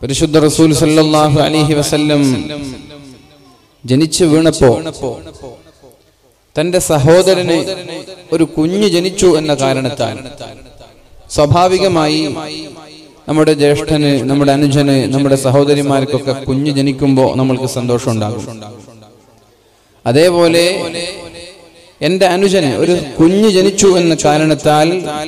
പരിശുദ്ധ റസൂൽ സല്ലല്ലാഹു അലൈഹി വസല്ലം ജനിച്ചു വീണപ്പോ തന്റെ സഹോദരന് ഒരു കുഞ്ഞ് ജനിച്ചു എന്ന കാരണത്താൽ സ്വാഭാവികമായി നമ്മുടെ ജ്യേഷ്ഠന് നമ്മുടെ അനുജന് നമ്മുടെ സഹോദരിമാർക്കൊക്കെ കുഞ്ഞ് ജനിക്കുമ്പോൾ നമ്മൾക്ക് സന്തോഷം ഉണ്ടാകും അതേപോലെ എന്റെ അനുജന് ഒരു കുഞ്ഞ് ജനിച്ചു എന്ന കാരണത്താൽ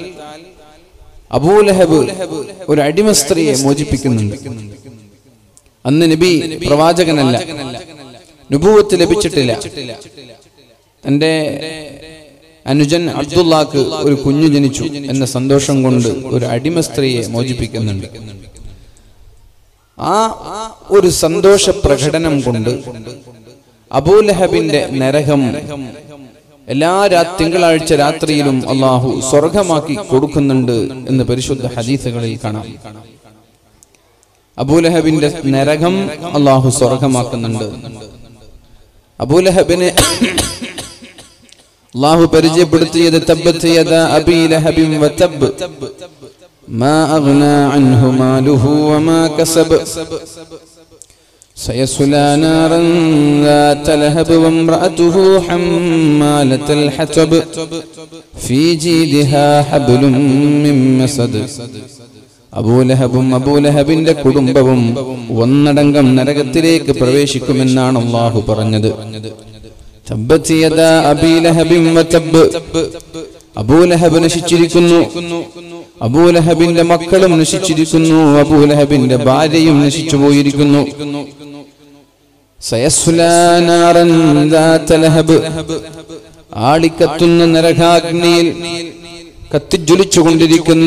അബൂലഹബ് ഒരു അടിമ സ്ത്രീയെ മോചിപ്പിക്കുന്നുണ്ട് അന്ന് നബി പ്രവാചകനല്ല നുപൂവത്ത് ലഭിച്ചിട്ടില്ല തന്റെ അനുജൻ അബ്ദുള്ളാക്ക് ഒരു കുഞ്ഞു ജനിച്ചു എന്ന സന്തോഷം കൊണ്ട് ഒരു അടിമ സ്ത്രീയെ മോചിപ്പിക്കുന്നുണ്ട് ആ ഒരു സന്തോഷ പ്രകടനം കൊണ്ട് അബൂലഹബിന്റെ നരകം എല്ലാ രാ തിങ്കളാഴ്ച രാത്രിയിലും അള്ളാഹു സ്വർഗമാക്കി കൊടുക്കുന്നുണ്ട് എന്ന് പരിശുദ്ധ ഹദീസുകളിൽ കാണാം അബൂലഹബിന്റെ നരകം അള്ളാഹു സ്വർഗമാക്കുന്നുണ്ട് അബൂലഹബിനെ അള്ളാഹു പരിചയപ്പെടുത്തിയത് തബ്ബത്ത് യദാ അബീ ലഹബിൻ വതബ് ما أغنى عنه ماله وما كسب سيصلى نارا ذات لهب وامرأته حمالة الحطب في جيدها حبل من مسد അബൂലഹബും അബൂലഹബിന്റെ കുടുംബവും ഒന്നടങ്കം നരകത്തിലേക്ക് പ്രവേശിക്കുമെന്നാണ് അള്ളാഹു പറഞ്ഞത് തബ്ബത്ത് യദാ അബീ ലഹബിൻ വതബ്. അബൂലഹബ് നശിച്ചിരിക്കുന്നു അബൂലഹബിന്റെ മക്കളും നശിച്ചിരിക്കുന്നു അബൂലഹബിന്റെ ഭാര്യയും നശിച്ചു പോയിരിക്കുന്നു സയസ്സുലാ നാറൻ ذات ലഹബ്. ആളിക്കത്തുന്ന നരകാഗ്നിയിൽ കത്തിജ്വലിച്ചുകൊണ്ടിരിക്കുന്ന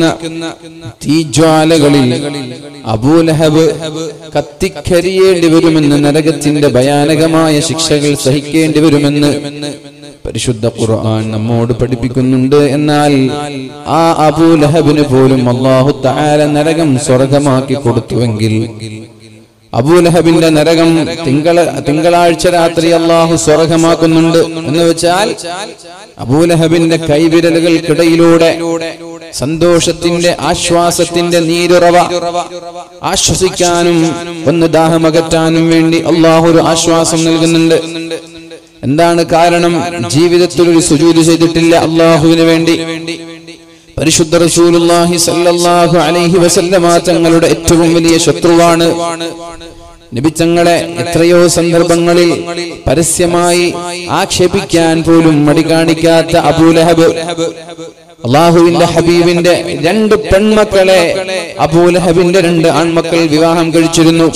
തീജ്വാലകളിൽ അബൂലഹബ് കത്തിക്കരിയേണ്ടി വരുമെന്ന് നരകത്തിന്റെ ഭയാനകമായ ശിക്ഷകൾ സഹിക്കേണ്ടി വരുമെന്ന് പരിശുദ്ധ ഖുർആൻ നമ്മോട് പഠിപ്പിക്കുന്നുണ്ട് എന്നാൽ ആ അബൂലഹബിന് പോലും അള്ളാഹു താര നരകം സ്വർഗമാക്കി കൊടുത്തുവെങ്കിൽ അബൂലഹബിന്റെ നരകം തിങ്കള തിങ്കളാഴ്ച രാത്രി അള്ളാഹു സ്വർഗമാക്കുന്നുണ്ട് എന്ന് വെച്ചാൽ അബൂലഹബിന്റെ കൈവിരലുകൾക്കിടയിലൂടെ സന്തോഷത്തിന്റെ ആശ്വാസത്തിന്റെ നീരുറവ ആശ്വസിക്കാനും ഒന്ന് ദാഹമകറ്റാനും വേണ്ടി അള്ളാഹു ഒരു ആശ്വാസം നൽകുന്നുണ്ട് എന്താണ് കാരണം ജീവിതത്തിൽ ഒരു സുജൂത് ചെയ്തിട്ടില്ല അള്ളാഹുവിന് വേണ്ടി പരിശുദ്ധ റസൂലുള്ളാഹി സല്ലല്ലാഹു അലൈഹി വസല്ലമ തങ്ങളുടെ ഏറ്റവും വലിയ ശത്രുവാണ് നബി തങ്ങളെ എത്രയോ സന്ദർഭങ്ങളിൽ പരസ്യമായി ആക്ഷേപിക്കാൻ പോലും മടി കാണിക്കാത്ത അബൂലഹബ് അള്ളാഹുവിന്റെ ഹബീബിന്റെ രണ്ട് പെൺമക്കളെ അബൂലഹബിന്റെ രണ്ട് ആൺമക്കൾ വിവാഹം കഴിച്ചിരുന്നു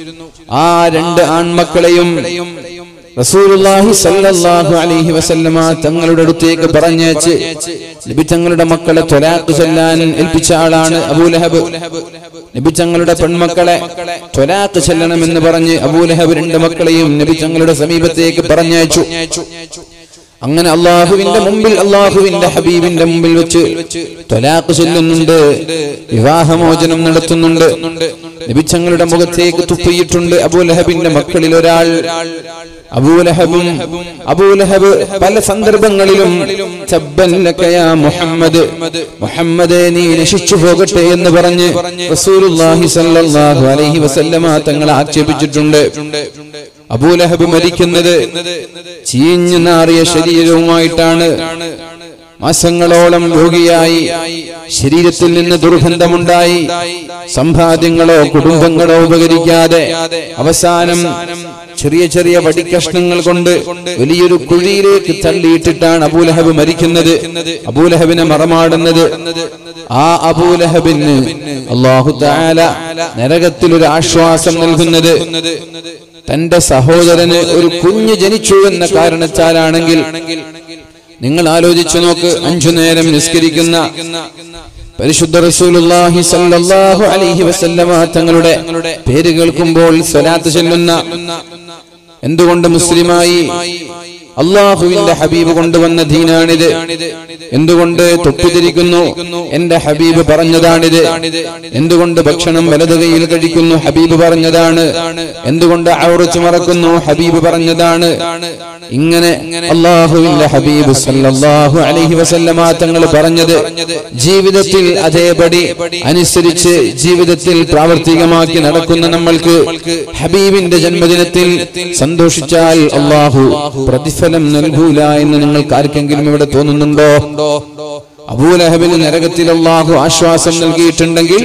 ആ രണ്ട് ആൺമക്കളെയും റസൂലുള്ളാഹി സല്ലല്ലാഹു അലൈഹി വസല്ലമ തങ്ങളുടെ അടുത്തേക്ക് പറഞ്ഞേച്ച് നബി തങ്ങളുടെ മക്കളെ ത്വലാഖ് ചൊല്ലാൻ ഏൽപ്പിച്ച ആളാണ് അബൂലഹബ് നബി തങ്ങളുടെ പെൺമക്കളെ ത്വലാഖ് ചെല്ലണമെന്ന് പറഞ്ഞ് അബൂലഹബ് രണ്ട് മക്കളെയും നബി തങ്ങളുടെ സമീപത്തേക്ക് പറഞ്ഞയച്ചു അങ്ങനെ അള്ളാഹുവിന്റെ മുമ്പിൽ അള്ളാഹുവിന്റെ ഹബീബിന്റെ മുമ്പിൽ വെച്ച് ത്വലാഖ് ചൊല്ലുന്നുണ്ട് വിവാഹമോചനം നടത്തുന്നുണ്ട് നബിച്ചങ്ങളുടെ മുഖത്തേക്ക് തുപ്പിയിട്ടുണ്ട് അബൂലഹബിന്റെ മക്കളിൽ ഒരാൾ അബൂലഹബും അബൂലഹബ് പല സന്ദർഭങ്ങളിലും "തബ്ബൻ ലക യാ മുഹമ്മദ് മുഹമ്മദേ നീ നശിച്ചു പോകട്ടെ എന്ന് പറഞ്ഞ് റസൂലുള്ളാഹി സ്വല്ലല്ലാഹു അലൈഹി വസല്ലമ തങ്ങളെ ആക്ഷേപിച്ചിട്ടുണ്ട് അബൂലഹബ് മരിക്കുന്നത് ചീഞ്ഞു നാറിയ ശരീരവുമായിട്ടാണ് മാസങ്ങളോളം രോഗിയായി ശരീരത്തിൽ നിന്ന് ദുർഗന്ധമുണ്ടായി സമ്പാദ്യങ്ങളോ കുടുംബങ്ങളോ ഉപകരിക്കാതെ അവസാനം ചെറിയ ചെറിയ വടിക്കഷ്ണങ്ങൾ കൊണ്ട് വലിയൊരു കുഴിയിലേക്ക് തള്ളിയിട്ടിട്ടാണ് അബൂലഹബ് മരിക്കുന്നത് അബൂലഹബിനെ മറമാടുന്നത് ആ അബൂലഹബിന് അള്ളാഹു താല നരകത്തിൽ ഒരു ആശ്വാസം നൽകുന്നത് തന്റെ സഹോദരന് ഒരു കുഞ്ഞ് ജനിച്ചു എന്ന കാരണത്താലാണെങ്കിൽ നിങ്ങൾ ആലോചിച്ചു നോക്ക് അഞ്ചു നേരം നിസ്കരിക്കുന്ന പരിശുദ്ധ റസൂലുള്ളാഹി സല്ലല്ലാഹു അലൈഹി വസല്ലമ തങ്ങളുടെ പേര് കേൾക്കുമ്പോൾ സ്വലാത്ത് ചൊല്ലുന്ന എന്തുകൊണ്ട് മുസ്ലിമായി അള്ളാഹുവിന്റെ ഹബീബ് കൊണ്ടുവന്ന ദീനാണിത് എന്തുകൊണ്ട് തൊപ്പിതിരിക്കുന്നു എന്റെ ഹബീബ് പറഞ്ഞതാണിത് എന്തുകൊണ്ട് ഭക്ഷണം വലത് കൈയിൽ കഴിക്കുന്നു ഹബീബ് പറഞ്ഞതാണ് എന്തുകൊണ്ട് ഔറച്ച് മറക്കുന്നു ഹബീബ് പറഞ്ഞതാണ് ഇങ്ങനെ അള്ളാഹുവിന്റെ ഹബീബ് സല്ലല്ലാഹു അലൈഹി വസല്ലമ തങ്ങൾ പറഞ്ഞത് ജീവിതത്തിൽ അതേപടി അനുസരിച്ച് ജീവിതത്തിൽ പ്രാവർത്തികമാക്കി നടക്കുന്ന നമ്മൾക്ക് ഹബീബിന്റെ ജന്മദിനത്തിൽ സന്തോഷിച്ചാൽ അള്ളാഹു പ്രതിഫലം നൽകൂല എന്ന് നിങ്ങൾക്ക് ആർക്കെങ്കിലും ഇവിടെ തോന്നുന്നുണ്ടോ അബൂലഹബിന് നരകത്തിൽ അള്ളാഹു ആശ്വാസം നൽകിയിട്ടുണ്ടെങ്കിൽ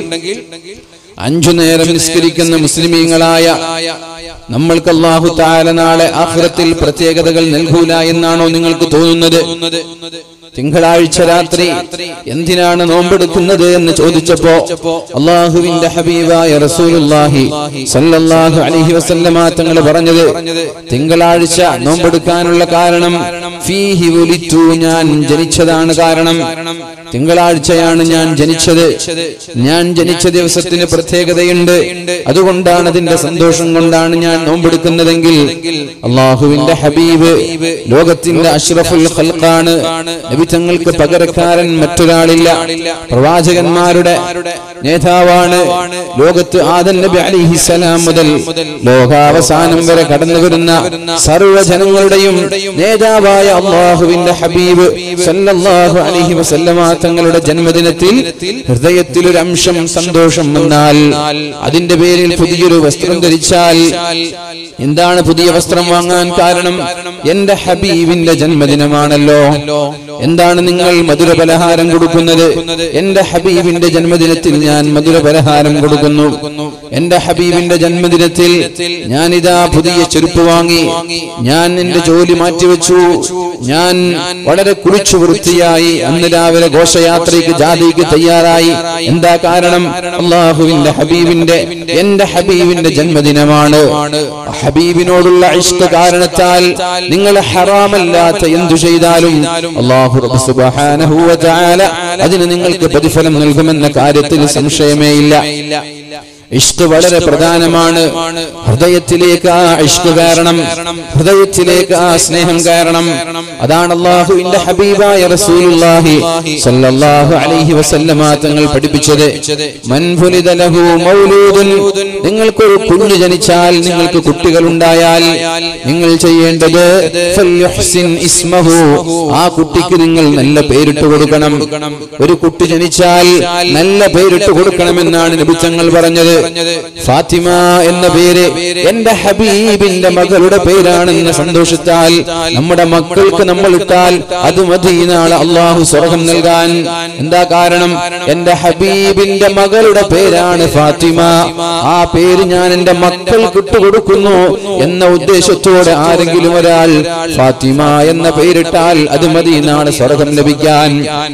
അഞ്ചു നേരം നിസ്കരിക്കുന്ന മുസ്ലിമീങ്ങളായ നമ്മൾക്ക് അള്ളാഹു താല നാളെ ആഹ്റത്തിൽ പ്രത്യേകതകൾ നൽകൂല എന്നാണോ നിങ്ങൾക്ക് തോന്നുന്നത് തിങ്കളാഴ്ച രാത്രി എന്തിനാണ് നോമ്പെടുക്കുന്നത് എന്ന് ചോദിച്ചപ്പോ അള്ളാഹുവിന്റെ ഹബീബായ റസൂലുള്ളാഹി സല്ലല്ലാഹു അലൈഹി വസല്ലമ തങ്ങൾ പറഞ്ഞത് തിങ്കളാഴ്ച നോമ്പെടുക്കാനുള്ള കാരണം ഫീഹി ഉലിത്തു ഞാൻ ജനിച്ചതാണ് കാരണം തിങ്കളാഴ്ചയാണ് ഞാൻ ജനിച്ചത് ഞാൻ ജനിച്ച ദിവസത്തിന് പ്രത്യേകതയുണ്ട് അതുകൊണ്ടാണ് അതിന്റെ സന്തോഷം കൊണ്ടാണ് ഞാൻ നോമ്പെടുക്കുന്നതെങ്കിൽ അള്ളാഹുവിന്റെ ഹബീബ് ലോകത്തിന്റെ അഷ്റഫുൽ ഖൽഖാണ് നബി തങ്ങൾക്ക് പകരക്കാരൻ മറ്റൊരാളില്ല പ്രവാചകന്മാരുടെ നേതാവാണ് ലോകത്ത് ആദൻ നബി അലിഹിസലാം മുതൽ ലോകാവസാനം വരെ കടന്നു വരുന്ന സർവ്വജനങ്ങളുടെയും നേതാവായ അള്ളാഹുവിന്റെ ഹബീബ് സല്ലല്ലാഹു അലൈഹി വസല്ലമ തങ്ങളുടെ ജന്മദിനത്തിൽ ഹൃദയത്തിൽ ഒരു അംശം സന്തോഷം വന്നാൽ അതിന്റെ പേരിൽ പുതിയൊരു വസ്ത്രം ധരിച്ചാൽ എന്താണ് പുതിയ വസ്ത്രം വാങ്ങാൻ കാരണം എന്റെ ഹബീബിന്റെ ജന്മദിനമാണല്ലോ എന്താണ് നിങ്ങൾ മധുര പലഹാരം കൊടുക്കുന്നത് എന്റെ ഹബീബിന്റെ ജന്മദിനത്തിൽ ഞാൻ മധുര പലഹാരം കൊടുക്കുന്നു എന്റെ ഹബീബിന്റെ ജന്മദിനത്തിൽ ഞാൻ ഇതാ പുതിയ ചെരുപ്പ് വാങ്ങി ഞാൻ എന്റെ ജോലി മാറ്റിവെച്ചു ഞാൻ വളരെ കുളിച്ചു വൃത്തിയായി അന്ന് രാവിലെ ഘോഷയാത്രയ്ക്ക് ജാതിക്ക് തയ്യാറായി എന്താ കാരണം അള്ളാഹുവിന്റെ ഹബീബിന്റെ എന്റെ ഹബീബിന്റെ ജന്മദിനമാണ് ഹബീബിനോടുള്ള ഇഷ്ട കാരണത്താൽ നിങ്ങൾ ഹറാമല്ലാത്ത എന്തു ചെയ്താലും അള്ളാഹു റബ്ബ് സുബ്ഹാനഹു വ തആല അതിന് നിങ്ങൾക്ക് പ്രതിഫലം നൽകുമെന്ന കാര്യത്തിൽ സംശയമേ ഇല്ല ഇഷ്ക് വളരെ പ്രധാനമാണ് ഹൃദയത്തിലേക്ക് ആ ഇഷ്ക് കയറണം ഹൃദയത്തിലേക്ക് ആ സ്നേഹം കയറണം അതാണ് അള്ളാഹുവിന്റെ ഹബീബായ റസൂലുള്ളാഹി സല്ലല്ലാഹു അലൈഹി വസല്ലമ തങ്ങൾ പഠിപ്പിച്ചത് മൻ ഫുലിദ ലഹു മൗലൂദുൻ നിങ്ങൾക്കൊരു കുഞ്ഞ് ജനിച്ചാൽ നിങ്ങൾക്ക് കുട്ടികൾ ഉണ്ടായാൽ നിങ്ങൾ ചെയ്യേണ്ടത് ഫൽയുഹ്സിൻ ഇസ്മഹു ആ കുട്ടിക്ക് നിങ്ങൾ നല്ല പേരിട്ട് കൊടുക്കണം ഒരു കുട്ടി ജനിച്ചാൽ നല്ല പേരിട്ട് കൊടുക്കണമെന്നാണ് നബിച്ചങ്ങൾ പറഞ്ഞത് ഫാത്തിമ എന്ന പേര് എന്റെ ഹബീബിന്റെ മകളുടെ പേരാണെന്ന് സന്തോഷിച്ചാൽ നമ്മുടെ മക്കൾക്ക് നമ്മൾ ഇട്ടാൽ അത് മതി നാളെ അള്ളാഹു സ്വർഗം നൽകാൻ എന്താ കാരണം എന്റെ ഹബീബിന്റെ മകളുടെ പേരാണ് ഫാത്തിമ ആ പേര് ഞാൻ എന്റെ മക്കൾക്ക് ഇട്ടുകൊടുക്കുന്നു എന്ന ഉദ്ദേശത്തോടെ ആരെങ്കിലും ഒരാൾ ഫാത്തിമ എന്ന പേരിട്ടാൽ അത് മതി നാളെ സ്വർഗം ലഭിക്കാൻ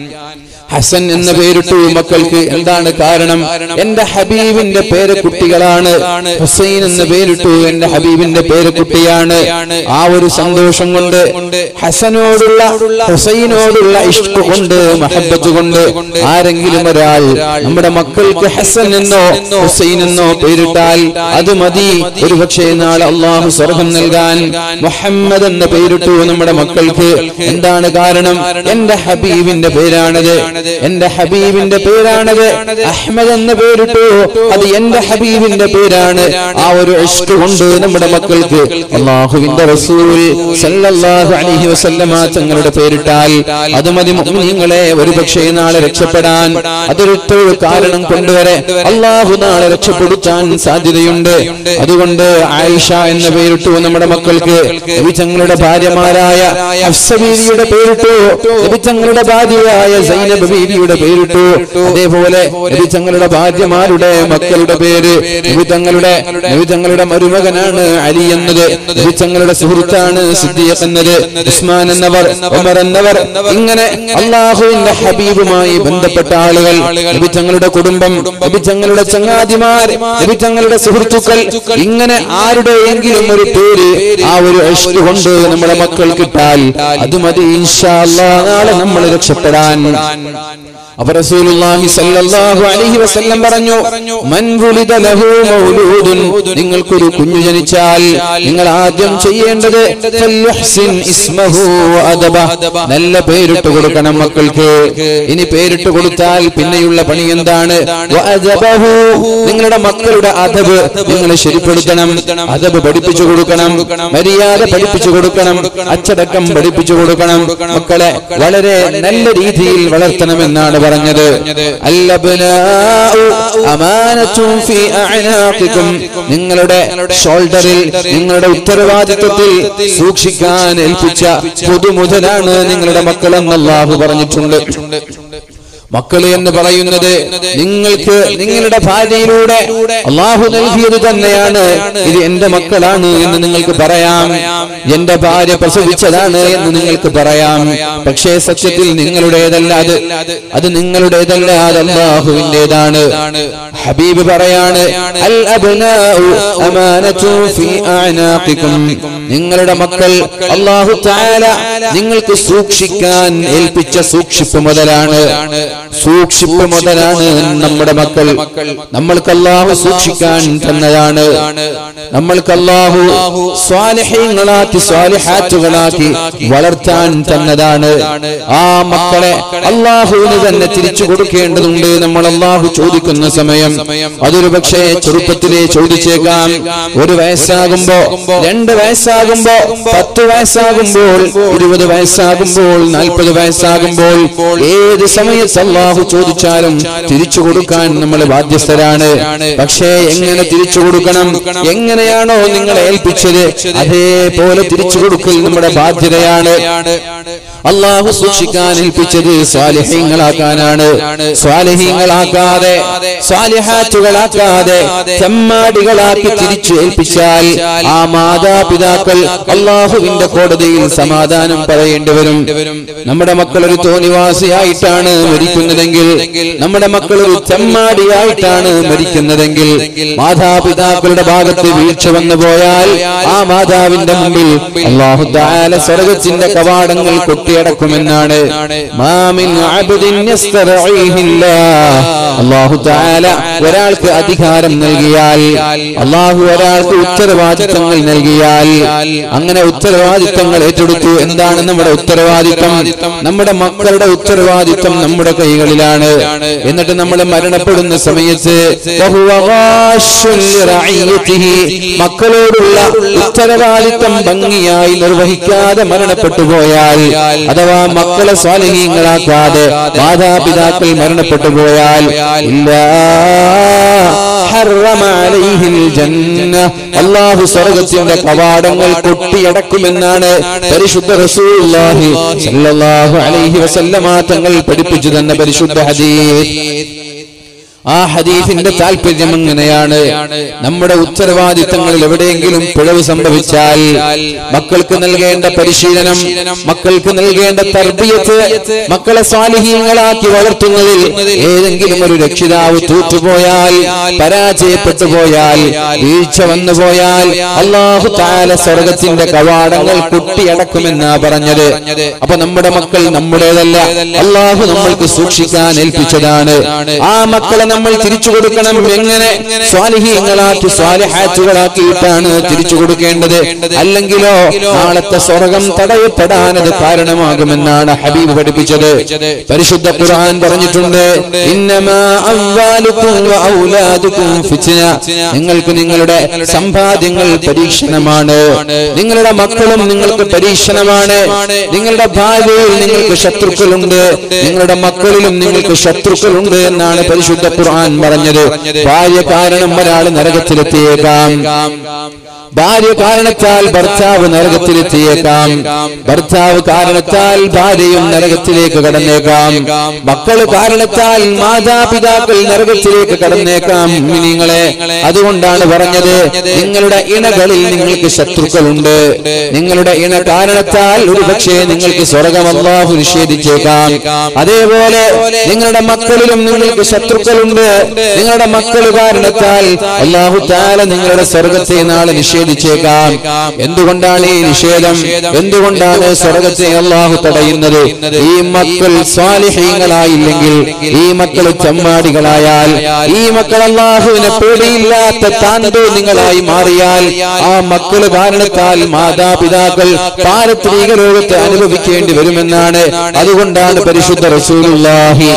ഹസൻ എന്ന പേരിട്ടു മക്കൾക്ക് എന്താണ് കാരണം എന്റെ ഹബീബിന്റെ പേര് കുട്ടികളാണ് ഹുസൈൻ എന്ന പേരിട്ടു എന്റെ ഹബീബിന്റെ പേര് കുട്ടിയാണ് ആ ഒരു സന്തോഷം കൊണ്ട് ഹസനോടുള്ള ഹുസൈനോടുള്ള ഇഷ്ട കൊണ്ട് മഹബത്ത് കൊണ്ട് ആരെങ്കിലും ഒരാൾ നമ്മുടെ മക്കൾക്ക് ഹസൻ എന്നോ ഹുസൈൻ എന്നോ പേരിട്ടാൽ അത് മതി ഒരു പക്ഷേ നാളെ അള്ളാഹു സ്വർഗം നൽകാൻ മുഹമ്മദ് എന്ന പേരിട്ടു നമ്മുടെ മക്കൾക്ക് എന്താണ് കാരണം എന്റെ ഹബീബിന്റെ പേരാണത് എന്റെ ഹബീബിന്റെ പേരാണത് അഹ്മദ് എന്ന പേരിട്ടു അത് എന്റെ ഹബീബിന്റെ പേരാണ് ആ ഒരു ഇഷ്ട കൊണ്ട് നമ്മുടെ മക്കൾക്ക് അള്ളാഹുവിന്റെ റസൂൽ സല്ലല്ലാഹു അലൈഹി വസല്ലമ തങ്ങളുടെ പേരിട്ടാൽ അത് മതി മുഅ്മിനീങ്ങളെ ഒരു പക്ഷേ നാളെ രക്ഷപ്പെടാൻ അതൊരൊറ്റ കാരണം കൊണ്ടുവരെ അള്ളാഹു നാളെ രക്ഷപ്പെടുത്താൻ സാധ്യതയുണ്ട് അതുകൊണ്ട് ആയിഷ എന്ന പേരിട്ടു നമ്മുടെ മക്കൾക്ക് നബി തങ്ങളുടെ ഭാര്യമാരായ ഹഫ്സ ബീവിയുടെ പേരിട്ടു നബി തങ്ങളുടെ ഭാര്യയായ സൈനബ് ബീവിയുടെ പേരിട്ടു അതേപോലെ നബി തങ്ങളുടെ ഭാര്യമാരുടെ മക്കളുടെ പേര് നബി തങ്ങളുടെ നബി തങ്ങളുടെ മരുമകനാണ് അലി എന്നത് നബി തങ്ങളുടെ സുഹൃത്താണ് സിദ്ദീഖ് എന്നത് ഉസ്മാൻ എന്നവർ ഉമർ എന്നവർ ഇങ്ങനെ അള്ളാഹുവിന്റെ ഹബീബുമായി ബന്ധപ്പെട്ട ആളുകൾ നബി തങ്ങളുടെ കുടുംബം നബി തങ്ങളുടെ ചങ്ങാതിമാർ നബി തങ്ങളുടെ സുഹൃത്തുക്കൾ ഇങ്ങനെ ആരുടെയെങ്കിലും ഒരു പേര് ആ ഒരു ഇഷ്ക് കൊണ്ട് നമ്മുടെ മക്കൾ കിട്ടാൽ അത് മതി ഇൻഷാ അല്ലാഹ് നാളെ നമ്മൾ രക്ഷപ്പെടാൻ അപ്പൊ റസൂലുള്ളാഹി സ്വല്ലല്ലാഹു അലൈഹി വസല്ലം പറഞ്ഞു മൻ വുലിദ ലഹു മൗലൂദുൻ നിങ്ങൾക്കൊരു കുഞ്ഞു ജനിച്ചാൽ നിങ്ങൾ ആദ്യം ചെയ്യേണ്ടത് ഫല്യുഹ്സിൻ ഇസ്മഹു വഅദബ നല്ല പേരിട്ട് കൊടുക്കണം മക്കൾക്ക് ഇനി പേരിട്ട് കൊടുത്താൽ പിന്നെയുള്ള പണി എന്താണ് വഅദബഹു നിങ്ങളുടെ മക്കളുടെ അദബ് നിങ്ങൾ ശരിപ്പെടുത്തണം അദബ് പഠിപ്പിച്ചു കൊടുക്കണം മര്യാദ പഠിപ്പിച്ചു കൊടുക്കണം അച്ചടക്കം പഠിപ്പിച്ചു കൊടുക്കണം മക്കളെ വളരെ നല്ല രീതിയിൽ വളർത്തണമെന്നാണ് പറഞ്ഞത് അല്ലബ്നാഉ അമാനത്തും ഫീ അഅനാഖിക്കും നിങ്ങളുടെ ഷോൾഡറിൽ നിങ്ങളുടെ ഉത്തരവാദിത്വത്തിൽ സൂക്ഷിക്കാൻ ഏൽപ്പിച്ച പൊതുമുതലാണ് നിങ്ങളുടെ മക്കളെന്ന് അല്ലാഹു പറഞ്ഞിട്ടുണ്ട് മക്കള് എന്ന് പറയുന്നത് നിങ്ങൾക്ക് നിങ്ങളുടെ ഭാര്യയിലൂടെ അള്ളാഹു നൽകിയത് തന്നെയാണ് ഇത് എന്റെ മക്കളാണ് എന്ന് നിങ്ങൾക്ക് പറയാം എന്റെ ഭാര്യ പ്രസവിച്ചതാണ് എന്ന് നിങ്ങൾക്ക് പറയാം പക്ഷേ സത്യത്തിൽ നിങ്ങളുടേതല്ല അത് അത് നിങ്ങളുടേതല്ല അത് അള്ളാഹുവിൻ്റെതാണ് ഹബീബ് പറയാണ് അൽ അബ്നാഉ അമാനത്തു ഫീ അഅനാഖിക്കും നിങ്ങളുടെ മക്കൾ അള്ളാഹു തആല നിങ്ങൾക്ക് സൂക്ഷിക്കാൻ ഏൽപ്പിച്ച സൂക്ഷിപ്പ് മുതലാണ് സൂക്ഷിപ്പ് മുതലാണ് നമ്മുടെ മക്കൾ നമ്മൾക്ക് അള്ളാഹു സൂക്ഷിക്കാൻ തന്നതാണ് നമ്മൾക്ക് അള്ളാഹു സ്വാലിഹ്യങ്ങളാക്കി സ്വാലിഹാറ്റുകളാക്കി വളർത്താൻ തന്നതാണ് ആ മക്കളെ അള്ളാഹുവിന് തന്നെ തിരിച്ചു കൊടുക്കേണ്ടതുണ്ട് നമ്മൾ അള്ളാഹു ചോദിക്കുന്ന സമയം അതൊരു പക്ഷേ ചെറുപ്പത്തിലെ ചോദിച്ചേക്കാം ഒരു വയസ്സാകുമ്പോ രണ്ട് വയസ്സാകുമ്പോ പത്ത് വയസ്സാകുമ്പോൾ ഇരുപത് വയസ്സാകുമ്പോൾ നാൽപ്പത് വയസ്സാകുമ്പോൾ ഏത് സമയത്ത് അള്ളാഹു ചോദിച്ചാലും തിരിച്ചു കൊടുക്കാൻ നമ്മൾ ബാധ്യസ്ഥരാണ് പക്ഷേ എങ്ങനെ തിരിച്ചു കൊടുക്കണം എങ്ങനെയാണോ നിങ്ങളെ ഏൽപ്പിച്ചത് അതേപോലെ തിരിച്ചു കൊടുക്കൽ നമ്മുടെ ബാധ്യതയാണ് അള്ളാഹു സൂക്ഷിക്കാൻ ഏൽപ്പിച്ചത് സ്വാലിഹ്യങ്ങളാക്കാനാണ് സ്വാലിഹ്യങ്ങളാക്കാതെ സ്വാലിഹാറ്റുകളാക്കാതെ ചെമ്മാടികളാക്കി തിരിച്ചു ഏൽപ്പിച്ചാൽ ആ മാതാപിതാക്കൾ അള്ളാഹുവിന്റെ കോടതിയിൽ സമാധാനം പറയേണ്ടി വരും നമ്മുടെ മക്കൾ ഒരു തോന്നിവാസിയായിട്ടാണ് മരിക്കുന്നതെങ്കിൽ നമ്മുടെ മക്കൾ ഒരു ചെമ്മാടിയായിട്ടാണ് മരിക്കുന്നതെങ്കിൽ മാതാപിതാക്കളുടെ ഭാഗത്ത് വീഴ്ച വന്നു പോയാൽ ആ മാതാവിന്റെ മുമ്പിൽ അള്ളാഹു താല സ്വർഗത്തിന്റെ കവാടങ്ങൾ കൊട്ടിയടക്കുമെന്നാണ് മാമിൻ അബ്ദിൻ യസ്തറഈഹില്ലാ. അള്ളാഹു താല ഒരാൾക്ക് അധികാരം നൽകിയാൽ അള്ളാഹു ഒരാൾക്ക് ഉത്തരവാദിത്തങ്ങൾ നൽകിയാൽ അങ്ങനെ ഉത്തരവാദിത്തങ്ങൾ ഏറ്റെടുത്തു എന്താണ് നമ്മുടെ ഉത്തരവാദിത്തം നമ്മുടെ മക്കളുടെ ഉത്തരവാദിത്തം നമ്മുടെ കൈകളിലാണ് എന്നിട്ട് നമ്മൾ മരണപ്പെടുന്ന സമയത്ത് വഹുവ ഗാശുൻ ലിറഇയ്യതിഹി. മക്കളോടുള്ള ഉത്തരവാദിത്തം ഭംഗിയായി നിർവഹിക്കാതെ മരണപ്പെട്ടു പോയാൽ അഥവാ മക്കളെ സ്വാലിഹീങ്ങളാക്കാതെ മാതാപിതാക്കൾ മരണപ്പെട്ടു പോയാൽ ഇല്ലാ ഹറമ അലൈഹിൽ ജന്ന. അള്ളാഹു സ്വർഗത്തിന്റെ കവാടങ്ങൾ കൊട്ടിയടക്കുമെന്നാണ് പരിശുദ്ധ റസൂലുള്ളാഹി സല്ലല്ലാഹു അലൈഹി വസല്ലമ തങ്ങൾ പഠിപ്പിച്ചു തന്ന പരിശുദ്ധ ഹദീസ് ആ ഹദീഫിന്റെ താല്പര്യം എങ്ങനെയാണ് നമ്മുടെ ഉത്തരവാദിത്തങ്ങളിൽ എവിടെയെങ്കിലും പിഴവ് സംഭവിച്ചാൽ മക്കൾക്ക് നൽകേണ്ട പരിശീലനം മക്കൾക്ക് നൽകേണ്ട തർബിയത്ത് മക്കളെ സ്വാലിഹീങ്ങളാക്കി വളർത്തുന്നതിൽ ഏതെങ്കിലും ഒരു രക്ഷിതാവ് തൂറ്റുപോയാൽ പരാജയപ്പെട്ടു പോയാൽ വീഴ്ച വന്നു പോയാൽ അള്ളാഹു താല സ്വർഗത്തിന്റെ കവാടങ്ങൾ കുട്ടിയടക്കുമെന്നാ പറഞ്ഞത് അപ്പൊ നമ്മുടെ മക്കൾ നമ്മുടേതല്ല അള്ളാഹു നമ്മൾക്ക് സൂക്ഷിക്കാൻ ഏൽപ്പിച്ചതാണ് ആ മക്കളെ നമ്മൾ തിരിച്ചു കൊടുക്കണം എങ്ങനെ സ്വാലിഹീങ്ങളാക്കി സ്വാലിഹാറ്റുകളാക്കിയിട്ടാണ് തിരിച്ചു കൊടുക്കേണ്ടത് അല്ലെങ്കിലോ നാളത്തെ സ്വർഗം തടയപ്പെടാനത് കാരണമാകുമെന്നാണ് ഹബീബ് പഠിപ്പിച്ചത് പരിശുദ്ധ ഖുർആൻ പറഞ്ഞിട്ടുണ്ട് ഇന്നമാ അംവാലുക്കും വ ഔലാദുക്കും ഫിത്ന നിങ്ങൾക്ക് നിങ്ങളുടെ സമ്പാദ്യങ്ങൾ പരീക്ഷണമാണ് നിങ്ങളുടെ മക്കളും നിങ്ങൾക്ക് പരീക്ഷണമാണ് നിങ്ങളുടെ ഭാര്യയിൽ നിങ്ങൾക്ക് ശത്രുക്കളുണ്ട് നിങ്ങളുടെ മക്കളിലും നിങ്ങൾക്ക് ശത്രുക്കളുണ്ട് എന്നാണ് പരിശുദ്ധ ഖുർആൻ പറഞ്ഞത് ഭാര്യ കാരണം ഒരാൾ നരകത്തിലെത്തിയേക്കാം ഭാര്യ കാരണത്താൽ ഭർത്താവ് നരകത്തിലെത്തിയേക്കാം ഭർത്താവ് കാരണത്താൽ ഭാര്യയും നരകത്തിലേക്ക് കടന്നേക്കാം മക്കൾ കാരണത്താൽ മാതാപിതാക്കൾ നരകത്തിലേക്ക് കടന്നേക്കാം നിങ്ങളെ അതുകൊണ്ടാണ് പറഞ്ഞത് നിങ്ങളുടെ ഇണകളിൽ നിങ്ങൾക്ക് ശത്രുക്കളുണ്ട് നിങ്ങളുടെ ഇണ കാരണത്താൽ ഒരുപക്ഷെ നിങ്ങൾക്ക് സ്വർഗം അള്ളാഹു നിഷേധിച്ചേക്കാം അതേപോലെ നിങ്ങളുടെ മക്കളിലും നിങ്ങൾക്ക് ശത്രുക്കളുണ്ട് നിങ്ങളുടെ മക്കൾ കാരണത്താൽ അള്ളാഹു താല നിങ്ങളുടെ സ്വർഗത്തെ നാളെ നിഷേധിച്ചു നിഷേധിച്ചേക്കാം എന്തുകൊണ്ടാണ് ഈ നിഷേധം എന്തുകൊണ്ടാണ് സ്വർഗത്തെ അള്ളാഹു തടയുന്നത് ഈ മക്കൾ സ്വാലിഹീങ്ങളായില്ലെങ്കിൽ ഈ മക്കൾ ചമ്മാടികളായാൽ ഈ മക്കൾ അള്ളാഹുവിനെ പേടിയില്ലാത്ത താന്തോന്നിങ്ങളായി മാറിയാൽ ആ മക്കൾ കാരണത്താൽ മാതാപിതാക്കൾ പാരത്രീക ലോകത്തെ അനുഭവിക്കേണ്ടി വരുമെന്നാണ് അതുകൊണ്ടാണ് പരിശുദ്ധ റസൂലുള്ളാഹി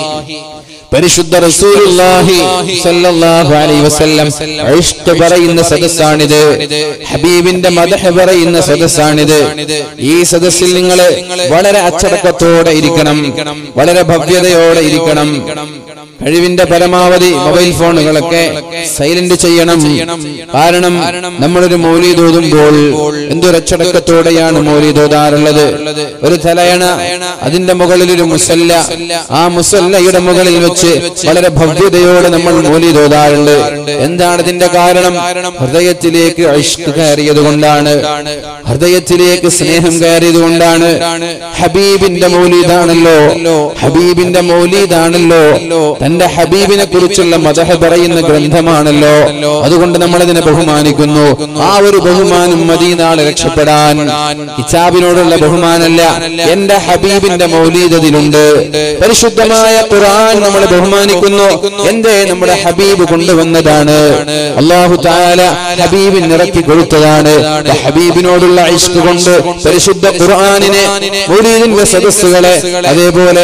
പരിശുദ്ധ റസൂലുള്ളാഹി സല്ലല്ലാഹു അലൈഹി വസല്ലം ഇഷ്ക് പറയുന്ന സദസ്സാണിത് ഹബീബിന്റെ മദഹ് പറയുന്ന സദസ്സാണിത് ഈ സദസ്സിൽ നിങ്ങൾ വളരെ അച്ചടക്കത്തോടെ ഇരിക്കണം വളരെ ഭവ്യതയോടെ ഇരിക്കണം കഴിവിന്റെ പരമാവധി മൊബൈൽ ഫോണുകളൊക്കെ സൈലന്റ് ചെയ്യണം കാരണം നമ്മളൊരു മൗലീദ് ഓതുമ്പോൾ എന്തൊരച്ചടക്കത്തോടെയാണ് മൗലീദ് ഓതാറുള്ളത് ഒരു തലയണ അതിന്റെ മുകളിൽ ഒരു മുസല്ല ആ മുസല്ലയുടെ മുകളിൽ വെച്ച് വളരെ ഭവ്യതയോടെ നമ്മൾ മൗലീദ് ഓതാറുണ്ട് എന്താണ് ഇതിന്റെ കാരണം ഹൃദയത്തിലേക്ക് ഇഷ്ക് കയറിയത് കൊണ്ടാണ് ഹൃദയത്തിലേക്ക് സ്നേഹം കയറിയത് കൊണ്ടാണ് ഹബീബിന്റെ മൗലീദാണല്ലോ ഹബീബിന്റെ മൗലീദാണല്ലോ തന്റെ ഹബീബിനെ കുറിച്ചുള്ള മതഹ പറയുന്ന ഗ്രന്ഥമാണല്ലോ അതുകൊണ്ട് നമ്മൾ അതിനെ ബഹുമാനിക്കുന്നു ആ ഒരു ബഹുമാനം മതി നാളെ രക്ഷപ്പെടാൻ കിതാബിനോടുള്ള ബഹുമാനല്ല എന്റെ ഹബീബിന്റെ മൗലീദതിലുണ്ട് പരിശുദ്ധമായ ഖുർആൻ നമ്മൾ ബഹുമാനിക്കുന്നു എന്തേ നമ്മുടെ ഹബീബ് കൊണ്ടുവന്നതാണ് അള്ളാഹു താല ഹബീബിന് ഇറക്കി കൊടുത്തതാണ് ഹബീബിനോടുള്ള ഇഷ്ക് കൊണ്ട് പരിശുദ്ധ ഖുർആനിനെ മൗലീദിന്റെ സദസ്സുകളെ അതേപോലെ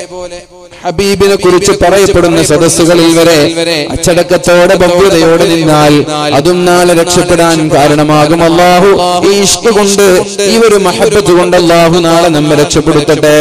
ഹബീബിനെ കുറിച്ച് പറയപ്പെടുന്ന സദസ്സുകളിൽ വരെ അച്ചടക്കത്തോടെ ഭവ്യതയോടെ നിന്നാൽ അതും നാളെ രക്ഷപ്പെടാൻ കാരണമാകും അള്ളാഹു ഈ ഇഷ്ക് കൊണ്ട് ഈ ഒരു മഹബത്ത് കൊണ്ട് അള്ളാഹു നാളെ നമ്മെ രക്ഷപ്പെടുത്തട്ടെ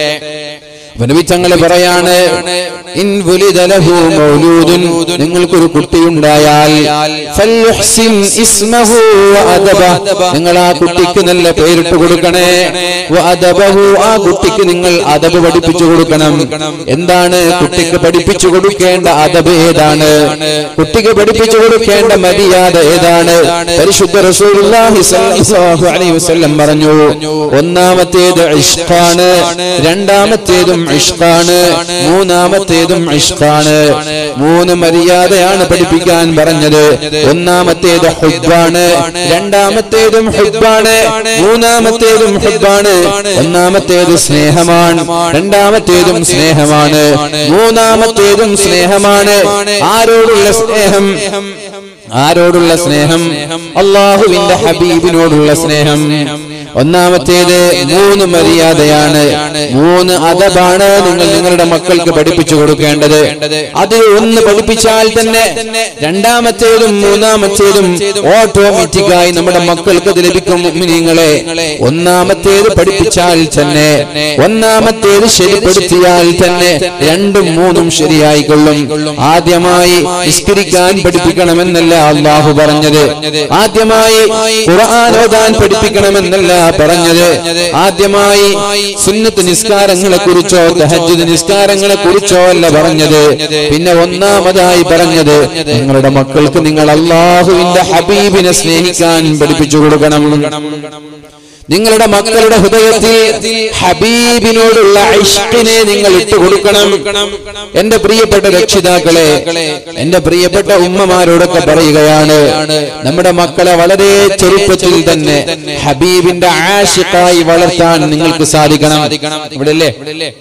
വനവിച്ചങ്ങളെ പറയാണ് ഇൻ വുലിദ ലഹു മൗലൂദുൻ നിങ്ങൾക്കൊരു കുട്ടിയുണ്ടായാൽ ഫൽയുഹ്സിൻ ഇസ്മഹു വഅദബ നിങ്ങൾ ആ കുട്ടിക്ക് നല്ല പേരിട്ട് കൊടുക്കണേ വഅദബഹു ആ കുട്ടിക്ക് നിങ്ങൾ അദബ് പഠിപ്പിച്ചു കൊടുക്കണം എന്താണ് കുട്ടിക്ക് പഠിപ്പിച്ചു കൊടുക്കേണ്ട അദബ് ഏതാണ് കുട്ടിക്ക് പഠിപ്പിച്ചു കൊടുക്കേണ്ട മര്യാദ ഏതാണ് പരിശുദ്ധ റസൂലുള്ളാഹി സ്വല്ലല്ലാഹു അലൈഹി വസല്ലം പറഞ്ഞു ഒന്നാമത്തേത് ഇഷ്ഖാണ് രണ്ടാമത്തേതും ഇഷ്കാണ് മൂന്നാമത്തേതും ഇഷ്കാണ് മൂന്ന് മര്യാദയാണ് പഠിപ്പിക്കാൻ പറഞ്ഞത് ഒന്നാമത്തേത് ഹുബാണ് രണ്ടാമത്തേതും ഹുബാണ് മൂന്നാമത്തേതും ഹുബാണ് ഒന്നാമത്തേത് സ്നേഹമാണ് രണ്ടാമത്തേതും സ്നേഹമാണ് മൂന്നാമത്തേതും സ്നേഹമാണ് ആരോടുള്ള സ്നേഹം ആരോടുള്ള സ്നേഹം അള്ളാഹുവിന്റെ ഹബീബിനോടുള്ള സ്നേഹം ഒന്നാമത്തേത് മൂന്ന് മര്യാദയാണ് മൂന്ന് അതബാണ് നിങ്ങൾ നിങ്ങളുടെ മക്കൾക്ക് പഠിപ്പിച്ചു കൊടുക്കേണ്ടത് അത് ഒന്ന് പഠിപ്പിച്ചാൽ തന്നെ രണ്ടാമത്തേതും മൂന്നാമത്തേതും ഓട്ടോമാറ്റിക്കായി നമ്മുടെ മക്കൾക്ക് അത് ലഭിക്കും മുഅ്മിനീങ്ങളെ ഒന്നാമത്തേത് പഠിപ്പിച്ചാൽ തന്നെ ഒന്നാമത്തേത് ശരിപ്പെടുത്തിയാൽ തന്നെ രണ്ടും മൂന്നും ശരിയായിക്കൊള്ളും ആദ്യമായി നിസ്കരിക്കാൻ പഠിപ്പിക്കണമെന്നല്ല അള്ളാഹു പറഞ്ഞത് ആദ്യമായി ഖുർആൻ ഓതാൻ പഠിപ്പിക്കണമെന്നല്ല പറഞ്ഞത് ആദ്യമായി സുന്നത്ത് നിസ്കാരങ്ങളെ കുറിച്ചോ തഹജ്ജുദ് നിസ്കാരങ്ങളെ കുറിച്ചോ അല്ല പറഞ്ഞത് പിന്നെ ഒന്നാമതായി പറഞ്ഞത് നിങ്ങളുടെ മക്കൾക്ക് നിങ്ങൾ അള്ളാഹുവിന്റെ ഹബീബിനെ സ്നേഹിക്കാൻ പഠിപ്പിച്ചു കൊടുക്കണം നിങ്ങളുടെ മക്കളുടെ ഹൃദയത്തിൽ ഹബീബിനോടുള്ള ഇഷ്കിനെ നിങ്ങൾ ഇട്ടുകൊടുക്കണം എന്റെ പ്രിയപ്പെട്ട രക്ഷിതാക്കളെ എന്റെ പ്രിയപ്പെട്ട ഉമ്മമാരോടൊക്കെ പറയുകയാണ് നമ്മുടെ മക്കളെ വളരെ ചെറുപ്പത്തിൽ തന്നെ ഹബീബിന്റെ ആഷിക്കായി വളർത്താൻ നിങ്ങൾക്ക് സാധിക്കണം ഇവിടെ അല്ലേ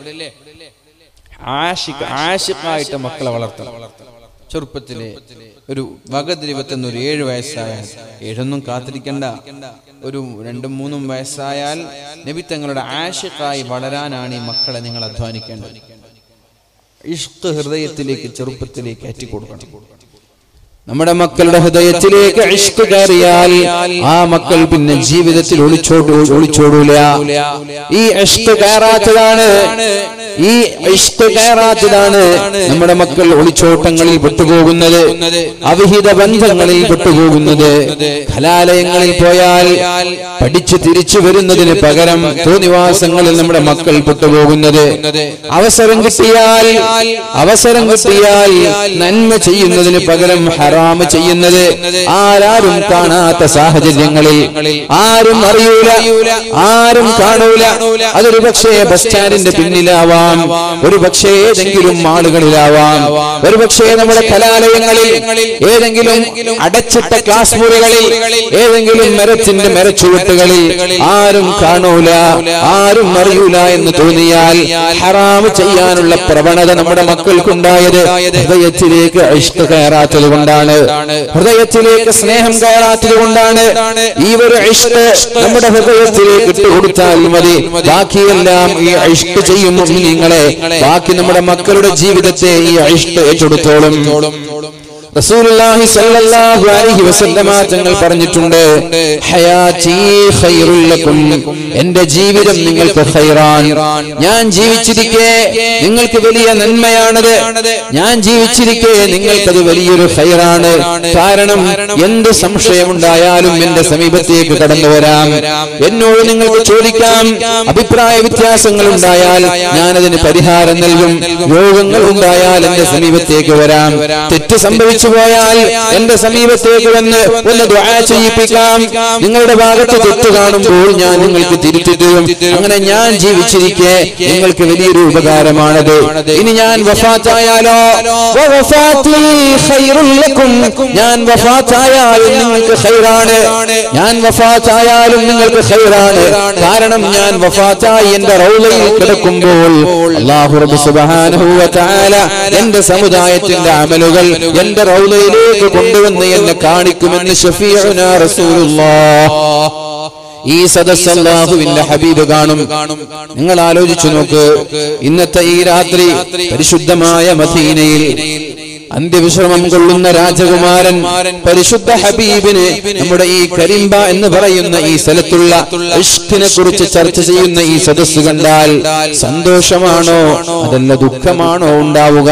ആഷിഖ് ആഷിഖായിട്ട് മക്കളെ വളർത്തണം ചെറുപ്പത്തിലെ ഒരു വകദ്രവത്തെന്ന് ഒരു ഏഴ് വയസ്സായാൽ ഏഴൊന്നും കാത്തിരിക്കണ്ട ഒരു രണ്ടും മൂന്നും വയസ്സായാൽ നബി തങ്ങളുടെ ആഷിഖായി വളരാനാണ് ഈ മക്കളെ നിങ്ങൾ അധ്വാനിക്കേണ്ടത് ഇഷ്ക് ഹൃദയത്തിലേക്ക് ചെറുപ്പത്തിലേക്ക് ഏറ്റിക്കൊടുക്കണം നമ്മുടെ മക്കളുടെ ഹൃദയത്തിലേക്ക് ഇഷ്ക് കയറിയാൽ ആ മക്കൾ പിന്നെ ജീവിതത്തിൽ ഒളിച്ചോടു ഒളിച്ചോടൂല ഈ ഇഷ്ക് കയറാത്തതാണ് ഈ ഇഷ്ക് കയറാത്തതാണ് നമ്മുടെ മക്കൾ ഒളിച്ചോട്ടങ്ങളിൽ പെട്ടുപോകുന്നത് അവിഹിത ബന്ധങ്ങളിൽ പെട്ടുപോകുന്നത് കലാലയങ്ങളിൽ പോയാൽ പഠിച്ചു തിരിച്ചു വരുന്നതിന് പകരം തോന്നിവാസങ്ങളിൽ നമ്മുടെ മക്കൾ പെട്ടുപോകുന്നത് അവസരം കിട്ടിയാൽ അവസരം കിട്ടിയാൽ നന്മ ചെയ്യുന്നതിന് പകരം ഹറാം ഹറാമ് ചെയ്യുന്നത് ആരാരും കാണാത്ത സാഹചര്യങ്ങളിൽ ആരും അറിയൂല ആരും കാണൂല അതൊരു പക്ഷേ ബസ് സ്റ്റാൻഡിന്റെ പിന്നിലാവാം ഒരു പക്ഷേ ഏതെങ്കിലും ആളുകളിലാവാം ഒരു പക്ഷേ നമ്മുടെ കലാലയങ്ങളിൽ ഏതെങ്കിലും അടച്ചിട്ട ക്ലാസ് മുറികളിൽ ഏതെങ്കിലും മരത്തിന്റെ മരച്ചുവട്ടുകളിൽ ആരും കാണൂല ആരും അറിയൂല എന്ന് തോന്നിയാൽ ഹറാമ് ചെയ്യാനുള്ള പ്രവണത നമ്മുടെ മക്കൾക്കുണ്ടായത് ഹൃദയത്തിലേക്ക് ഇഷ്ട കയറാത്തത് കൊണ്ടാണ് ഹൃദയത്തിലേക്ക് സ്നേഹം കയറാത്തത് കൊണ്ടാണ് ഈ ഒരു ഇഷ്ട നമ്മുടെ ഹൃദയത്തിലേക്ക് ഇട്ടുകൊടുത്താൽ മതി ബാക്കിയെല്ലാം ഈ ഇഷ്ട ചെയ്യും നിങ്ങളെ ബാക്കി നമ്മുടെ മക്കളുടെ ജീവിതത്തെ ഈ ഇഷ്ട ഏറ്റെടുത്തോളും റസൂലുള്ളാഹി സ്വല്ലല്ലാഹു അലൈഹി വസല്ലമ തങ്ങൾ പറഞ്ഞിട്ടുണ്ട് ഹയാതി ഖൈറുൽ ലക്കും എന്റെ ജീവിതം നിങ്ങൾക്ക് ഖൈറാൻ ഞാൻ ജീവിച്ചിരിക്കെ നിങ്ങൾക്ക് വലിയ നന്മയാണത് ഞാൻ ജീവിച്ചിരിക്കെ നിങ്ങൾക്കത് വലിയൊരു ഖൈറാണ് കാരണം എന്ത് സംശയമുണ്ടായാലും എന്റെ സമീപത്തേക്ക് കടന്നു വരാം എന്നോട് നിങ്ങൾക്ക് ചോദിക്കാം അഭിപ്രായ വ്യത്യാസങ്ങൾ ഉണ്ടായാൽ ഞാനതിന് പരിഹാരം നൽകും രോഗങ്ങൾ ഉണ്ടായാൽ എന്റെ സമീപത്തേക്ക് വരാം തെറ്റ് സംഭവിച്ചു പോയാൽ എന്റെ സമീപത്തേക്ക് വന്ന് ഒന്ന് ദുആ ചെയ്യിപ്പിക്കാം നിങ്ങളുടെ ഭാഗത്ത് തെറ്റ് കാണുമ്പോൾ ഞാൻ നിങ്ങൾക്ക് തിരുത്തി തരും അങ്ങനെ ഞാൻ ജീവിച്ചിരിക്കെ നിങ്ങൾക്ക് വലിയൊരു ഉപകാരമാണത് ഇനി ഞാൻ വഫാത്തായാലോ വഫാത്തി ഖൈറുൽ ലക്കും. ഞാൻ വഫാത്തായാലും നിങ്ങൾക്ക് ഖൈറാണ് ഞാൻ വഫാത്തായാലും നിങ്ങൾക്ക് ഖൈറാണ് കാരണം ഞാൻ വഫാത്തായി എന്റെ റൗലയിൽ കിടക്കുമ്പോൾ അല്ലാഹു റബ്ബ് സുബ്ഹാനഹു വ തആല എന്റെ സമുദായത്തിന്റെ അമലുകൾ എന്റെ റൗലയിലേക്ക് കൊണ്ടുവന്ന് എന്നെ കാണിക്കുമെന്ന് ഷഫീഉന റസൂലുള്ളാഹ് ഈ സദസ് അല്ലാഹുവിന്റെ ഹബീബ് കാണും നിങ്ങൾ ആലോചിച്ചു നോക്ക് ഇന്നത്തെ ഈ രാത്രി പരിശുദ്ധമായ മദീനയിൽ അന്ത്യവിശ്രമം കൊള്ളുന്ന രാജകുമാരൻ പരിശുദ്ധ ഹബീബിന് നമ്മുടെ ഈ കരിമ്പ എന്ന് പറയുന്ന ഈ സ്ഥലത്തുള്ള ഇഷ്കിനെ കുറിച്ച് ചർച്ച ചെയ്യുന്ന ഈ സദസ് കണ്ടാൽ സന്തോഷമാണോ അതല്ല ദുഃഖമാണോ ഉണ്ടാവുക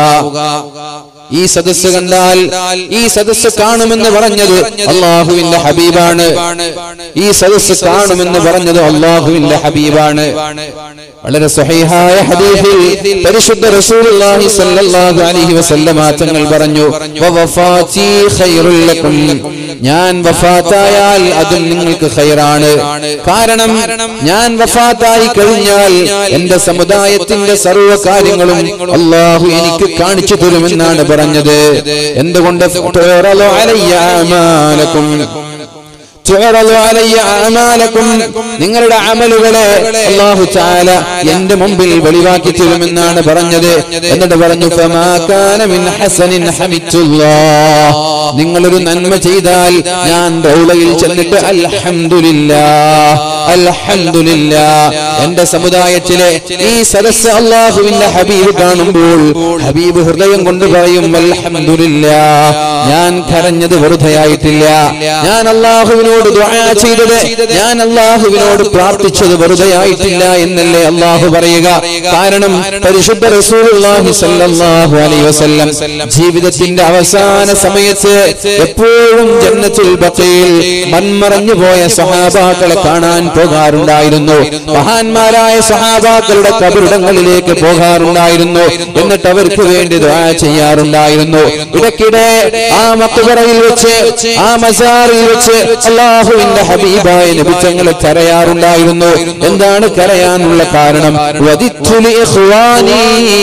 ഈ സദസ്സ് കണ്ടാൽ ഈ സദസ്സ് കാണുമെന്ന് പറഞ്ഞത് അള്ളാഹുവിന്റെ ഹബീബാണ് ഈ സദസ്സ് കാണുമെന്ന് പറഞ്ഞത് അള്ളാഹുവിന്റെ ഹബീബാണ് വളരെ സ്വഹീഹായ ഹദീസിൽ പരിശുദ്ധ റസൂലുള്ളാഹി സ്വല്ലല്ലാഹു അലൈഹി വസല്ലമ തങ്ങൾ പറഞ്ഞു വവഫാതി ഖൈറുൽ ലക്കും ഞാൻ വഫാത്തായാൽ അതും നിങ്ങൾക്ക് ഖൈറാണ് കാരണം ഞാൻ വഫാത്തായി കഴിഞ്ഞാൽ എന്റെ സമുദായത്തിന്റെ സർവ്വ കാര്യങ്ങളും അള്ളാഹു എനിക്ക് കാണിച്ചു തരുമെന്നാണ് പറഞ്ഞത് എന്തുകൊണ്ട് തുറലു അലയ്യ അമാലക്കും തുറലു അലയ്യ അമാലക്കും നിങ്ങളുടെ അമലുകളെ അള്ളാഹു ചാല എന്റെ മുമ്പിൽ വെളിവാക്കി തരുമെന്നാണ് പറഞ്ഞത് എന്നിട്ട് പറഞ്ഞു ഫമാ കാന മിൻ ഹസനിൻ ഹമിത്തുല്ലാഹ് നിങ്ങളൊരു നന്മ ചെയ്താൽ ഞാൻ റൗളയിൽ ചെന്നിട്ട് അൽഹംദുലില്ലാ അൽഹംദുലില്ലാ എന്റെ സമുദായത്തിലെ ഈ സദസ് അള്ളാഹുവിന്റെ ഹബീബ് കാണുമ്പോൾ ഹബീബ് ഹൃദയം കൊണ്ട് പറയും അൽഹംദുലില്ലാ ഞാൻ കരഞ്ഞത് വെറുതെയായിട്ടില്ല ഞാൻ അള്ളാഹുവിനോട് ദുആ ചെയ്തത് ഞാൻ അള്ളാഹുവിനോട് പ്രാർത്ഥിച്ചത് വെറുതെയായിട്ടില്ല എന്നല്ലേ അള്ളാഹു പറയുക കാരണം പരിശുദ്ധ റസൂലുള്ളാഹി സ്വല്ലല്ലാഹു അലൈഹി വസല്ലം ജീവിതത്തിന്റെ അവസാന സമയത്ത് എപ്പോഴും ജന്നത്തുൽ ബഖയിൽ മൺമറഞ്ഞു പോയ സഹാബാക്കളെ കാണാൻ പോകാറുണ്ടായിരുന്നു മഹാന്മാരായ സഹാബാക്കളുടെ കബറിടങ്ങളിലേക്ക് പോകാറുണ്ടായിരുന്നു എന്നിട്ട് അവർക്ക് വേണ്ടി ദുആ ചെയ്യാറുണ്ടായിരുന്നു ഇടയ്ക്കിടെ ആ മക്കുപറയിൽ വെച്ച് ആ മസാറിൽ വെച്ച് അള്ളാഹുവിന്റെ ഹബീബായ നബിച്ചങ്ങളെ കരയാറുണ്ടായിരുന്നു എന്താണ് കരയാനുള്ള കാരണം വദിത്തുലി ഇഖ്വാനീ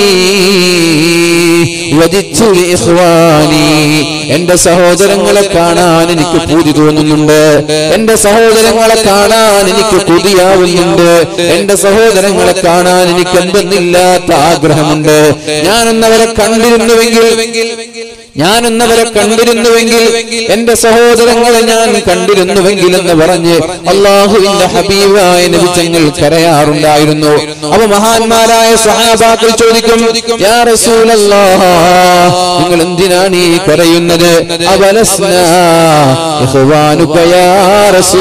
വദിത്തുലി ഇഖ്വാനീ എന്റെ സഹോദരങ്ങളെ കാണാൻ എനിക്ക് പൂതി തോന്നുന്നുണ്ട് എന്റെ സഹോദരങ്ങളെ കാണാൻ എനിക്ക് കൊതിയാവുന്നുണ്ട് എന്റെ സഹോദരങ്ങളെ കാണാൻ എനിക്ക് എന്തെന്നില്ലാത്ത ആഗ്രഹമുണ്ട് ഞാനൊന്നവരെ കണ്ടിരുന്നുവെങ്കിൽ ഞാനൊന്നവരെ കണ്ടിരുന്നുവെങ്കിൽ എന്റെ സഹോദരങ്ങളെ ഞാൻ കണ്ടിരുന്നുവെങ്കിൽ എന്ന് പറഞ്ഞ് അള്ളാഹുവിന്റെ ഹബീബായ നബിച്ചങ്ങൾ കരയാറുണ്ടായിരുന്നു അവ മഹാന്മാരായ സഹാബാക്കൾ ചോദിക്കും യാ റസൂലല്ലാഹ് നിങ്ങൾ എന്തിനാണ് ഈ കരയുന്നത് അവലസ്നാ ഇഖ്വാനുക യാ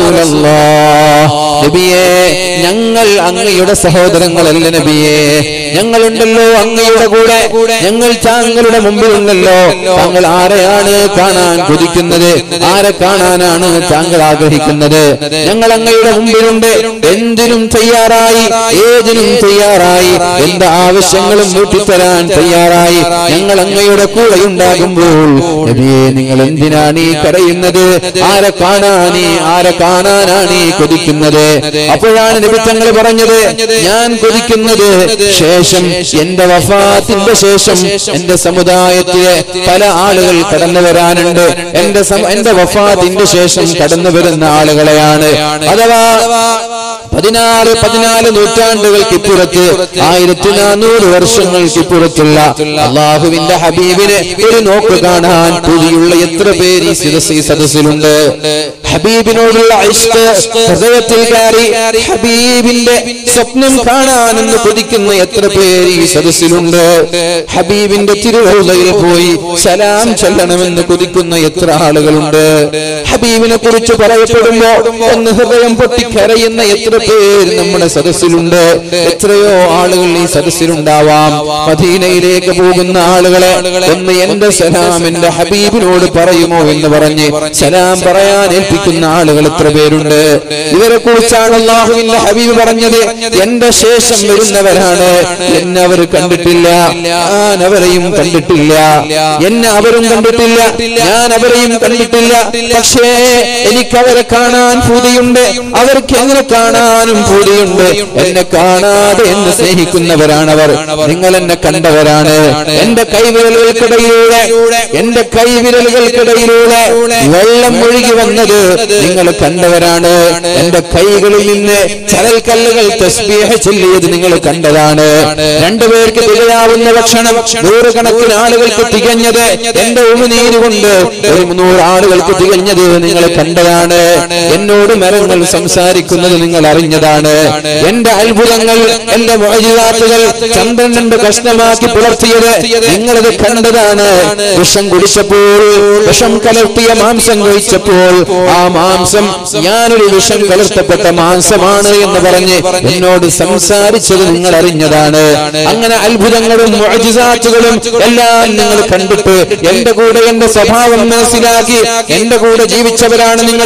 റസൂലല്ലാഹ് നബിയേ ഞങ്ങൾ അങ്ങയുടെ സഹോദരങ്ങളല്ല നബിയേ ഞങ്ങളുണ്ടല്ലോ അങ്ങയുടെ കൂടെ ഞങ്ങൾ താങ്കളുടെ മുമ്പിലുണ്ടല്ലോ താങ്കൾ ആരെയാണ് കാണാൻ കൊതിക്കുന്നത് ആരെ കാണാനാണ് താങ്കൾ ആഗ്രഹിക്കുന്നത് ഞങ്ങൾ അങ്ങയുടെ മുമ്പിലുണ്ട് എന്തിനും തയ്യാറായി ഏതിനും തയ്യാറായി എന്ത് ആവശ്യങ്ങളും വീട്ടിത്തരാൻ തയ്യാറായി ഞങ്ങൾ അങ്ങയുടെ കൂടെ ഉണ്ടാകുമ്പോൾ നബിയെ നിങ്ങൾ എന്തിനാണ് ഈ കരയുന്നത് ആരെ കാണാൻ ഈ ആരെ കാണാനാണ് ഈ കൊതിക്കുന്നത് അപ്പോഴാണ് നബി തങ്ങൾ പറഞ്ഞത് ഞാൻ കൊതിക്കുന്നത് ശേഷം എന്റെ വഫാത്തിന്റെ ശേഷം എന്റെ സമുദായത്തിലെ പല ആളുകൾ കടന്നു വരാനുണ്ട് എന്റെ സം- എന്റെ വഫാത്തിന്റെ ശേഷം കടന്നു വരുന്ന ആളുകളെയാണ് അഥവാ പതിനാറ് പതിനാല് നൂറ്റാണ്ടുകൾക്ക് ഇപ്പുറത്ത് ആയിരത്തി നാനൂറ് വർഷങ്ങൾക്ക് ഇപ്പുറത്തുള്ള അള്ളാഹുവിന്റെ ഹബീബിനെ ഒരു നോക്ക് കാണാൻ പുതിയുള്ള എത്ര പേര് ഈ സദസ് ഈ സദസ്സിലുണ്ട് ഹബീബിനോടുള്ള ഇഷ്ട് ഹൃദയത്തിൽ കയറി ഹബീബിന്റെ സ്വപ്നം കാണാനെന്ന് കൊതിക്കുന്ന എത്ര പേര് ഈ സദസ്സിലുണ്ട് ഹബീബിന്റെ തിരുവള്ളയിൽ പോയി സലാം ചൊല്ലണമെന്ന് കൊതിക്കുന്ന എത്ര ആളുകളുണ്ട് ഹബീബിനെ കുറിച്ച് പറയപ്പെടുമ്പോ ഒന്ന് ഹൃദയം പൊട്ടിക്കരയുന്ന എത്ര പേര് നമ്മുടെ സദസ്സിലുണ്ട് എത്രയോ ആളുകൾ ഈ സദസ്സിലുണ്ടാവാം മദീനയിലേക്ക് പോകുന്ന ആളുകളെ ഒന്ന് എന്റെ സലാം എന്റെ ഹബീബിനോട് പറയുമോ എന്ന് പറഞ്ഞ് സലാം പറയാൻ ഏൽപ്പിക്കുന്ന ആളുകൾ എത്ര പേരുണ്ട് ഇവരെ കുറിച്ചാണ് അള്ളാഹുവിന്റെ ഹബീബ് പറഞ്ഞത് എന്റെ ശേഷം വരുന്നവരാണ് എന്നെ അവർ കണ്ടിട്ടില്ല ഞാൻ അവരെയും കണ്ടിട്ടില്ല എന്നെ അവരും കണ്ടിട്ടില്ല ഞാൻ അവരെയും കണ്ടിട്ടില്ല പക്ഷേ എനിക്ക് അവരെ കാണാൻ പൂതിയുണ്ട് അവർക്ക് എങ്ങനെ കാണാനും പൂതിയുണ്ട് എന്നെ കാണാതെ എന്നെ സ്നേഹിക്കുന്നവരാണവർ നിങ്ങൾ എന്നെ കണ്ടവരാണ് എന്റെ കൈവിരലുകൾക്കിടയിലൂടെ എന്റെ കൈവിരലുകൾക്കിടയിലൂടെ വെള്ളം ഒഴുകി വന്നത് നിങ്ങൾ കണ്ടവരാണ് എന്റെ കൈകളിൽ നിന്ന് ചരൽക്കല്ലുകൾ തസ്ബീഹ ചൊല്ലിയത് നിങ്ങൾ കണ്ടതാണ് രണ്ടുപേർക്ക് തികയാവുന്ന ഭക്ഷണം നൂറുകണക്കിന് ആളുകൾക്ക് തികഞ്ഞത് എന്റെ ഉമിനീര് കൊണ്ട് ഒരു നൂറ് ആളുകൾക്ക് തികഞ്ഞത് നിങ്ങൾ കണ്ടതാണ് എന്നോട് മരങ്ങൾ സംസാരിക്കുന്നത് നിങ്ങൾ അറിഞ്ഞതാണ് എന്റെ അത്ഭുതങ്ങൾ എന്റെ മോചിതാത്തുകൾ ചന്ദ്രൻ രണ്ട് കഷ്ണമാക്കി പുലർത്തിയത് നിങ്ങളത് കണ്ടതാണ് വിഷം കുടിച്ചപ്പോൾ വിഷം കലർത്തിയ മാംസം കഴിച്ചപ്പോൾ ആ മാംസം ഞാനൊരു വിഷം കലർത്തപ്പെട്ട മാംസമാണ് എന്ന് പറഞ്ഞ് എന്നോട് സംസാരിച്ചത് നിങ്ങൾ അറിഞ്ഞതാണ് അങ്ങനെ അത്ഭുതങ്ങളും മോചിതാത്തുകളും എല്ലാം നിങ്ങൾ കണ്ടിട്ട് എന്റെ കൂടെ എന്റെ സ്വഭാവം മനസ്സിലാക്കി എന്റെ കൂടെ ജീവിച്ചവരാണ് നിങ്ങൾ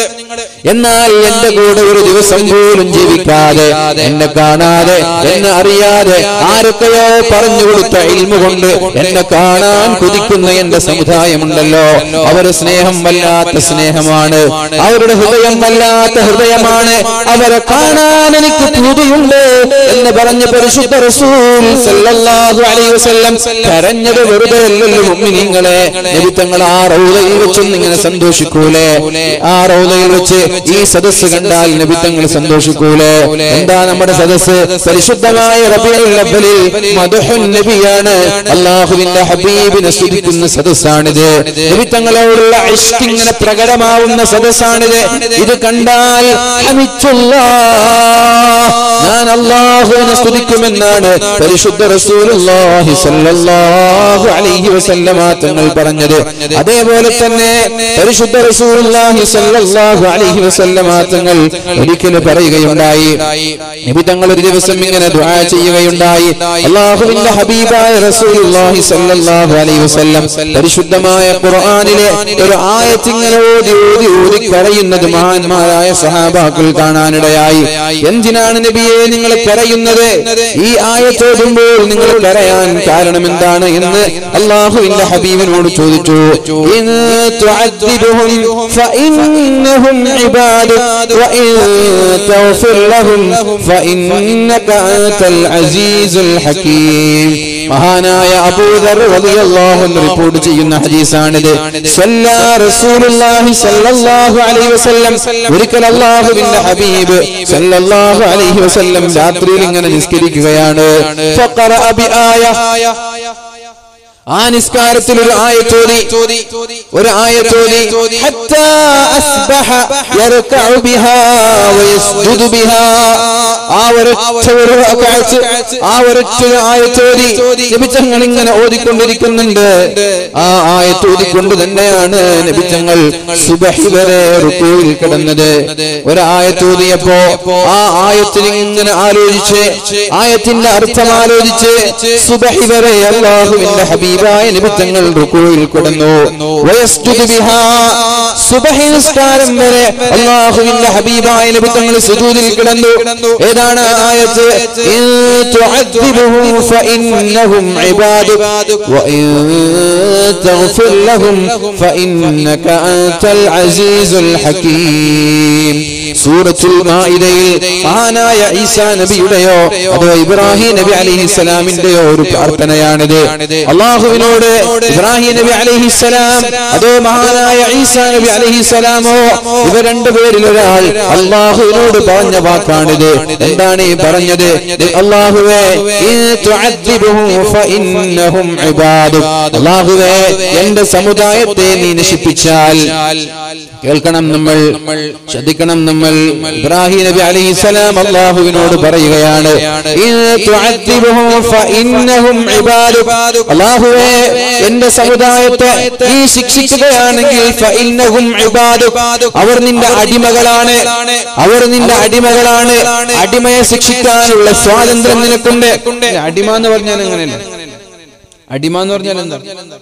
എന്നാൽ എന്റെ കൂടെ ഒരു ദിവസം പോലും ജീവിക്കാതെ എന്നെ കാണാതെ എന്നെ അറിയാതെ ആരൊക്കെയോ പറഞ്ഞു കൊടുത്ത ഇൽമ കൊണ്ട് എന്നെ കാണാൻ കൊതിക്കുന്ന എന്റെ സമുദായമുണ്ടല്ലോ അവര് സ്നേഹം വല്ലാത്ത സ്നേഹമാണ് അവരുടെ ഹൃദയം വല്ലാത്ത ഹൃദയമാണ് അവരെ കാണാൻ എനിക്ക് പൂതിയുണ്ട് എന്ന് പറഞ്ഞ പരിശുദ്ധ റസൂൽ സല്ലല്ലാഹു അലൈഹി വസല്ലം കരഞ്ഞത് വെറുതെ അല്ലല്ലോ മുഅ്മിനീങ്ങളെ നബി തങ്ങൾ ആ റൗദയിൽ വെച്ചൊന്ന് ഇങ്ങനെ സന്തോഷിക്കൂലേ ആ റൗദയിൽ വെച്ച് ഈ സദസ്സ് കണ്ടാൽ നബി തങ്ങൾ സന്തോഷിക്കൂലേ എന്താ നമ്മുടെ സദസ്സ് പരിശുദ്ധമായ റബീഉൽ അവ്വലിൽ മദ്ഹുൻ നബിയാണ് അല്ലാഹുവിന്റെ ഹബീബിനെ സ്തുതിക്കുന്ന സദസ്സാണിത് നബി തങ്ങളോടുള്ള ഇഷ്ക് ഇങ്ങനെ പ്രകടമാവുന്ന സദസ്സാണിത് ഇത് കണ്ടാൽ ഹമിച്ചുല്ലാ ഞാൻ അള്ളാഹുവിനെ സ്തുതിക്കുമെന്നാണ് പരിശുദ്ധ റസൂലുള്ളാഹി സ്വല്ലല്ലാഹു അലൈഹി വസല്ലമ തങ്ങൾ പറഞ്ഞത് അതേപോലെ തന്നെ പരിശുദ്ധ റസൂലുള്ളാഹി സ്വല്ലല്ലാഹു അലൈഹി വസല്ലമ തങ്ങൾ ഒരിക്കൽ പറയുകയുണ്ടായി നബി തങ്ങൾ ഒരു ദിവസം ഇങ്ങനെ ദുആ ചെയ്യുകയുണ്ടായി അള്ളാഹുവിന്റെ ഹബീബായ റസൂലുള്ളാഹി സ്വല്ലല്ലാഹു അലൈഹി വസല്ലം പരിശുദ്ധമായ ഖുർആനിലെ ഒരു ആയത്ത് ഇങ്ങനെ ഓതി ഓതി ഓതി കരയുന്നത് മഹാന്മാരായ സഹാബാക്കൾ കാണാനിടയായി എന്തിനാണ് നബിയെ നിങ്ങൾ കരയുന്നത് ഈ ആയത്തോടുമ്പോൾ നിങ്ങൾ കരയാൻ കാരണം എന്താണ് എന്ന് അള്ളാഹുവിന്റെ ഹബീബിനോട് ചോദിച്ചു ഇൻ തുഅദ്ദിബുഹും ഫഇന്നഹും ഇബാദുക വഇൻ തഗ്ഫിർ ലഹും ഫഇന്നക അൻതൽ അസീസുൽ ഹകീം മഹാനായ അബൂദർ റളിയല്ലാഹു അൻഹു റിപ്പോർട്ട് ചെയ്യുന്ന ഹദീസാണിത് സല്ലാ റസൂലുള്ളാഹി സ്വല്ലല്ലാഹു അലൈഹി വസല്ലം ഒരിക്കൽ അല്ലാഹുവിന്റെ ഹബീബ് സല്ലല്ലാഹു അലൈഹി വസല്ലം രാത്രിയിൽ ഇങ്ങനെ നിസ്കരിക്കുകയാണ് ഫഖറഅ ബിആയ ആ നിസ്കാരത്തിൽ ഒരു ആയത്തോതി ഒരു ആയത്തോതി ഹത്താ അസ്ബഹ യർകഉ ബിഹാ വയസ്ജുദു ബിഹാ ആ ഒരൊറ്റ ഒരു റക്അത്ത് ആ ഒരൊറ്റ ഒരു ആയത്തോതി നബിച്ചങ്ങൾ ഇങ്ങനെ ഓതിക്കൊണ്ടിരിക്കുന്നുണ്ട് ആ ആയത്ത് ഓതിക്കൊണ്ട് തന്നെയാണ് നബിച്ചങ്ങൾ സുബഹി വരെ റുക്കൂയിൽ കിടന്നത് ഒരു ആയത്തോതിയപ്പോ ആ ആയത്തിൽ ഇങ്ങനെ ആലോചിച്ച് ആയത്തിന്റെ അർത്ഥം ആലോചിച്ച് സുബഹി വരെ അള്ളാഹുവിന്റെ ഹബീബായ നിമിത്തങ്ങൾ റുക്കൂയിൽ കിടന്നു വയസ്തുതി ബിഹാ സുബഹി നിസ്കാരം വരെ അള്ളാഹുവിന്റെ ഹബീബായ നിമിത്തങ്ങൾ സുജൂദിൽ കിടന്നു ഏതാണ് ആ ആയത്ത് ഇൻ തുഅദ്ദിബുഹും ഫഇന്നഹും ഇബാദുക് വഇൻ തഗ്ഫിർ ലഹും ഫഇന്നക അൻതൽ അസീസുൽ ഹകീം സൂറത്തുൽ മാഇദയിൽ മഹാനായ ഈസാ നബിയുടെയോ അതോ ഇബ്രാഹിം നബി അലൈഹിസ്സലാമിന്റെയോ ഒരു പ്രാർത്ഥനയാണിത് അള്ളാഹുവിനോട് ഇബ്രാഹിം നബി അലൈഹിസ്സലാം അതോ മഹാനായ ഈസാ നബി അലൈഹിസ്സലാമോ ഇവ രണ്ടുപേരിൽ ഒരാൾ അള്ളാഹുവിനോട് പറഞ്ഞ വാക്കാണിത് എന്താണ് ഈ പറഞ്ഞത് അള്ളാഹുവേ ഇൻ തുഅദ്ദിബുഹും ഫഇന്നഹും ഇബാദുക് അള്ളാഹുവേ എന്റെ സമുദായത്തെ നീ നശിപ്പിച്ചാൽ കേൾക്കണം നമ്മൾ ശ്രദ്ധിക്കണം നമ്മൾ ഇബ്രാഹിം നബി അലൈഹിസ്സലാം അള്ളാഹുവിനോട് പറയുകയാണ് ഇൻ തുഅദ്ദിബുഹും ഫഇന്നഹും ഇബാദുക് അള്ളാഹുവേ എന്റെ സമുദായത്തെ നീ ശിക്ഷിക്കുകയാണെങ്കിൽ ഫഇന്നഹും ഇബാദുക് അവർ നിന്റെ അടിമകളാണ് അവർ നിന്റെ അടിമകളാണ് അടിമയെ ശിക്ഷിക്കാനുള്ള സ്വാതന്ത്ര്യം നിനക്കുണ്ട് അടിമ എന്ന് പറഞ്ഞാൽ എങ്ങനെയല്ല അടിമ എന്ന് പറഞ്ഞാൽ എന്താ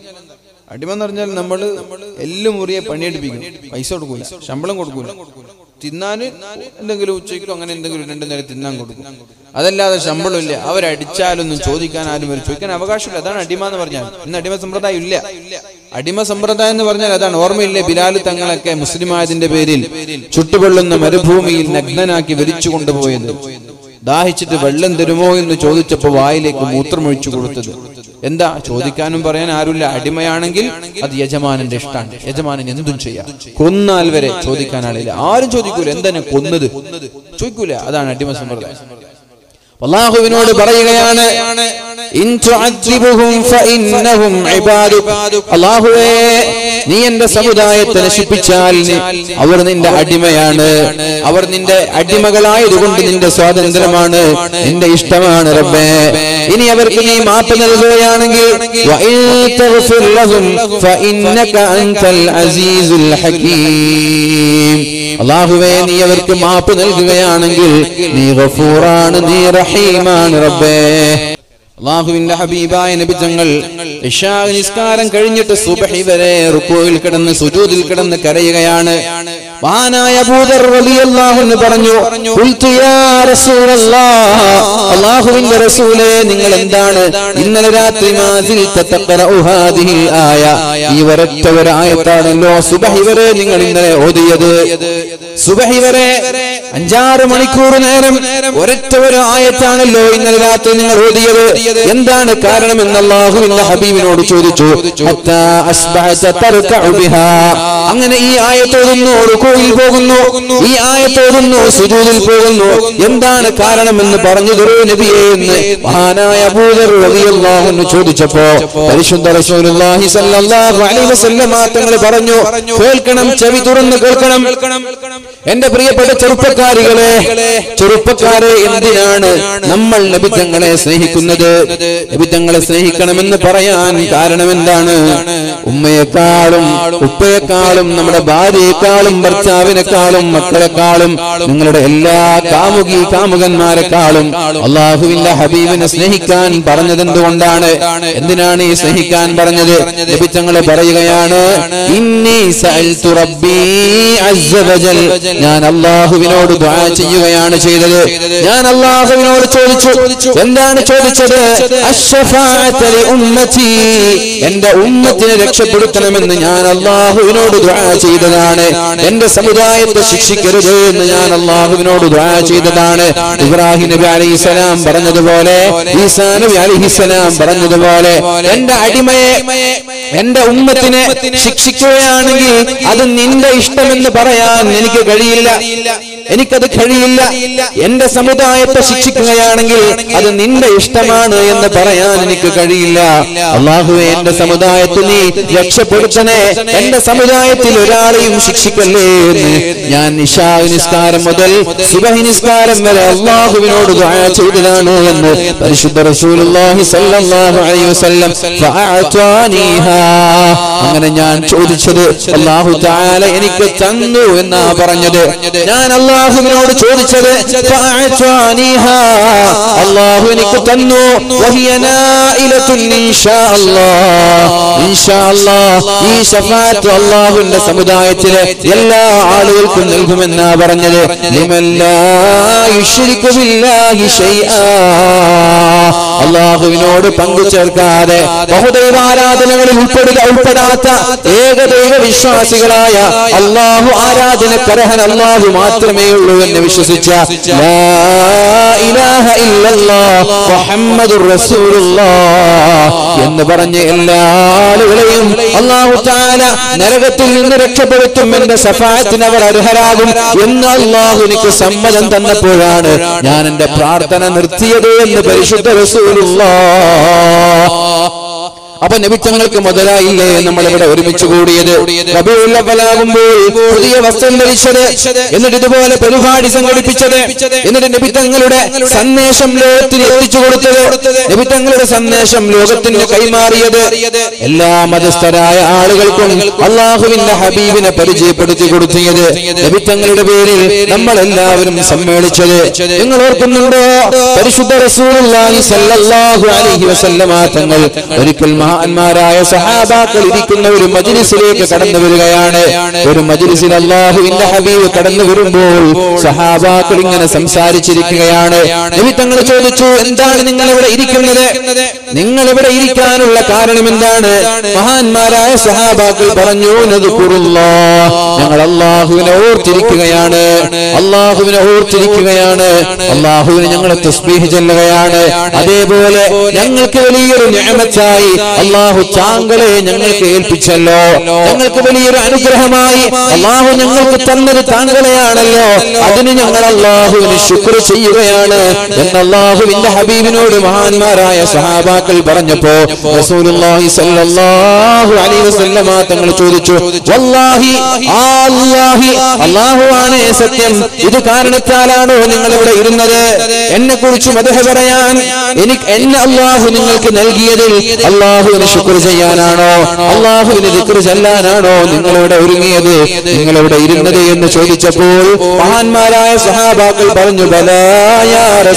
അടിമ എന്ന് പറഞ്ഞാൽ നമ്മൾ എല്ലാം മുറിയെ പണിയെടുപ്പിക്കും പൈസ കൊടുക്കൂല ശമ്പളം കൊടുക്കൂല തിന്നാന് എന്തെങ്കിലും ഉച്ചയ്ക്കോ അങ്ങനെ എന്തെങ്കിലും രണ്ടു നേരം തിന്നാൻ കൊടുക്കും അതല്ലാതെ ശമ്പളമില്ല അവരടിച്ചാലൊന്നും ചോദിക്കാൻ ആരും വരും ചോദിക്കാൻ അവകാശമില്ല അതാണ് അടിമ എന്ന് പറഞ്ഞാൽ ഇന്ന് അടിമ സമ്പ്രദായം ഇല്ല അടിമ സമ്പ്രദായം എന്ന് പറഞ്ഞാൽ അതാണ് ഓർമ്മയില്ലേ ബിലാൽ തങ്ങളൊക്കെ മുസ്ലിമായതിന്റെ പേരിൽ ചുട്ടുപൊള്ളുന്ന മരുഭൂമിയിൽ നഗ്നനാക്കി വിരിച്ചു കൊണ്ടുപോയത് ദാഹിച്ചിട്ട് വെള്ളം തരുമോ എന്ന് ചോദിച്ചപ്പോ വായിലേക്ക് മൂത്രമൊഴിച്ചു കൊടുത്തത് എന്താ ചോദിക്കാനും പറയാൻ ആരുമില്ല അടിമയാണെങ്കിൽ അത് യജമാനന്റെ ഇഷ്ടമാണ് യജമാനൻ എന്തും ചെയ്യാം കൊന്നാൽ വരെ ചോദിക്കാൻ ആളില്ല ആരും ചോദിക്കൂല എന്താണ് കൊന്നത് ചോദിക്കൂല അതാണ് അടിമ സമ്പ്രദായം അള്ളാഹുവിനോട് പറയുകയാണ് ഇൻ തുഅദ്ദിബുഹും ഫഇന്നഹും ഇബാദുക് അള്ളാഹുവേ നീ എന്റെ സമുദായത്തെ നശിപ്പിച്ചാൽ നീ- അവർ നിന്റെ അടിമയാണ് അവർ നിന്റെ അടിമകളായതുകൊണ്ട് നിന്റെ സ്വാതന്ത്ര്യമാണ് നിന്റെ ഇഷ്ടമാണ് റബ്ബേ ഇനി അവർക്ക് നീ മാപ്പ് നൽകുകയാണെങ്കിൽ വഇൻ തഗ്ഫിർ ലഹും ഫഇന്നക അൻതൽ അസീസുൽ ഹകീം അള്ളാഹുവേ നീ അവർക്ക് മാപ്പ് നൽകുകയാണെങ്കിൽ നീ ഗഫൂറാണ് നീ റഹീമാണ് റബ്ബേ അള്ളാഹുവിന്റെ ഹബീബായ നബിതങ്ങൾ ഇഷാ നിസ്കാരം കഴിഞ്ഞിട്ട് സുബഹി വരെ റുക്കോയിൽ കിടന്ന് സുജൂദിൽ കിടന്ന് കരയുകയാണ് മഹാനായ അബൂദർ റളിയല്ലാഹു അൻഹു പറഞ്ഞു ഖുൽതു യാ റസൂലല്ലാഹ് അല്ലാഹുവിന്റെ റസൂലേ നിങ്ങൾ എന്താണ് ഇന്നലെ രാത്രി മാസിൽ തതഖറഉ ഹാദിഹിൽ ആയ ഈ ഒരൊറ്റ ഒരു ആയത്താണല്ലോ സുബഹി വരെ നിങ്ങൾ ഇന്നലെ ഓതിയത് സുബഹി വരെ അഞ്ചാറ് മണിക്കൂർ നേരം ഒരൊറ്റ ഒരു ആയത്താണല്ലോ ഇന്നലെ രാത്രി നിങ്ങൾ ഓതിയത് എന്താണ് കാരണം എന്ന് അല്ലാഹുവിന്റെ ഹബീബിനോട് ചോദിച്ചു ഹത്താ അസ്ബഹത തർകഉ ബിഹാ അങ്ങനെ ഈ ആയത്തോതുന്നു റുക്കോയിൽ പോകുന്നു ഈ ആയത്തോതുന്നു സുജൂദിൽ പോകുന്നു എന്താണ് കാരണമെന്ന് പറഞ്ഞു തരൂ നബിയെ എന്ന് മഹാനായ അബൂദർ റളിയല്ലാഹു അൻഹു ചോദിച്ചപ്പോ പരിശുദ്ധ റസൂലുള്ളാഹി സ്വല്ലല്ലാഹു അലൈഹി വസല്ലമ തങ്ങൾ പറഞ്ഞു കേൾക്കണം ചെവി തുറന്ന് കേൾക്കണം എന്റെ പ്രിയപ്പെട്ട ചെറുപ്പക്കാരികളെ ചെറുപ്പക്കാരെ എന്തിനാണ് നമ്മൾ നബിത്തങ്ങളെ സ്നേഹിക്കുന്നത് നബിത്തങ്ങളെ സ്നേഹിക്കണമെന്ന് പറയാൻ കാരണം എന്താണ് ഉമ്മയെക്കാളും ഉപ്പയെക്കാളും നമ്മുടെ ഭാര്യയെക്കാളും ഭർത്താവിനെക്കാളും മക്കളെക്കാളും നിങ്ങളുടെ എല്ലാ കാമുകി കാമുകന്മാരെക്കാളും അള്ളാഹുവിന്റെ ഹബീബിനെ സ്നേഹിക്കാൻ പറഞ്ഞത് എന്തുകൊണ്ടാണ് എന്തിനാണ് ഈ സ്നേഹിക്കാൻ പറഞ്ഞത് ലഭിച്ചങ്ങളെ പറയുകയാണ് ഇന്നി സഅൽതു റബ്ബി അസ്സ വജൽ ഞാൻ അള്ളാഹുവിനോട് ദുആ ചെയ്യുകയാണ് ചെയ്തത് ഞാൻ അള്ളാഹുവിനോട് ചോദിച്ചു എന്താണ് ചോദിച്ചത് അശ്ശഫാഅത ലി ഉമ്മത്തി എന്റെ ഉമ്മത്തിനെ രക്ഷപ്പെടുത്തണമെന്ന് ഞാൻ അള്ളാഹുവിനോട് ദുആ ചെയ്തതാണ് എന്റെ സമുദായത്തെ ശിക്ഷിക്കരുത് എന്ന് ഞാൻ അള്ളാഹുവിനോട് ദുആ ചെയ്തതാണ് ഇബ്രാഹിം നബി അലൈഹിസ്സലാം പറഞ്ഞതുപോലെ ഈസാ നബി അലൈഹിസ്സലാം പറഞ്ഞതുപോലെ എന്റെ അടിമയെ എന്റെ ഉമ്മത്തിനെ ശിക്ഷിക്കുകയാണെങ്കിൽ അത് നിന്റെ ഇഷ്ടമെന്ന് പറയാൻ എനിക്ക് കഴിയില്ല എനിക്കത് കഴിയില്ല എന്റെ സമുദായത്തെ ശിക്ഷിക്കുകയാണെങ്കിൽ അത് നിന്റെ ഇഷ്ടമാണ് എന്ന് പറയാൻ എനിക്ക് കഴിയില്ല അള്ളാഹുവെ എന്റെ സമുദായത്തെ നീ രക്ഷപ്പെടുത്തണേ എന്റെ സമുദായത്തിൽ ഒരാളെയും ശിക്ഷിക്കല്ലേ എന്ന് ഞാൻ നിശാ നിസ്കാരം മുതൽ സുബഹി നിസ്കാരം വരെ അള്ളാഹുവിനോട് ദുആ ചെയ്തതാണ് എന്ന് പരിശുദ്ധ റസൂലുള്ളാഹി സ്വല്ലല്ലാഹു അലൈഹി വസല്ലം ഫഅഅതാനീഹാ അങ്ങനെ ഞാൻ ചോദിച്ചത് അള്ളാഹു തആല എനിക്ക് തന്നു എന്നാ പറഞ്ഞത് ഞാൻ അള്ളാഹുവിനോട് ചോദിച്ചത് ഫഅഅതാനീഹാ അള്ളാഹു എനിക്ക് തന്നു വഹിയ നായിലത്തുൻ ഇൻഷാ അല്ലാഹ് ഇൻഷാ അല്ലാഹ് ഈ ശഫാഅത്ത് അള്ളാഹുവിന്റെ സമുദായത്തിലെ എല്ലാ ആളുകൾക്കും നൽകുമെന്നാ പറഞ്ഞത് ലിമല്ലാ യുശ്രികു ബില്ലാഹി ശൈആ അള്ളാഹുവിനോട് പങ്കു ചേർക്കാതെ ബഹുദൈവ ആരാധനകളിൽ ഉൾപ്പെടുക ഉൾപ്പെടാത്ത ഏകദൈവ വിശ്വാസികളായ അള്ളാഹു ആരാധനക്കരഹൻ അള്ളാഹു മാത്രമേ ഉള്ളൂ എന്ന് വിശ്വസിച്ച ലാ ഇലാഹ ഇല്ലല്ലാഹ് മുഹമ്മദുർ റസൂലുള്ളാഹ് എന്ന് പറഞ്ഞ എല്ലാ ആളുകളെയും അള്ളാഹു താല നരകത്തിൽ നിന്ന് രക്ഷപ്പെടുത്തും എന്റെ സഫായത്തിന് അവർ അർഹരാകും എന്ന് അള്ളാഹു എനിക്ക് സമ്മതം തന്നപ്പോഴാണ് ഞാൻ എന്റെ പ്രാർത്ഥന നിർത്തിയത് എന്ന് പരിശുദ്ധ റസൂലുള്ള അപ്പൊ നബിത്തങ്ങൾക്ക് മുതലായില്ലേ നമ്മൾ ഇവിടെ ഒരുമിച്ച് കൂടിയത് റബിയുള്ളവലാകുമ്പോൾ പുതിയ വസ്ത്രം ധരിച്ചത് എന്നിട്ട് ഇതുപോലെ പരിപാടി സംഘടിപ്പിച്ചത് എന്നിട്ട് നബിത്തങ്ങളുടെ സന്ദേശം ലോകത്തിന് എത്തിച്ചു കൊടുത്തത് നബിത്തങ്ങളുടെ സന്ദേശം ലോകത്തിന് കൈമാറിയത് എല്ലാ മതസ്ഥരായ ആളുകൾക്കും അള്ളാഹുവിന്റെ ഹബീബിനെ പരിചയപ്പെടുത്തി കൊടുത്തിയത് നബിത്തങ്ങളുടെ പേരിൽ നമ്മൾ എല്ലാവരും സമ്മേളിച്ചത് നിങ്ങൾ ഓർക്കുന്നുണ്ടോ പരിശുദ്ധ റസൂലുള്ളാഹി സല്ലല്ലാഹു അലൈഹി വസല്ലമ തങ്ങൾ ഒരിക്കൽ മഹാന്മാരായ സഹാബാക്കൾ ഇരിക്കുന്ന ഒരു മജ്ലിസിലേക്ക് കടന്നു വരികയാണ് ഒരു മജ്ലിസിൽ അള്ളാഹുവിന്റെ ഹബീബ് കടന്നു വരുമ്പോൾ സഹാബാക്കൾ ഇങ്ങനെ സംസാരിച്ചിരിക്കുകയാണ് നബി തങ്ങൾ ചോദിച്ചു എന്താണ് നിങ്ങൾ ഇവിടെ ഇരിക്കുന്നത് നിങ്ങൾ ഇവിടെ ഇരിക്കാനുള്ള കാരണം എന്താണ് മഹാന്മാരായ സഹാബാക്കൾ പറഞ്ഞു നദ്കുറുല്ലാ. ഞങ്ങൾ അള്ളാഹുവിനെ ഓർത്തിരിക്കുകയാണ് അള്ളാഹുവിനെ ഓർത്തിരിക്കുകയാണ് അള്ളാഹുവിനെ ഞങ്ങൾ തസ്ബീഹ് ചെല്ലുകയാണ് അതേപോലെ ഞങ്ങൾക്ക് വലിയൊരു ഞാമത്തായി അള്ളാഹു താങ്കളെ ഞങ്ങൾക്ക് ഏൽപ്പിച്ചല്ലോ ഞങ്ങൾക്ക് വലിയൊരു അനുഗ്രഹമായി അള്ളാഹു ഞങ്ങൾക്ക് തന്നത് താങ്കളെയാണല്ലോ അതിന് ഞങ്ങൾ അള്ളാഹുവിന് ശുക്ർ ചെയ്യുകയാണ് എന്ന് അള്ളാഹുവിന്റെ ഹബീബിനോട് മഹാന്മാരായ സഹാബാക്കൾ പറഞ്ഞപ്പോ റസൂലുള്ളാഹി സ്വല്ലല്ലാഹു അലൈഹി വസല്ലമ തങ്ങൾ ചോദിച്ചു വല്ലാഹി ആ അല്ലാഹി അള്ളാഹുവാണ് സത്യം ഇത് കാരണത്താലാണോ നിങ്ങൾ ഇവിടെ ഇരുന്നത് എന്നെ കുറിച്ച് മതഹ പറയാൻ എനിക്ക് എന്നെ അള്ളാഹു നിങ്ങൾക്ക് നൽകിയതിൽ അള്ളാഹുവിന് ശുക്ർ ചെയ്യാനാണോ അള്ളാഹുവിന് ദിക്ർ ചെല്ലാനാണോ നിങ്ങളിവിടെ ഒരുങ്ങിയത് നിങ്ങളിവിടെ ഇരുന്നത് എന്ന് ചോദിച്ചപ്പോൾ മഹാന്മാരായ സഹാബാക്കൾ പറഞ്ഞു ബലായ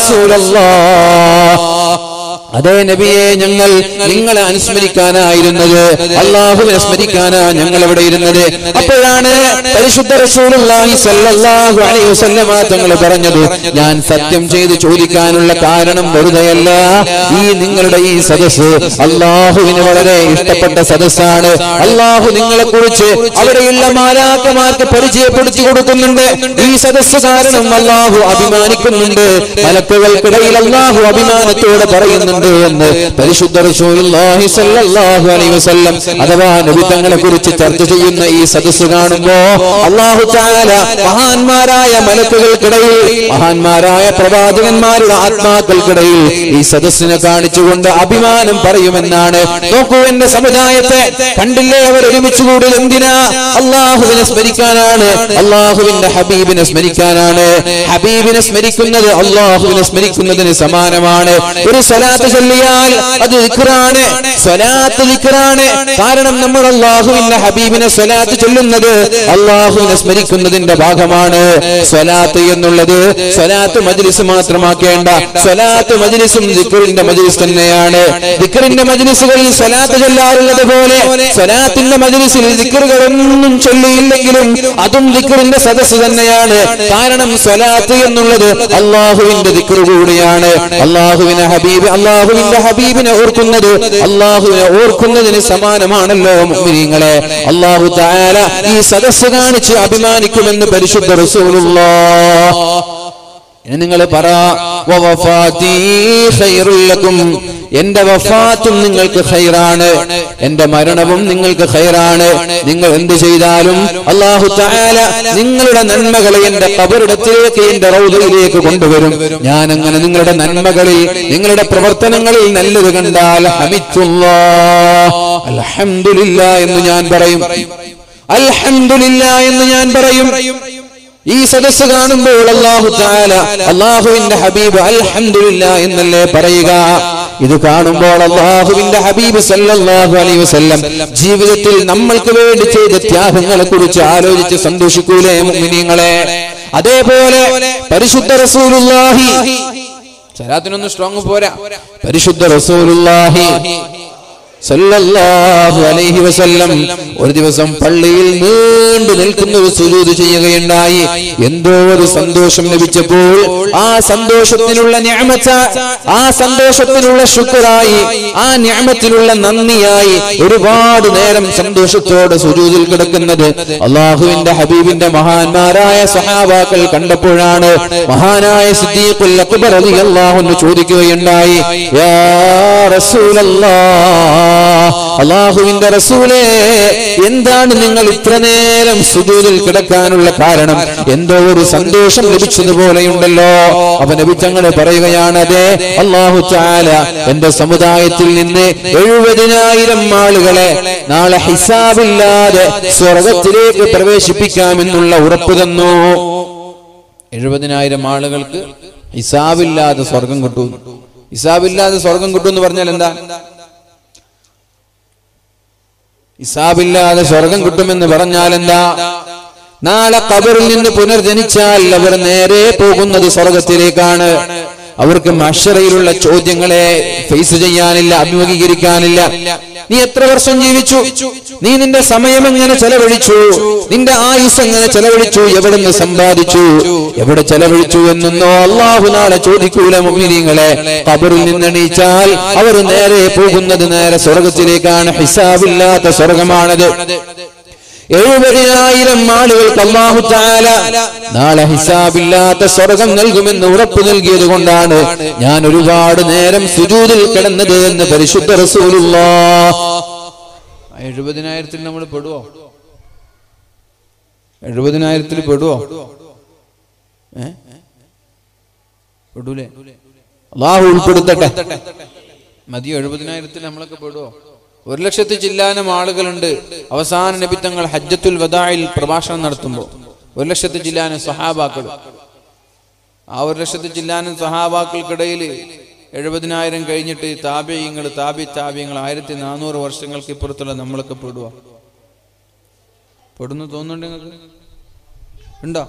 റസൂലല്ലാഹ് അതേ നബിയെ ഞങ്ങൾ നിങ്ങളെ അനുസ്മരിക്കാനായിരുന്നത് അള്ളാഹുവിനെ സ്മരിക്കാനാ ഞങ്ങൾ ഇവിടെ ഇരുന്നത് അപ്പോഴാണ് പരിശുദ്ധ റസൂലുള്ളാഹി സ്വല്ലല്ലാഹു അലൈഹി വസല്ലമ തങ്ങൾ പറഞ്ഞത് ഞാൻ സത്യം ചെയ്ത് ചോദിക്കാനുള്ള കാരണം വെറുതെയല്ല ഈ നിങ്ങളുടെ ഈ സദസ്സ് അള്ളാഹുവിന് വളരെ ഇഷ്ടപ്പെട്ട സദസ്സാണ് അള്ളാഹു നിങ്ങളെ കുറിച്ച് അവിടെയുള്ള മാലാക്കമാർക്ക് പരിചയപ്പെടുത്തി കൊടുക്കുന്നുണ്ട് ഈ സദസ്സ് കാരണം അള്ളാഹു അഭിമാനിക്കുന്നുണ്ട് മലക്കുകൾക്കിടയിൽ അള്ളാഹു അഭിമാനത്തോടെ പറയുന്നുണ്ട് എന്ന് പരിശുദ്ധ റസൂലുള്ളാഹി സ്വല്ലല്ലാഹു അലൈഹി വസല്ലം അഥവാ നബി തങ്ങളെ കുറിച്ച് ചർച്ച ചെയ്യുന്ന ഈ സദസ്സ് കാണുമ്പോ അള്ളാഹു തആല മഹാന്മാരായ മലക്കുകൾക്കിടയിൽ മഹാന്മാരായ പ്രവാചകന്മാരുടെ ആത്മാക്കൾക്കിടയിൽ ഈ സദസ്സിനെ കാണിച്ചുകൊണ്ട് അഭിമാനം പറയുമെന്നാണ് നോക്കൂ എന്റെ സമുദായത്തെ കണ്ടില്ലേ അവർ ഒരുമിച്ച് കൂടുതൽ എന്തിനാ അള്ളാഹുവിനെ സ്മരിക്കാനാണ് അള്ളാഹുവിന്റെ ഹബീബിനെ സ്മരിക്കാനാണ് ഹബീബിനെ സ്മരിക്കുന്നത് അള്ളാഹുവിനെ സ്മരിക്കുന്നതിന് സമാനമാണ് ഒരു സ്വലാത്ത് ചൊല്ലിയാൽ അത് ദിക്റാണ് സ്വലാത്ത് ദിക്റാണ് കാരണം നമ്മൾ അള്ളാഹുവിന്റെ ഹബീബിനെ സ്വലാത്ത് ചൊല്ലുന്നത് അള്ളാഹുവിനെ സ്മരിക്കുന്നതിന്റെ ഭാഗമാണ് സ്വലാത്ത് എന്നുള്ളത് സ്വലാത്ത് മജ്ലിസ് മാത്രമാക്കേണ്ട സ്വലാത്ത് മജ്ലിസും ദിക്റിന്റെ മജ്ലിസ് തന്നെയാണ് ദിക്റിന്റെ മജ്ലിസുകളിൽ സ്വലാത്ത് ചൊല്ലാറുള്ളത് പോലെ സ്വലാത്തിന്റെ മജ്ലിസിൽ ദിക്റുകളൊന്നും ചൊല്ലിയില്ലെങ്കിലും അതും ദിക്റിന്റെ സദസ്സ് തന്നെയാണ് കാരണം സ്വലാത്ത് എന്നുള്ളത് അള്ളാഹുവിന്റെ ദിക്റ് കൂടിയാണ് അള്ളാഹുവിനെ ഹബീബ് അള്ളാഹുവിന്റെ ഹബീബിനെ ഓർക്കുന്നത് അള്ളാഹുവിനെ ഓർക്കുന്നതിന് സമാനമാണല്ലോ മുഅ്മിനീങ്ങളെ അള്ളാഹു തആല ഈ സദസ്സ് കാണിച്ച് അഭിമാനിക്കുമെന്ന് പരിശുദ്ധ റസൂലുള്ളാഹ് ഇനി നിങ്ങൾ പറ വവഫാത്തി ഖൈറുൽ ലക്കും. എന്റെ വഫാത്തും നിങ്ങൾക്ക് ഖൈറാണ് എന്റെ മരണവും നിങ്ങൾക്ക് ഖൈറാണ് നിങ്ങൾ എന്ത് ചെയ്താലും അള്ളാഹു തആല നിങ്ങളുടെ നന്മകളെ എന്റെ കബറിടത്തിലേക്ക് എന്റെ റൗദയിലേക്ക് കൊണ്ടുവരും ഞാൻ അങ്ങനെ നിങ്ങളുടെ നന്മകളിൽ നിങ്ങളുടെ പ്രവർത്തനങ്ങളിൽ നല്ലത് കണ്ടാൽ ഹമിത്തുല്ലാ അൽഹംദുലില്ലാ എന്ന് ഞാൻ പറയും അൽഹംദുലില്ലാ എന്ന് ഞാൻ പറയും ഈ സദസ്സ് കാണുമ്പോൾ അള്ളാഹു താല അള്ളാഹുവിന്റെ ഹബീബ് അൽഹംദുലില്ലാ എന്നല്ലേ പറയുക ഇത് കാണുമ്പോൾ അള്ളാഹുവിന്റെ ഹബീബ് സല്ലല്ലാഹു അലൈഹി വസല്ലം ജീവിതത്തിൽ നമ്മൾക്ക് വേണ്ടി ചെയ്ത ത്യാഗങ്ങളെ കുറിച്ച് ആലോചിച്ച് സന്തോഷിക്കൂലേ മുഅ്മിനീങ്ങളെ അതേപോലെ പരിശുദ്ധ റസൂലുള്ളാഹി സലാത്തിനൊന്നും സ്ട്രോങ് പോരാ പരിശുദ്ധ റസൂലുള്ളാഹി സല്ലല്ലാഹു അലൈഹി വസല്ലം ഒരു ദിവസം പള്ളിയിൽ നീണ്ടു നിൽക്കുന്ന ഒരു സുജൂദ് ചെയ്യുകയുണ്ടായി എന്തോ ഒരു സന്തോഷം ലഭിച്ചപ്പോൾ ആ സന്തോഷത്തിനുള്ള ഞാമച്ച ആ സന്തോഷത്തിനുള്ള ശുക്രായി ആ ഞാമത്തിനുള്ള നന്ദിയായി ഒരുപാട് നേരം സന്തോഷത്തോടെ സുജൂദിൽ കിടക്കുന്നത് അള്ളാഹുവിന്റെ ഹബീബിന്റെ മഹാന്മാരായ സഹാബാക്കൾ കണ്ടപ്പോഴാണ് മഹാനായ സിദ്ദീഖുൽ അക്ബർ റളിയല്ലാഹു അൻഹു ചോദിക്കുകയുണ്ടായി യാ റസൂലല്ലാഹ് അള്ളാഹുവിന്റെ റസൂലേ എന്താണ് നിങ്ങൾ ഇത്ര നേരം സുജൂദിൽ കിടക്കാനുള്ള കാരണം എന്തോ ഒരു സന്തോഷം ലഭിച്ചതുപോലെയുണ്ടല്ലോ അവൻ നബിച്ചങ്ങള് പറയുകയാണ് അതെ അള്ളാഹു ചാല എന്റെ സമുദായത്തിൽ നിന്ന് എഴുപതിനായിരം ആളുകളെ നാളെ ഹിസാബില്ലാതെ സ്വർഗത്തിലേക്ക് പ്രവേശിപ്പിക്കാമെന്നുള്ള ഉറപ്പ് തന്നു എഴുപതിനായിരം ആളുകൾക്ക് ഹിസാബില്ലാതെ സ്വർഗം കിട്ടും ഹിസാബില്ലാതെ സ്വർഗം കിട്ടും എന്ന് പറഞ്ഞാൽ എന്താ ഹിസാബില്ലാതെ സ്വർഗം കിട്ടുമെന്ന് പറഞ്ഞാൽ എന്താ നാളെ കബറിൽ നിന്ന് പുനർജനിച്ചാൽ അവർ നേരെ പോകുന്നത് സ്വർഗത്തിലേക്കാണ് അവർക്ക് മഷറയിലുള്ള ചോദ്യങ്ങളെ ഫേസ് ചെയ്യാനില്ല അഭിമുഖീകരിക്കാനില്ല നീ എത്ര വർഷം ജീവിച്ചു നീ നിന്റെ സമയം എങ്ങനെ ചെലവഴിച്ചു നിന്റെ ആയുസ് എങ്ങനെ ചെലവഴിച്ചു എവിടെ നിന്ന് സമ്പാദിച്ചു എവിടെ ചെലവഴിച്ചു എന്നൊന്നോ അള്ളാഹു നാളെ ചോദിക്കൂല മുഅ്മിനീങ്ങളെ ഖബറിൽ നിന്നെണീച്ചാൽ അവർ നേരെ പോകുന്നത് നേരെ സ്വർഗത്തിലേക്കാണ് ഹിസാബില്ലാത്ത സ്വർഗമാണത് എഴുപതിനായിരം ആളുകൾക്ക് അള്ളാഹു താല നാളെ ഹിസാബില്ലാത്ത സ്വർഗം നൽകുമെന്ന് ഉറപ്പ് നൽകിയത് കൊണ്ടാണ് ഞാൻ ഒരുപാട് നേരം സുജൂദിൽ കിടന്നത് എന്ന് പരിശുദ്ധ റസൂലുള്ള എഴുപതിനായിരത്തിൽ നമ്മൾ പെടുവോ എഴുപതിനായിരത്തിൽ പെടുവോ ഏ പെടൂലേ അള്ളാഹു ഉൾപ്പെടുത്തട്ടെ മതിയോ എഴുപതിനായിരത്തിൽ നമ്മളൊക്കെ പെടുവോ ഒരു ലക്ഷത്തി ചില്ലാനം ആളുകളുണ്ട് അവസാന നിബിത്തങ്ങൾ ഹജ്ജത്തുൽ വദായിൽ പ്രഭാഷണം നടത്തുമ്പോൾ ഒരു ലക്ഷത്തി ചില്ലാനം സഹാബാക്കൾ ആ ഒരു ലക്ഷത്തി ചില്ലാനം സഹാബാക്കൾക്കിടയിൽ എഴുപതിനായിരം കഴിഞ്ഞിട്ട് താപ്യങ്ങൾ താപി താപ്യങ്ങൾ ആയിരത്തി നാനൂറ് വർഷങ്ങൾക്ക് ഇപ്പുറത്തുള്ള നമ്മളൊക്കെ പെടുക പെടുന്നു തോന്നുന്നുണ്ട് നിങ്ങൾക്ക് ഉണ്ടോ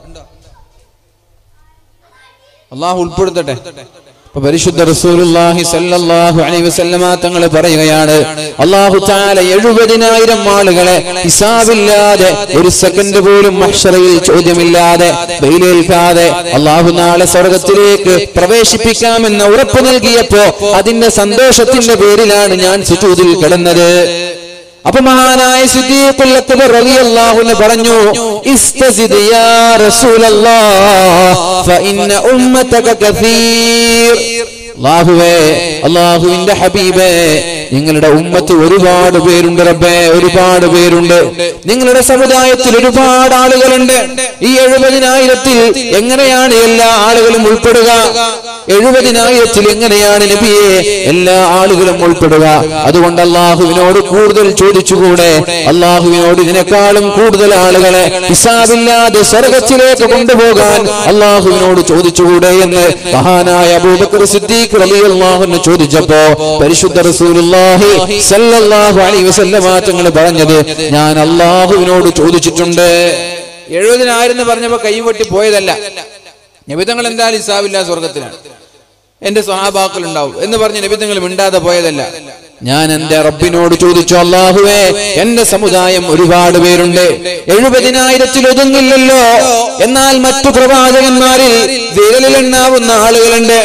അള്ളാഹു ഉൾപ്പെടുത്തട്ടെ അപ്പൊ പരിശുദ്ധ റസൂലുള്ളാഹി സല്ലല്ലാഹു അലൈഹി വസല്ലമ തങ്ങൾ പറയുകയാണ് അല്ലാഹു തആല എഴുപതിനായിരം ആളുകളെ ഹിസാബില്ലാതെ ഒരു സെക്കൻഡ് പോലും മഹ്ശറയിൽ ചോദ്യമില്ലാതെ വെയിലേൽക്കാതെ അല്ലാഹു നാളെ സ്വർഗത്തിലേക്ക് പ്രവേശിപ്പിക്കാമെന്ന ഉറപ്പ് നൽകിയപ്പോ അതിന്റെ സന്തോഷത്തിന്റെ പേരിലാണ് ഞാൻ സുജൂദിൽ കിടന്നത് അപ്പൊ മഹാനായ സിദ്ദീഖുൽ അക്ബർ റളിയല്ലാഹു അൻഹു പറഞ്ഞു ഇസ്തസിദ് യാ റസൂലല്ലാഹ് ഫഇന്ന ഉമ്മതക കസീർ അല്ലാഹുവേ അല്ലാഹുവിന്റെ ഹബീബേ നിങ്ങളുടെ ഉമ്മത്ത് ഒരുപാട് പേരുണ്ട് റബ്ബേ ഒരുപാട് പേരുണ്ട് നിങ്ങളുടെ സമുദായത്തിൽ ഒരുപാട് ആളുകളുണ്ട് ഈ എഴുപതിനായിരത്തിൽ എങ്ങനെയാണ് എല്ലാ ആളുകളും ഉൾപ്പെടുക എഴുപതിനായിരത്തിൽ എങ്ങനെയാണ് നബിയെ എല്ലാ ആളുകളും ഉൾപ്പെടുക അതുകൊണ്ട് അള്ളാഹുവിനോട് കൂടുതൽ ചോദിച്ചുകൂടെ അള്ളാഹുവിനോട് ഇതിനേക്കാളും കൂടുതൽ ആളുകളെ ഹിസാബില്ലാതെ സ്വർഗത്തിലേക്ക് കൊണ്ടുപോകാൻ അള്ളാഹുവിനോട് ചോദിച്ചുകൂടെ എന്ന് മഹാനായ അബൂബക്കർ സിദ്ദീഖ് റളിയല്ലാഹു ചോദിച്ചപ്പോ പരിശുദ്ധ റസൂലുള്ളാഹി സല്ലല്ലാഹു അലൈഹി വസല്ലമ തങ്ങൾ പറഞ്ഞത് ഞാൻ അള്ളാഹുവിനോട് ചോദിച്ചിട്ടുണ്ട് എഴുപതിനായിരം എന്ന് പറഞ്ഞപ്പോ കൈവെട്ടി പോയതല്ല നിബിധങ്ങൾ എന്തായാലും ഹിസാബില്ല സ്വർഗത്തിലാണ് എന്റെ സഹാബാക്കൾ ഉണ്ടാവും എന്ന് പറഞ്ഞ് നിബിധങ്ങൾ മിണ്ടാതെ പോയതല്ല ഞാൻ എന്റെ റബ്ബിനോട് ചോദിച്ചു അള്ളാഹുവേ എന്റെ സമുദായം ഒരുപാട് പേരുണ്ട് എഴുപതിനായിരത്തിൽ ഒതുങ്ങില്ലല്ലോ എന്നാൽ മറ്റു പ്രവാചകന്മാരിൽ വിരലിലെണ്ണാവുന്ന ആളുകളുണ്ട്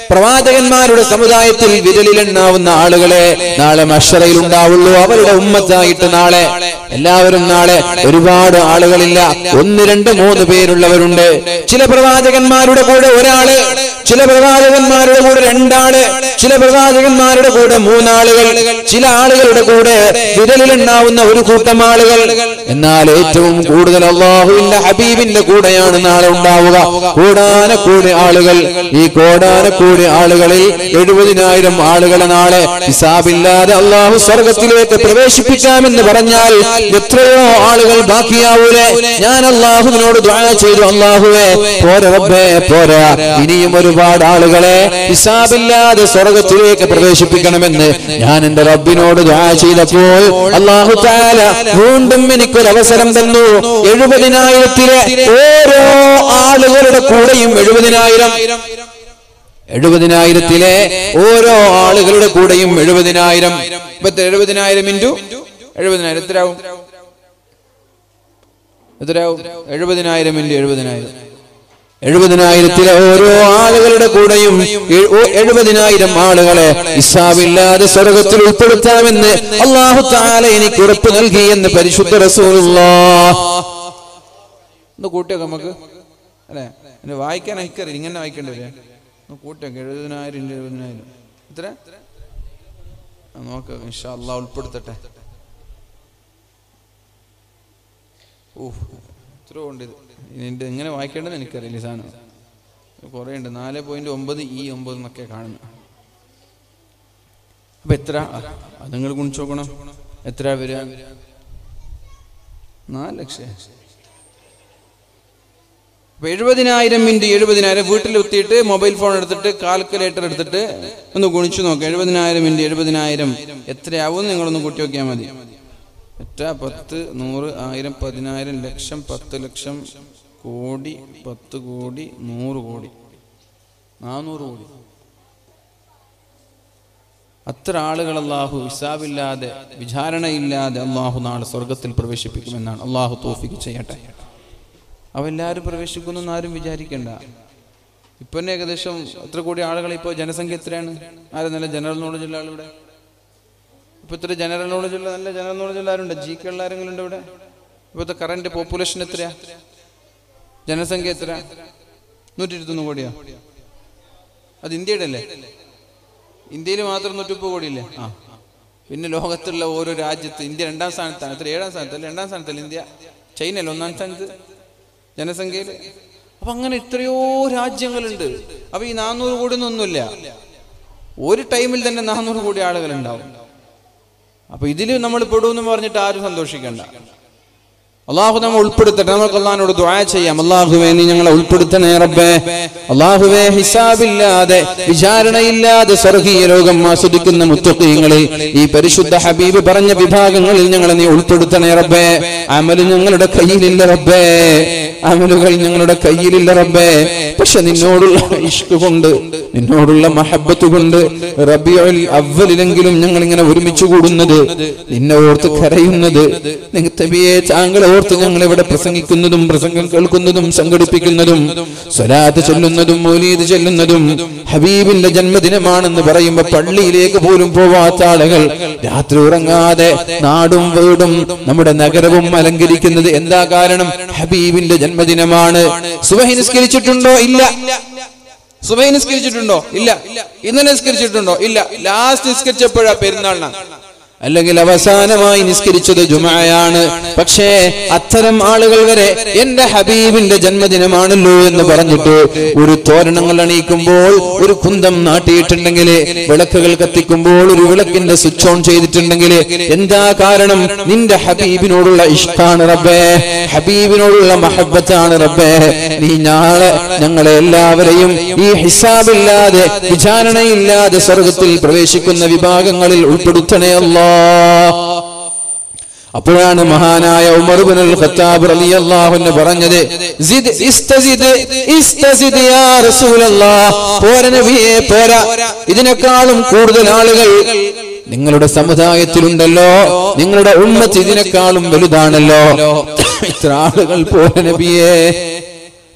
പ്രവാചകന്മാരുടെ സമുദായത്തിൽ വിരലിലെണ്ണാവുന്ന ആളുകളെ നാളെ മഷറയിൽ ഉണ്ടാവുള്ളൂ അവരുടെ ഉമ്മത്തായിട്ട് നാളെ എല്ലാവരും നാളെ ഒരുപാട് ആളുകളില്ല ഒന്ന് രണ്ട് മൂന്ന് പേരുള്ളവരുണ്ട് ചില പ്രവാചകന്മാരുടെ കൂടെ ഒരാള് ചില പ്രവാചകന്മാരുടെ കൂടെ രണ്ടാള് ചില പ്രവാചകന്മാരുടെ കൂടെ മൂന്നാളുകൾ ചില ആളുകളുടെ കൂടെ വിരലിലുണ്ടാവുന്ന ഒരു കൂട്ടം ആളുകൾ എന്നാൽ ഏറ്റവും കൂടുതൽ അള്ളാഹുവിന്റെ ഹബീബിന്റെ കൂടെയാണ് നാളെ ഉണ്ടാവുക കോടാനക്കൂടി ആളുകൾ ഈ കോടാനക്കൂടി ആളുകളിൽ എഴുപതിനായിരം ആളുകളെ നാളെ ഹിസാബില്ലാതെ അള്ളാഹു സ്വർഗത്തിലേക്ക് പ്രവേശിപ്പിക്കാമെന്ന് പറഞ്ഞാൽ എത്രയോ ആളുകൾ ബാക്കിയാവൂലേ ഞാൻ അള്ളാഹുവിനോട് ദ്വാ ചെയ്തു അള്ളാഹുവേ പോരാ റബ്ബേ പോരാ ഇനിയും ഒരുപാട് ആളുകളെ ഹിസാബില്ലാതെ സ്വർഗത്തിലേക്ക് പ്രവേശിപ്പിക്കണമെന്ന് ഞാൻ എന്റെ റബ്ബിനോട് ദ്വാ ചെയ്തപ്പോൾ അള്ളാഹു താല വീണ്ടും എനിക്കൊരു അവസരം തന്നു എഴുപതിനായിരത്തിലെ ഓരോ ആളുകളുടെ കൂടെയും എഴുപതിനായിരം എഴുപതിനായിരത്തിലെ ഓരോ ആളുകളുടെ കൂടെയും എഴുപതിനായിരം ഇപ്പത്തെ എഴുപതിനായിരം ഇൻറ്റു എഴുപതിനായിരം എത്രയാവും എത്രയാവും എഴുപതിനായിരം ഇൻറ്റു എഴുപതിനായിരം എഴുപതിനായിരത്തിലെ ഓരോ ആളുകളുടെ കൂടെയും എ- ഓ- എഴുപതിനായിരം ആളുകളെ ഇസാബില്ലാതെ സ്വർഗത്തിൽ ഉൾപ്പെടുത്താമെന്ന് അള്ളാഹു താല എനിക്ക് ഉറപ്പ് നൽകി എന്ന് പരിശുദ്ധ റസൂലുള്ളാഹ് ഒന്ന് കൂട്ടിയൊക്കെ നമുക്ക് അല്ലേ എന്നെ വായിക്കാൻ അയക്കറിയില്ല ഇങ്ങനെ വായിക്കേണ്ടി വരിക ഒന്ന് കൂട്ടിയൊക്കെ എഴുപതിനായിരം ഇൻറ്റു എഴുപതിനായിരം എത്ര ആ, നോക്കാം ഇൻഷാ അള്ളാഹ് ഉൾപ്പെടുത്തട്ടെ ഊഹ് ഇത്ര ഉണ്ട് ഇത് ഇതിൻ്റെ എങ്ങനെ വായിക്കേണ്ടത് എനിക്കറിയില്ല ഈ സാധനം കുറേ ഉണ്ട് നാല് പോയിന്റ് ഒമ്പത് ഈ ഒമ്പത് എന്നൊക്കെ കാണുന്നത് അപ്പൊ എത്ര അത് നിങ്ങൾ ഗുണിച്ചു നോക്കണം എത്ര വരിക നാല് ലക്ഷം അപ്പൊ എഴുപതിനായിരം മിനിറ്റ് എഴുപതിനായിരം വീട്ടിലെത്തിയിട്ട് മൊബൈൽ ഫോൺ എടുത്തിട്ട് കാൽക്കുലേറ്റർ എടുത്തിട്ട് ഒന്ന് ഗുണിച്ചു നോക്കാം എഴുപതിനായിരം മിനിറ്റ് എഴുപതിനായിരം എത്രയാവും നിങ്ങളൊന്ന് കൂട്ടി നോക്കിയാൽ മതി എത്ര പത്ത് നൂറ് ആയിരം പതിനായിരം ലക്ഷം പത്ത് ലക്ഷം കോടി പത്ത് കോടി നൂറ് കോടി നാനൂറ് കോടി അത്ര ആളുകൾ അള്ളാഹു ഹിസാബില്ലാതെ വിചാരണയില്ലാതെ അള്ളാഹു നാളെ സ്വർഗത്തിൽ പ്രവേശിപ്പിക്കുമെന്നാണ് അള്ളാഹു തോഫിക്ക് ചെയ്യട്ടെ അവെല്ലാവരും പ്രവേശിക്കുന്നു ആരും വിചാരിക്കണ്ട ഇപ്പൊ തന്നെ ഏകദേശം എത്ര കോടി ആളുകൾ ഇപ്പോൾ ജനസംഖ്യ എത്രയാണ് ആരും നല്ല ജനറൽ നോളജ് ഉള്ള ആളിവിടെ ഇപ്പൊ ഇത്ര ജനറൽ നോളജ് ഉള്ള നല്ല ജനറൽ നോളജ് ഉള്ള ആരുണ്ട് ജി കെ ഉള്ള ആരെങ്കിലും ഉണ്ട് ഇവിടെ ഇപ്പോഴത്തെ കറന്റ് പോപ്പുലേഷൻ എത്രയാ ജനസംഖ്യ എത്ര നൂറ്റി ഇരുപത്തൊന്ന് കോടിയാ അത് ഇന്ത്യയുടെ അല്ലേ ഇന്ത്യയിൽ മാത്രം നൂറ്റിമുപ്പത് കോടിയില്ലേ ആ പിന്നെ ലോകത്തുള്ള ഓരോ രാജ്യത്ത് ഇന്ത്യ രണ്ടാം സ്ഥാനത്താണ് എത്ര ഏഴാം സ്ഥാനത്തല്ല രണ്ടാം സ്ഥാനത്തല്ല ഇന്ത്യ ചൈനയല്ല ഒന്നാം സ്ഥാനത്ത് ജനസംഖ്യയിൽ അപ്പൊ അങ്ങനെ എത്രയോ രാജ്യങ്ങളുണ്ട് അപ്പൊ ഈ നാനൂറ് കോടി ഒന്നുമില്ല ഒരു ടൈമിൽ തന്നെ നാനൂറ് കോടി ആളുകൾ ഉണ്ടാവും അപ്പൊ ഇതിൽ നമ്മൾ പെടുമെന്ന് പറഞ്ഞിട്ട് ആരും സന്തോഷിക്കണ്ട അള്ളാഹു നമ്മെ ഉൾപ്പെടുത്തട്ടെ നമുക്ക് അള്ളഹാനോട് ദ്വാ ചെയ്യാം അള്ളാഹുവേ നീ ഞങ്ങളെ ഉൾപ്പെടുത്തണേ റബ്ബേ അള്ളാഹുവേ ഹിസാബില്ലാതെ വിചാരണയില്ലാതെ സ്വർഗീയ ലോകം ആസ്വദിക്കുന്ന മുത്തക്കീങ്ങളിൽ ഈ പരിശുദ്ധ ഹബീബ് പറഞ്ഞ വിഭാഗങ്ങളിൽ ഞങ്ങളെ നീ ഉൾപ്പെടുത്തണേ റബ്ബേ അമല് ഞങ്ങളുടെ കയ്യിലില്ല റബ്ബേ അമലുകൾ ഞങ്ങളുടെ കയ്യിലില്ല റബ്ബേ പക്ഷെ നിന്നോടുള്ള ഇഷ്ക് കൊണ്ട് നിന്നോടുള്ള മഹബത്ത് കൊണ്ട് റബിയുൽ അവലിലെങ്കിലും ഞങ്ങൾ ഇങ്ങനെ ഒരുമിച്ച് കൂടുന്നത് നിന്നെ ഓർത്ത് കരയുന്നത് നിങ്ങത്തബിയെ താങ്കളെ ഓർത്ത് ഞങ്ങൾ ഇവിടെ പ്രസംഗിക്കുന്നതും പ്രസംഗം കേൾക്കുന്നതും സംഘടിപ്പിക്കുന്നതും സ്വലാത്ത് ചൊല്ലുന്നതും മൗലീദ് ചൊല്ലുന്നതും ഹബീബിന്റെ ജന്മദിനമാണെന്ന് പറയുമ്പോ പള്ളിയിലേക്ക് പോലും പോവാത്ത ആളുകൾ രാത്രി ഉറങ്ങാതെ നാടും വീടും നമ്മുടെ നഗരവും അലങ്കരിക്കുന്നത് എന്താ കാരണം ഹബീബിന്റെ ജന്മദിനമാണ് സുബഹി നിസ്കരിച്ചിട്ടുണ്ടോ ഇല്ല സുബഹി നിസ്കരിച്ചിട്ടുണ്ടോ ഇല്ല ഇന്നലെ നിസ്കരിച്ചിട്ടുണ്ടോ ഇല്ല ലാസ്റ്റ് നിസ്കരിച്ചപ്പോഴാ പെരുന്നാളിനാണ് അല്ലെങ്കിൽ അവസാനമായി നിസ്കരിച്ചത് ജുമായാണ് പക്ഷേ അത്തരം ആളുകൾ വരെ എന്റെ ഹബീബിന്റെ ജന്മദിനമാണല്ലോ എന്ന് പറഞ്ഞിട്ട് ഒരു തോരണങ്ങൾ അണിയിക്കുമ്പോൾ ഒരു കുന്തം നാട്ടിയിട്ടുണ്ടെങ്കിൽ വിളക്കുകൾ കത്തിക്കുമ്പോൾ ഒരു വിളക്കിന്റെ സ്വിച്ച് ഓൺ ചെയ്തിട്ടുണ്ടെങ്കിൽ എന്താ കാരണം നിന്റെ ഹബീബിനോടുള്ള ഇഷ്ടാണ് റബ്ബേ ഹബീബിനോടുള്ള മഹബത്താണ് റബ്ബേ നീ നാളെ ഞങ്ങളെ എല്ലാവരെയും ഈ ഹിസാബില്ലാതെ വിചാരണയില്ലാതെ സ്വർഗത്തിൽ പ്രവേശിക്കുന്ന വിഭാഗങ്ങളിൽ ഉൾപ്പെടുത്തണേ അല്ലാ അപ്പോഴാണ് മഹാനായ ഉമർ ബിൻ അൽ ഖത്താബ് റളിയല്ലാഹു അൻഹു പറഞ്ഞത് സിദ് ഇസ്തസിദ് ഇസ്തസിദ് യാ റസൂലല്ലാഹ് പോരാ നബിയേ പോരാ ഇതിനേക്കാളും കൂടുതൽ ആളുകൾ നിങ്ങളുടെ സമുദായത്തിലുണ്ടല്ലോ നിങ്ങളുടെ ഉമ്മത്ത് ഇതിനേക്കാളും വലുതാണല്ലോ ഇത്ര ആളുകൾ പോരാ നബിയേ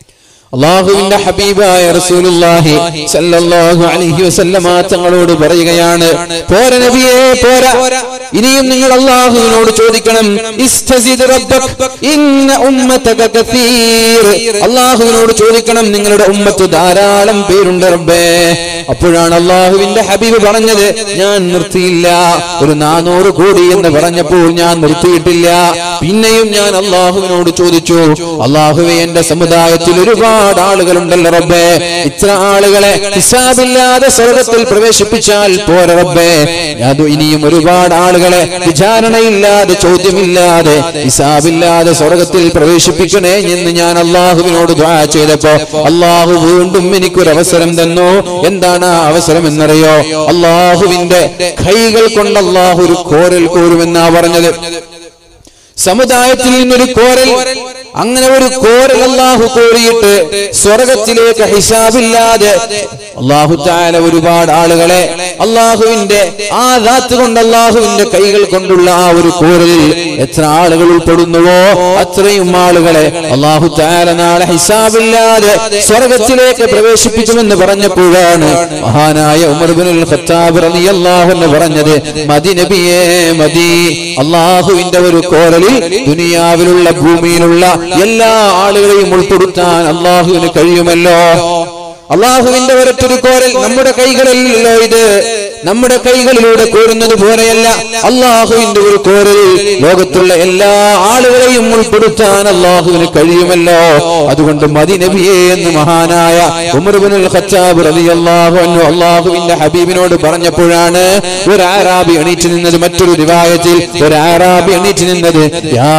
അള്ളാഹുവിന്റെ ഹബീബായ റസൂലുള്ളാഹി സല്ലല്ലാഹു അലൈഹി വസല്ലമ തങ്ങളോട് പറയുകയാണ് പോര നബിയേ പോരാ ഇനിയും നിങ്ങൾ അള്ളാഹുവിനോട് ചോദിക്കണം ഇസ്തസിദ് റബ്ബക് ഇന്ന ഉമ്മതക കസീർ അള്ളാഹുവിനോട് ചോദിക്കണം നിങ്ങളുടെ ഉമ്മത്ത് ധാരാളം പേരുണ്ട് റബ്ബേ അപ്പോഴാണ് അള്ളാഹുവിന്റെ ഹബീബ് പറഞ്ഞത് ഞാൻ നിർത്തിയില്ല ഒരു നാനൂറ് കോടി എന്ന് പറഞ്ഞപ്പോൾ ഞാൻ നിർത്തിയിട്ടില്ല പിന്നെയും ഞാൻ അള്ളാഹുവിനോട് ചോദിച്ചു അള്ളാഹുവെ എന്റെ സമുദായത്തിൽ ഒരുപാട് ആളുകളുണ്ടല്ലോ റബ്ബേ ഇത്ര ആളുകളെ ഹിസാബില്ലാതെ സ്വർഗത്തിൽ പ്രവേശിപ്പിച്ചാൽ പോര റബ്ബേ അത് ഇനിയും ഒരുപാട് ആളുകളെ വിചാരണയില്ലാതെ ചോദ്യമില്ലാതെ ഹിസാബില്ലാതെ സ്വർഗത്തിൽ പ്രവേശിപ്പിക്കണേ എന്ന് ഞാൻ അള്ളാഹുവിനോട് ദ്വാ ചെയ്തപ്പോ അള്ളാഹു വീണ്ടും എനിക്കൊരു അവസരം തന്നു എന്താണ് ആ അവസരം എന്നറിയോ അള്ളാഹുവിന്റെ കൈകൾ കൊണ്ട് അള്ളാഹു ഒരു കോരൽ കോരുമെന്നാ പറഞ്ഞത് സമുദായത്തിൽ നിന്നൊരു കോരൽ അങ്ങനെ ഒരു കോരൽ അള്ളാഹു കോരിയിട്ട് സ്വർഗത്തിലേക്ക് ഹിസാബില്ലാതെ അള്ളാഹു താല ഒരുപാട് ആളുകളെ അള്ളാഹുവിന്റെ ആ ദാത്ത് കൊണ്ട് അള്ളാഹുവിന്റെ കൈകൾ കൊണ്ടുള്ള ആ ഒരു കോരലിൽ എത്ര ആളുകൾ ഉൾപ്പെടുന്നുവോ അത്രയും ആളുകളെ അള്ളാഹു താല നാളെ ഹിസാബില്ലാതെ സ്വർഗത്തിലേക്ക് പ്രവേശിപ്പിക്കുമെന്ന് പറഞ്ഞപ്പോഴാണ് മഹാനായ ഉമർ ബിനുൽ ഖത്താബ് റളിയല്ലാഹു അൻഹു പറഞ്ഞത് മദി നബിയേ മദി അള്ളാഹുവിന്റെ ഒരു കോരലിൽ ദുനിയാവിലുള്ള ഭൂമിയിലുള്ള എല്ലാ ആളുകളെയും ഉൾപ്പെടുത്താൻ അള്ളാഹുവിന് കഴിയുമല്ലോ അള്ളാഹുവിന്റെ ഒരൊറ്റൊരു കോരൽ നമ്മുടെ കൈകളിലല്ലോ ഇത് നമ്മുടെ കൈകളിലൂടെ കോരുന്നത് പോലെയല്ല അള്ളാഹുവിന്റെ ഒരു കോരലിൽ ലോകത്തുള്ള എല്ലാ ആളുകളെയും ഉൾപ്പെടുത്താൻ അള്ളാഹുവിന് കഴിയുമല്ലോ അതുകൊണ്ട് മതി നബിയെ എന്ന് മഹാനായ ഉമർബിനുൽ ഖത്താബ് റളിയല്ലാഹു അൻഹു അള്ളാഹുവിന്റെ ഹബീബിനോട് പറഞ്ഞപ്പോഴാണ് ഒരു ആറാബി എണീറ്റ് നിന്നത് മറ്റൊരു റിവായത്തിൽ ഒരു ആറാബി എണീറ്റ് നിന്നത് യാ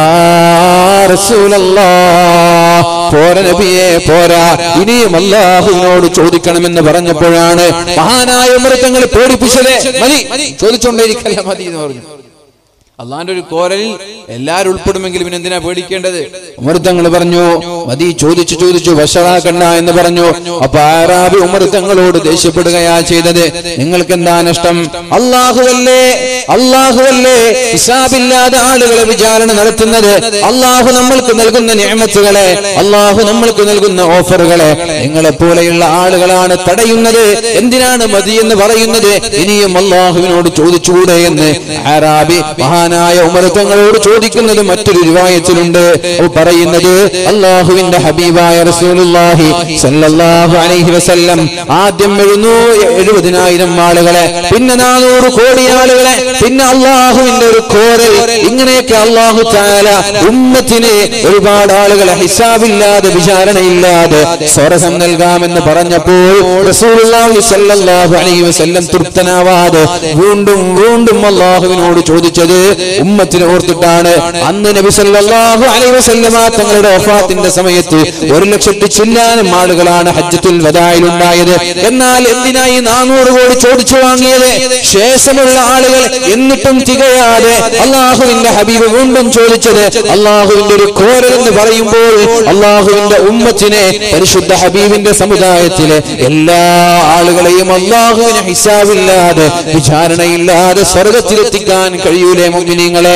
റസൂലല്ലാഹ് പോര നബിയെ പോരാ ഇനിയും അള്ളാഹുവിനോട് ചോദിക്കണമെന്ന് പറഞ്ഞപ്പോഴാണ് മഹാനായ മൃത്തങ്ങൾ പേടിപ്പിച്ചത് മതി ചോദിച്ചോണ്ടേയിരിക്കല്ല മതി എന്ന് പറഞ്ഞു അള്ളാന്റെ ഒരു കോരലിൽ എല്ലാരും ഉൾപ്പെടുമെങ്കിലും പിന്നെ എന്തിനാ പേടിക്കേണ്ടത് ഉമർത്തങ്ങൾ പറഞ്ഞു മതി ചോദിച്ചു ചോദിച്ചു വഷളാക്കണ്ട എന്ന് പറഞ്ഞു അപ്പൊ ആറാബി ഉമർത്തങ്ങളോട് ദേഷ്യപ്പെടുകയാ ചെയ്തത് നിങ്ങൾക്ക് എന്താ നഷ്ടം അള്ളാഹുവല്ലേ അള്ളാഹുവല്ലേ ഹിസാബില്ലാതെ ആളുകളെ വിചാരണ നടത്തുന്നത് അള്ളാഹു നമ്മൾക്ക് നൽകുന്ന നിയമത്തുകളെ അള്ളാഹു നമ്മൾക്ക് നൽകുന്ന ഓഫറുകളെ നിങ്ങളെ പോലെയുള്ള ആളുകളാണ് തടയുന്നത് എന്തിനാണ് മതി എന്ന് പറയുന്നത് ഇനിയും അള്ളാഹുവിനോട് ചോദിച്ചുകൂടെ എന്ന് ആറാബി മഹാനായ ഉമർ തങ്ങളോട് ചോദിക്കുന്നത് മറ്റൊരു രൂപായത്തിലുണ്ട് പറയുന്നത് അള്ളാഹുവിന്റെ ഹബീബായ റസൂലുള്ളാഹി സല്ലല്ലാഹു അലൈഹി വസല്ലം ആദ്യം എഴുന്നൂ എഴുപതിനായിരം ആളുകളെ പിന്നെ നാനൂറ് കോടി ആളുകളെ പിന്നെ അള്ളാഹുവിന്റെ ഒരു കോരൽ ഇങ്ങനെയൊക്കെ അള്ളാഹു താല ഉമ്മത്തിന് ഒരുപാട് ആളുകളെ ഹിസാബില്ലാതെ വിചാരണയില്ലാതെ സ്വർഗം നൽകാമെന്ന് പറഞ്ഞപ്പോൾ റസൂലുള്ളാഹി സല്ലല്ലാഹു അലൈഹി വസല്ലം തൃപ്തനാവാതെ വീണ്ടും വീണ്ടും അള്ളാഹുവിനോട് ചോദിച്ചത് ഉമ്മത്തിനെ ഓർത്തിട്ടാണ് അന്ന് നബി സല്ലല്ലാഹു അലൈഹി വസല്ലമ തങ്ങളുടെ വഫാത്തിന്റെ സമയത്ത് ഒരു ലക്ഷത്തി ചില്ലാനും ആളുകളാണ് ഹജ്ജത്തുൽ വദായിൽ ഉണ്ടായത് എന്നാൽ എന്തിനായി നാനൂറ് കോടി ചോദിച്ചു വാങ്ങിയത് ശേഷമുള്ള ആളുകൾ എന്നിട്ടും തികയാതെ അള്ളാഹുവിന്റെ ഹബീബ് വീണ്ടും ചോദിച്ചത് അള്ളാഹുവിന്റെ ഒരു കോരൽ എന്ന് പറയുമ്പോൾ അള്ളാഹുവിന്റെ ഉമ്മത്തിനെ പരിശുദ്ധ ഹബീബിന്റെ സമുദായത്തിലെ എല്ലാ ആളുകളെയും അള്ളാഹുവിന് ഹിസാബില്ലാതെ വിചാരണയില്ലാതെ സ്വർഗത്തിലെത്തിക്കാൻ കഴിയൂലേ മുഗ്മിനീങ്ങളെ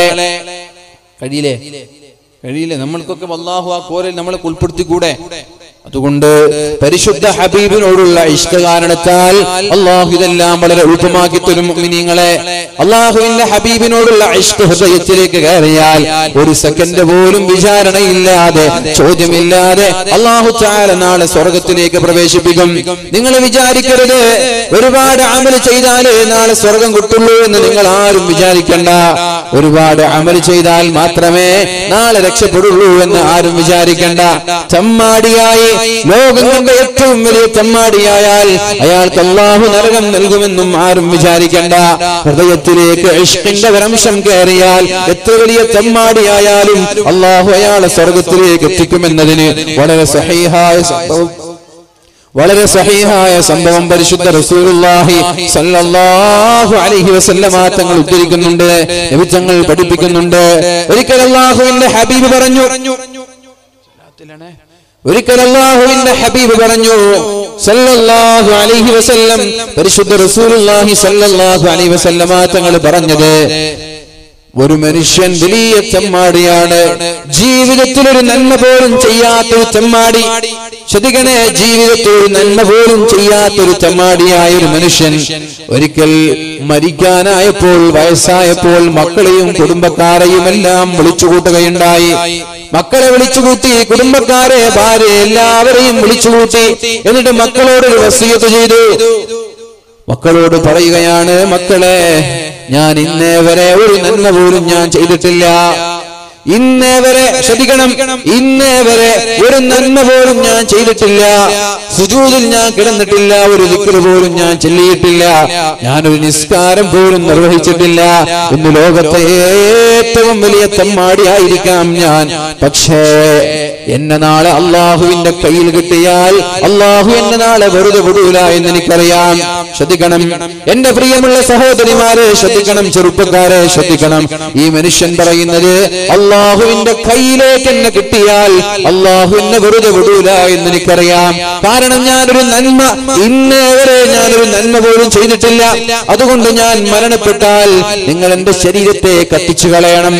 കഴിയില്ലേ കഴിയില്ലേ നമ്മൾക്കൊക്കെ അള്ളാഹു ആ കോരൽ നമ്മളെ ഉൾപ്പെടുത്തിക്കൂടെ അതുകൊണ്ട് പരിശുദ്ധ ഹബീബിനോടുള്ള ഇഷ്ട കാരണത്താൽ അള്ളാഹു ഇതെല്ലാം വളരെ എളുപ്പമാക്കി തരും മുഅ്മിനീങ്ങളെ അള്ളാഹുവിന്റെ ഹബീബിനോടുള്ള ഇഷ്ട ഹൃദയത്തിലേക്ക് കയറിയാൽ ഒരു സെക്കൻഡ് പോലും വിചാരണയില്ലാതെ ചോദ്യമില്ലാതെ അള്ളാഹു ചാല നാളെ സ്വർഗത്തിലേക്ക് പ്രവേശിപ്പിക്കും നിങ്ങൾ വിചാരിക്കരുത് ഒരുപാട് അമൽ ചെയ്താലേ നാളെ സ്വർഗം കിട്ടുള്ളൂ എന്ന് നിങ്ങൾ ആരും വിചാരിക്കണ്ട ഒരുപാട് അമൽ ചെയ്താൽ മാത്രമേ നാളെ രക്ഷപ്പെടുള്ളൂ എന്ന് ആരും വിചാരിക്കണ്ട ചമ്മാടിയായി ലോകം കണ്ട ഏറ്റവും വലിയ തെമ്മാടിയായാൽ അയാൾക്ക് അള്ളാഹു നരകം നൽകുമെന്നും ആരും വിചാരിക്കണ്ട ഹൃദയത്തിലേക്ക് ഇഷ്കിന്റെ ഒരംശം കയറിയാൽ എത്ര വലിയ തെമ്മാടിയായാലും അള്ളാഹു അയാളെ സ്വർഗത്തിലേക്ക് എത്തിക്കുമെന്നതിന് വളരെ സഹീഹായ സംഭവം വളരെ സഹീഹായ സംഭവം പരിശുദ്ധ റസൂലുള്ളാഹി സല്ലല്ലാഹു അലൈഹി വസല്ലമ തങ്ങൾ ഉദ്ധരിക്കുന്നുണ്ട് നബി തങ്ങൾ പഠിപ്പിക്കുന്നുണ്ട് ഒരിക്കൽ അല്ലാഹുവിന്റെ ഹബീബ് പറഞ്ഞു ഒരിക്കൽ അല്ലാഹുവിന്റെ ഹബീബ് പറഞ്ഞു സല്ലല്ലാഹു അലൈഹി വസല്ലം പരിശുദ്ധ റസൂലുള്ളാഹി സല്ലല്ലാഹു അലൈഹി വസല്ലമ തങ്ങൾ പറഞ്ഞത് ഒരു മനുഷ്യൻ വലിയ ചെമ്മാടിയാണ് ജീവിതത്തിൽ ഒരു നന്മ പോലും ചെയ്യാത്തൊരു ചെമ്മാടി ശ്രദ്ധിക്കണേ ജീവിതത്തിൽ ഒരു നന്മ പോലും ചെയ്യാത്തൊരു ചെമ്മാടിയായ ഒരു മനുഷ്യൻ ഒരിക്കൽ മരിക്കാനായപ്പോൾ വയസ്സായപ്പോൾ മക്കളെയും കുടുംബക്കാരെയും എല്ലാം വിളിച്ചുകൂട്ടുകയുണ്ടായി മക്കളെ വിളിച്ചുകൂട്ടി കുടുംബക്കാരെ ഭാര്യ എല്ലാവരെയും വിളിച്ചുകൂട്ടി എന്നിട്ട് മക്കളോട് ഒരു വസീയത്ത് ചെയ്തു മക്കളോട് പറയുകയാണ് മക്കളെ ഞാൻ ഇന്നേ വരെ ഒരു നന്മ പോലും ഞാൻ ചെയ്തിട്ടില്ല ഇന്നേ വരെ ശ്രദ്ധിക്കണം ഇന്നേ വരെ ഒരു നന്മ പോലും ഞാൻ ചെയ്തിട്ടില്ല സുജൂതിൽ ഞാൻ കിടന്നിട്ടില്ല ഒരു ദിക്കറ് പോലും ഞാൻ ചെല്ലിയിട്ടില്ല ഞാനൊരു നിസ്കാരം പോലും നിർവഹിച്ചിട്ടില്ല ഇന്ന് ലോകത്തെ ഏറ്റവും വലിയ തെമ്മാടിയായിരിക്കാം ഞാൻ പക്ഷേ എന്നെ നാളെ അള്ളാഹുവിന്റെ കയ്യിൽ കിട്ടിയാൽ അള്ളാഹു എന്നെ നാളെ വെറുതെ വിടൂല എന്ന് എനിക്കറിയാം ശ്രദ്ധിക്കണം എന്റെ പ്രിയമുള്ള സഹോദരിമാരെ ശ്രദ്ധിക്കണം ചെറുപ്പക്കാരെ ശ്രദ്ധിക്കണം ഈ മനുഷ്യൻ പറയുന്നത് അള്ളാഹുവിന്റെ കയ്യിലേക്ക് എന്നെ കിട്ടിയാൽ അള്ളാഹു എന്നെ വെറുതെ വിടൂല എന്ന് എനിക്കറിയാം കാരണം ഞാനൊരു നന്മ ഇന്നേ വരെ ഞാനൊരു നന്മ പോലും ചെയ്തിട്ടില്ല അതുകൊണ്ട് ഞാൻ മരണപ്പെട്ടാൽ നിങ്ങൾ എന്റെ ശരീരത്തെ കത്തിച്ചു കളയണം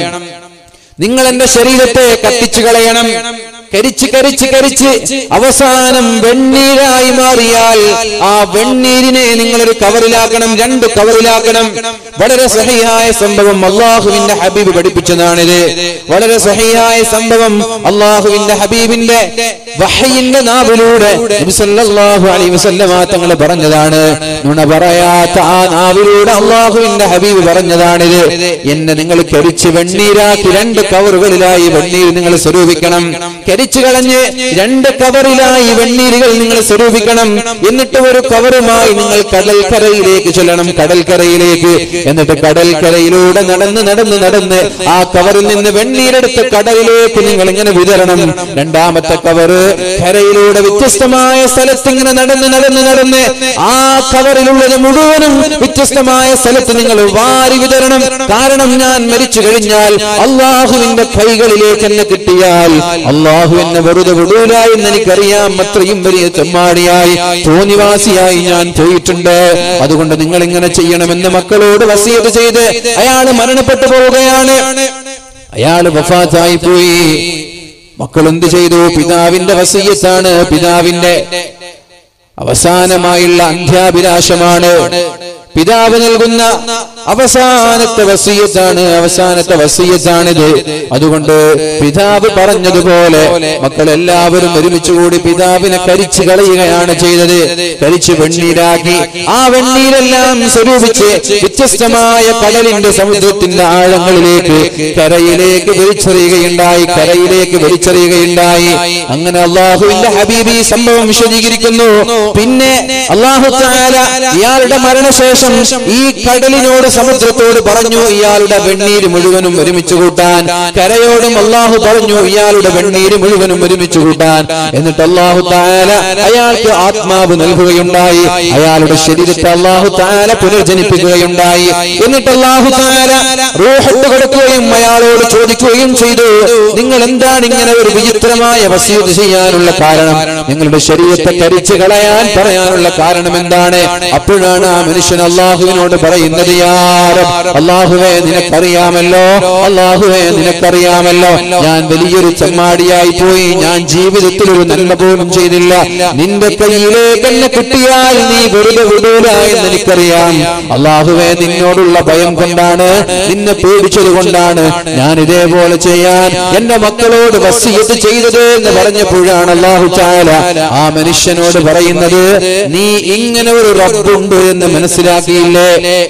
നിങ്ങൾ എന്റെ ശരീരത്തെ കത്തിച്ചു കളയണം കരിച്ച് കരിച്ച് കരിച്ച് അവസാനം വെണ്ണീരായി മാറിയാൽ ആ വെണ്ണീരിനെ നിങ്ങളൊരു കവറിലാക്കണം രണ്ട് കവറിലാക്കണം വളരെ സഹിയായ സംഭവം അള്ളാഹുവിന്റെ ഹബീബ് പഠിപ്പിച്ചതാണിത് വളരെ സഹിയായ സംഭവം അള്ളാഹുവിന്റെ ഹബീബിന്റെ വഹയിന്റെ നാവിലൂടെ നബി സല്ലല്ലാഹു അലൈഹി വസല്ലമ തങ്ങൾ പറഞ്ഞതാണ് നുണ പറയാത്ത ആ നാവിലൂടെ അള്ളാഹുവിന്റെ ഹബീബ് പറഞ്ഞതാണിത് എന്നെ നിങ്ങൾ കരിച്ച് വെണ്ണീരാക്കി രണ്ട് കവറുകളിലായി വെണ്ണീർ നിങ്ങൾ സ്വരൂപിക്കണം കരിച്ചു കളഞ്ഞ് രണ്ട് കവറിലായി വെണ്ണീരുകൾ നിങ്ങൾ സ്വരൂപിക്കണം എന്നിട്ട് ഒരു കവറുമായി നിങ്ങൾ കടൽക്കരയിലേക്ക് ചെല്ലണം കടൽക്കരയിലേക്ക് എന്നിട്ട് കടൽക്കരയിലൂടെ നടന്ന് നടന്ന് നടന്ന് ആ കവറിൽ നിന്ന് വെണ്ണീരെടുത്ത് കടലിലേക്ക് നിങ്ങൾ ഇങ്ങനെ വിതരണം രണ്ടാമത്തെ കവറ് കരയിലൂടെ വ്യത്യസ്തമായ സ്ഥലത്ത് ഇങ്ങനെ നടന്ന് നടന്ന് നടന്ന് ആ കവറിലുള്ളത് മുഴുവനും വ്യത്യസ്തമായ സ്ഥലത്ത് നിങ്ങൾ വാരി വിതരണം കാരണം ഞാൻ മരിച്ചു കഴിഞ്ഞാൽ അള്ളാഹുവിന്റെ കൈകളിലേക്ക് എന്നെ കിട്ടിയാൽ അള്ളാഹു എന്നെ വെറുതെ വിടൂല എന്ന് എനിക്കറിയാം അത്രയും വലിയ ചെമ്മാടിയായി തോന്നിവാസിയായി ഞാൻ പോയിട്ടുണ്ട് അതുകൊണ്ട് നിങ്ങൾ ഇങ്ങനെ ചെയ്യണമെന്ന് മക്കളോട് വസീത് ചെയ്ത് അയാൾ മരണപ്പെട്ടു പോവുകയാണ് അയാൾ വഫാത്തായി പോയി മക്കൾ എന്ത് ചെയ്തു പിതാവിന്റെ വസീയത്താണ് പിതാവിന്റെ അവസാനമായുള്ള അന്ത്യാഭിലാഷമാണ് പിതാവ് നൽകുന്ന അവസാനത്തെ വസീയത്താണ് അവസാനത്തെ വസീയത്താണിത് അതുകൊണ്ട് പിതാവ് പറഞ്ഞതുപോലെ മക്കളെല്ലാവരും ഒരുമിച്ച് കൂടി പിതാവിനെ കരിച്ചു കളയുകയാണ് ചെയ്തത് കരിച്ചു വെണ്ണീരാക്കി ആ വെണ്ണീരെല്ലാം സ്വരൂപിച്ച് വ്യത്യസ്തമായ കടലിന്റെ സമുദ്രത്തിന്റെ ആഴങ്ങളിലേക്ക് കരയിലേക്ക് വലിച്ചെറിയുകയുണ്ടായി കരയിലേക്ക് വലിച്ചെറിയുകയുണ്ടായി അങ്ങനെ അള്ളാഹുവിന്റെ ഹബീബി സംഭവം വിശദീകരിക്കുന്നു പിന്നെ അള്ളാഹു താല ഇയാളുടെ മരണശേഷം ഈ കടലിനോട് സമുദ്രത്തോട് പറഞ്ഞു ഇയാളുടെ വെണ്ണീര് മുഴുവനും ഒരുമിച്ച് കൂട്ടാൻ കരയോടും അള്ളാഹു പറഞ്ഞു ഇയാളുടെ വെണ്ണീര് മുഴുവനും ഒരുമിച്ച് കൂട്ടാൻ എന്നിട്ട് അള്ളാഹു താല അയാൾക്ക് ആത്മാവ് നൽകുകയുണ്ടായി അയാളുടെ ശരീരത്തെ അള്ളാഹു താല പുനർജനിപ്പിക്കുകയുണ്ടായി എന്നിട്ട് അള്ളാഹു താല റൂഹത്ത് കൊടുക്കുകയും അയാളോട് ചോദിക്കുകയും ചെയ്തു നിങ്ങൾ എന്താണ് ഇങ്ങനെ ഒരു വിചിത്രമായ വസീത് ചെയ്യാനുള്ള കാരണം നിങ്ങളുടെ ശരീരത്തെ കരിച്ചു കളയാൻ പറയാനുള്ള കാരണം എന്താണ് അപ്പോഴാണ് ആ മനുഷ്യൻ അള്ളാഹുവിനോട് പറയുന്നത് യാരം അള്ളാഹുവെ നിനക്കറിയാമല്ലോ അള്ളാഹുവെ നിനക്കറിയാമല്ലോ ഞാൻ വലിയൊരു ചെമ്മാടിയായി പോയി ഞാൻ ജീവിതത്തിൽ ഒരു നന്മ പോലും ചെയ്തില്ല നിന്റെ കയ്യിലേക്ക് എന്നെ കിട്ടിയാൽ നീ വെറുതെ വിടൂല എന്ന് എനിക്കറിയാം അള്ളാഹുവെ നിന്നോടുള്ള ഭയം കൊണ്ടാണ് നിന്നെ പേടിച്ചത് കൊണ്ടാണ് ഞാൻ ഇതേപോലെ ചെയ്യാൻ എന്റെ മക്കളോട് വസീയത്ത് ചെയ്തത് എന്ന് പറഞ്ഞപ്പോഴാണ് അള്ളാഹു ചാല ആ മനുഷ്യനോട് പറയുന്നത് നീ ഇങ്ങനെ ഒരു റബ്ബുണ്ട് എന്ന് മനസ്സിലാക്കിയില്ലേ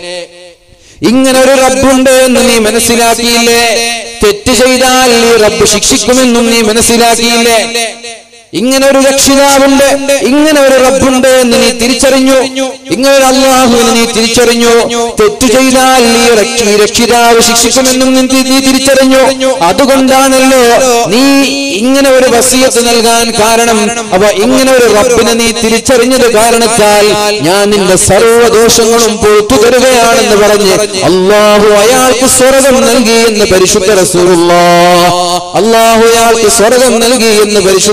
ഇങ്ങനെ ഒരു റബ്ബുണ്ട് എന്ന് നീ മനസ്സിലാക്കിയില്ലേ തെറ്റ് ചെയ്താൽ ഈ റബ്ബ് ശിക്ഷിക്കുമെന്നും നീ മനസ്സിലാക്കിയില്ലേ ഇങ്ങനെ ഒരു രക്ഷിതാവുണ്ട് ഇങ്ങനെ ഒരു റബ്ബുണ്ട് എന്ന് നീ തിരിച്ചറിഞ്ഞു ഇങ്ങനെ ഒരു അള്ളാഹുവിനെ നീ തിരിച്ചറിഞ്ഞു തെറ്റു ചെയ്താൽ ഈ രക്ഷ- ഈ രക്ഷിതാവ് ശിക്ഷിക്കുമെന്നും നീ തി- നീ തിരിച്ചറിഞ്ഞു അതുകൊണ്ടാണല്ലോ നീ ഇങ്ങനെ ഒരു വസീയത്ത് നൽകാൻ കാരണം അപ്പൊ ഇങ്ങനെ ഒരു റബ്ബിനെ നീ തിരിച്ചറിഞ്ഞത് കാരണത്താൽ ഞാൻ നിന്റെ സർവ്വദോഷങ്ങളും പൊറത്തു തരുകയാണെന്ന് പറഞ്ഞ് അള്ളാഹു അയാൾക്ക് സ്വർഗം നൽകി എന്ന് പരിശുദ്ധ റസൂലുള്ള അള്ളാഹു അയാൾക്ക് സ്വർഗം നൽകി എന്ന് പരിശുദ്ധ റസൂലുള്ള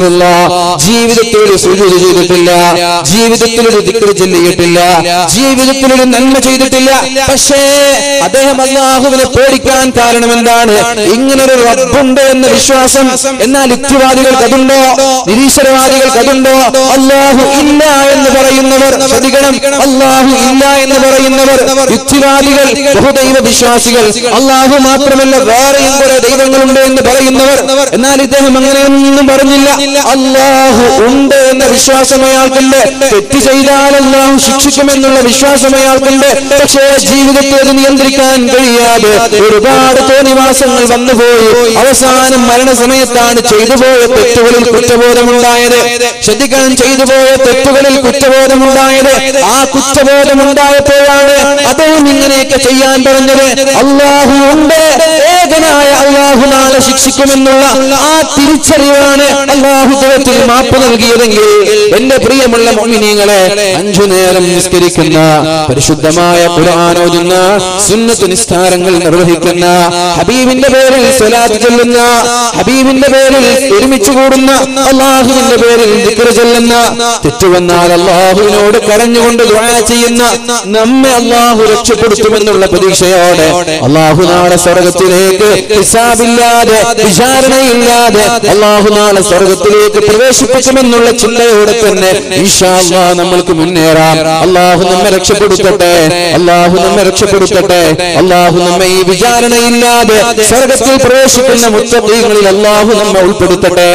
റസൂലുള്ള ജീവിതത്തിൽ ഒരു സുജൂദ് ചെയ്തിട്ടില്ല ജീവിതത്തിൽ ഒരു ദിക്ർ ചൊല്ലിയിട്ടില്ല ജീവിതത്തിൽ ഒരു നന്മ ചെയ്തിട്ടില്ല പക്ഷേ അദ്ദേഹം അള്ളാഹുവിനെ പേടിക്കാൻ കാരണം എന്താണ് ഇങ്ങനൊരു റബ്ബുണ്ട് എന്ന വിശ്വാസം എന്നാൽ യുക്തിവാദികൾക്ക് അതുണ്ടോ നിരീശ്വരവാദികൾക്ക് അതുണ്ടോ അള്ളാഹു ഇല്ല എന്ന് പറയുന്നവർ ശ്രദ്ധിക്കണം അള്ളാഹു ഇല്ല എന്ന് പറയുന്നവർ യുക്തിവാദികൾ ബഹുദൈവ വിശ്വാസികൾ അള്ളാഹു മാത്രമല്ല വേറെയും കുറെ ദൈവങ്ങളുണ്ട് എന്ന് പറയുന്നവർ എന്നാൽ ഇദ്ദേഹം അങ്ങനെയൊന്നും പറഞ്ഞില്ല അള്ളാഹു ഉണ്ട് എന്ന വിശ്വാസം അയാൾക്കുണ്ട് തെറ്റ് ചെയ്താൽ അള്ളാഹു ശിക്ഷിക്കുമെന്നുള്ള വിശ്വാസം അയാൾക്കുണ്ട് പക്ഷേ ജീവിതത്തെ അത് നിയന്ത്രിക്കാൻ കഴിയാതെ ഒരുപാട് തോന്നിവാസങ്ങൾ വന്നുപോയി അവസാനം മരണസമയത്താണ് ചെയ്തു പോയ തെറ്റുകളിൽ കുറ്റബോധമുണ്ടായത് ശ്രദ്ധിക്കണം ചെയ്തു പോയ തെറ്റുകളിൽ കുറ്റബോധമുണ്ടായത് ആ കുറ്റബോധമുണ്ടായപ്പോഴാണ് അദ്ദേഹം ഇങ്ങനെയൊക്കെ ചെയ്യാൻ പറഞ്ഞത് അള്ളാഹു ഉണ്ട് ഏകനായ അള്ളാഹു നാളെ ശിക്ഷിക്കുമെന്നുള്ള ആ തിരിച്ചറിവാണ് അള്ളാഹു ദൈവത്തിൽ മാപ്പ് നൽകിയതെങ്കിൽ എന്റെ പ്രിയമുള്ള മോമിനികളെ അഞ്ചു നേരം നിസ്കരിക്കുന്ന പരിശുദ്ധമായ ഖുർആാനോതുന്ന സുന്നത്ത് നിസ്കാരങ്ങൾ നിർവഹിക്കുന്ന ഹബീബിന്റെ പേരിൽ സ്വലാത്ത് ചൊല്ലുന്ന ഹബീബിന്റെ പേരിൽ ഒരുമിച്ച് കൂടുന്ന അള്ളാഹുവിന്റെ പേരിൽ ദിക്ർ ചൊല്ലുന്ന തെറ്റുവന്നാൽ അള്ളാഹുവിനോട് കരഞ്ഞുകൊണ്ട് ദുആ ചെയ്യുന്ന നമ്മെ അള്ളാഹു രക്ഷപ്പെടുത്തുമെന്നുള്ള പ്രതീക്ഷയോടെ അള്ളാഹു നാളെ സ്വർഗത്തിലേക്ക് ഹിസാബില്ലാതെ വിചാരണയില്ലാതെ അള്ളാഹു നാളെ സ്വർഗത്തിലേക്ക് പ്രവേശിപ്പിക്കുമെന്നുള്ള ചിന്തയോടെ തന്നെ ഈശാ അള്ളാഹ് നമ്മൾക്ക് മുന്നേറാം അള്ളാഹു നമ്മെ രക്ഷപ്പെടുത്തട്ടെ അള്ളാഹു നമ്മെ രക്ഷപ്പെടുത്തട്ടെ അള്ളാഹു നമ്മെ ഈ വിചാരണയില്ലാതെ സ്വർഗത്തിൽ പ്രവേശിക്കുന്ന മുത്തീങ്ങളിൽ അള്ളാഹു നമ്മെ ഉൾപ്പെടുത്തട്ടെ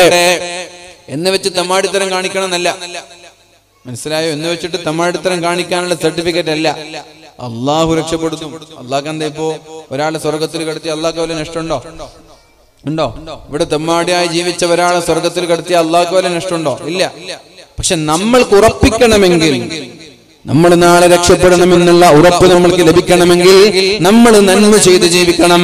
എന്ന് വെച്ച് തമ്മാടിത്തരം കാണിക്കണം എന്നല്ല മനസ്സിലായോ എന്ന് വെച്ചിട്ട് തമ്മാടിത്തരം കാണിക്കാനുള്ള സർട്ടിഫിക്കറ്റ് അല്ല അള്ളാഹു രക്ഷപ്പെടുത്തും അള്ളാഹ് എന്താ ഇപ്പോ ഒരാളെ സ്വർഗത്തിൽ കടത്തി അള്ളാഹ് വല്ല നഷ്ടമുണ്ടോ ഉണ്ടോ ഇവിടെ തെമ്മാടിയായി ജീവിച്ച ഒരാളെ സ്വർഗത്തിൽ കടത്തി അള്ളാഹ് വല്ല നഷ്ടമുണ്ടോ ഇല്ല പക്ഷെ നമ്മൾക്ക് ഉറപ്പിക്കണമെങ്കിൽ നമ്മൾ നാളെ രക്ഷപ്പെടണമെന്നുള്ള ഉറപ്പ് നമ്മൾക്ക് ലഭിക്കണമെങ്കിൽ നമ്മൾ നന്മ ചെയ്ത് ജീവിക്കണം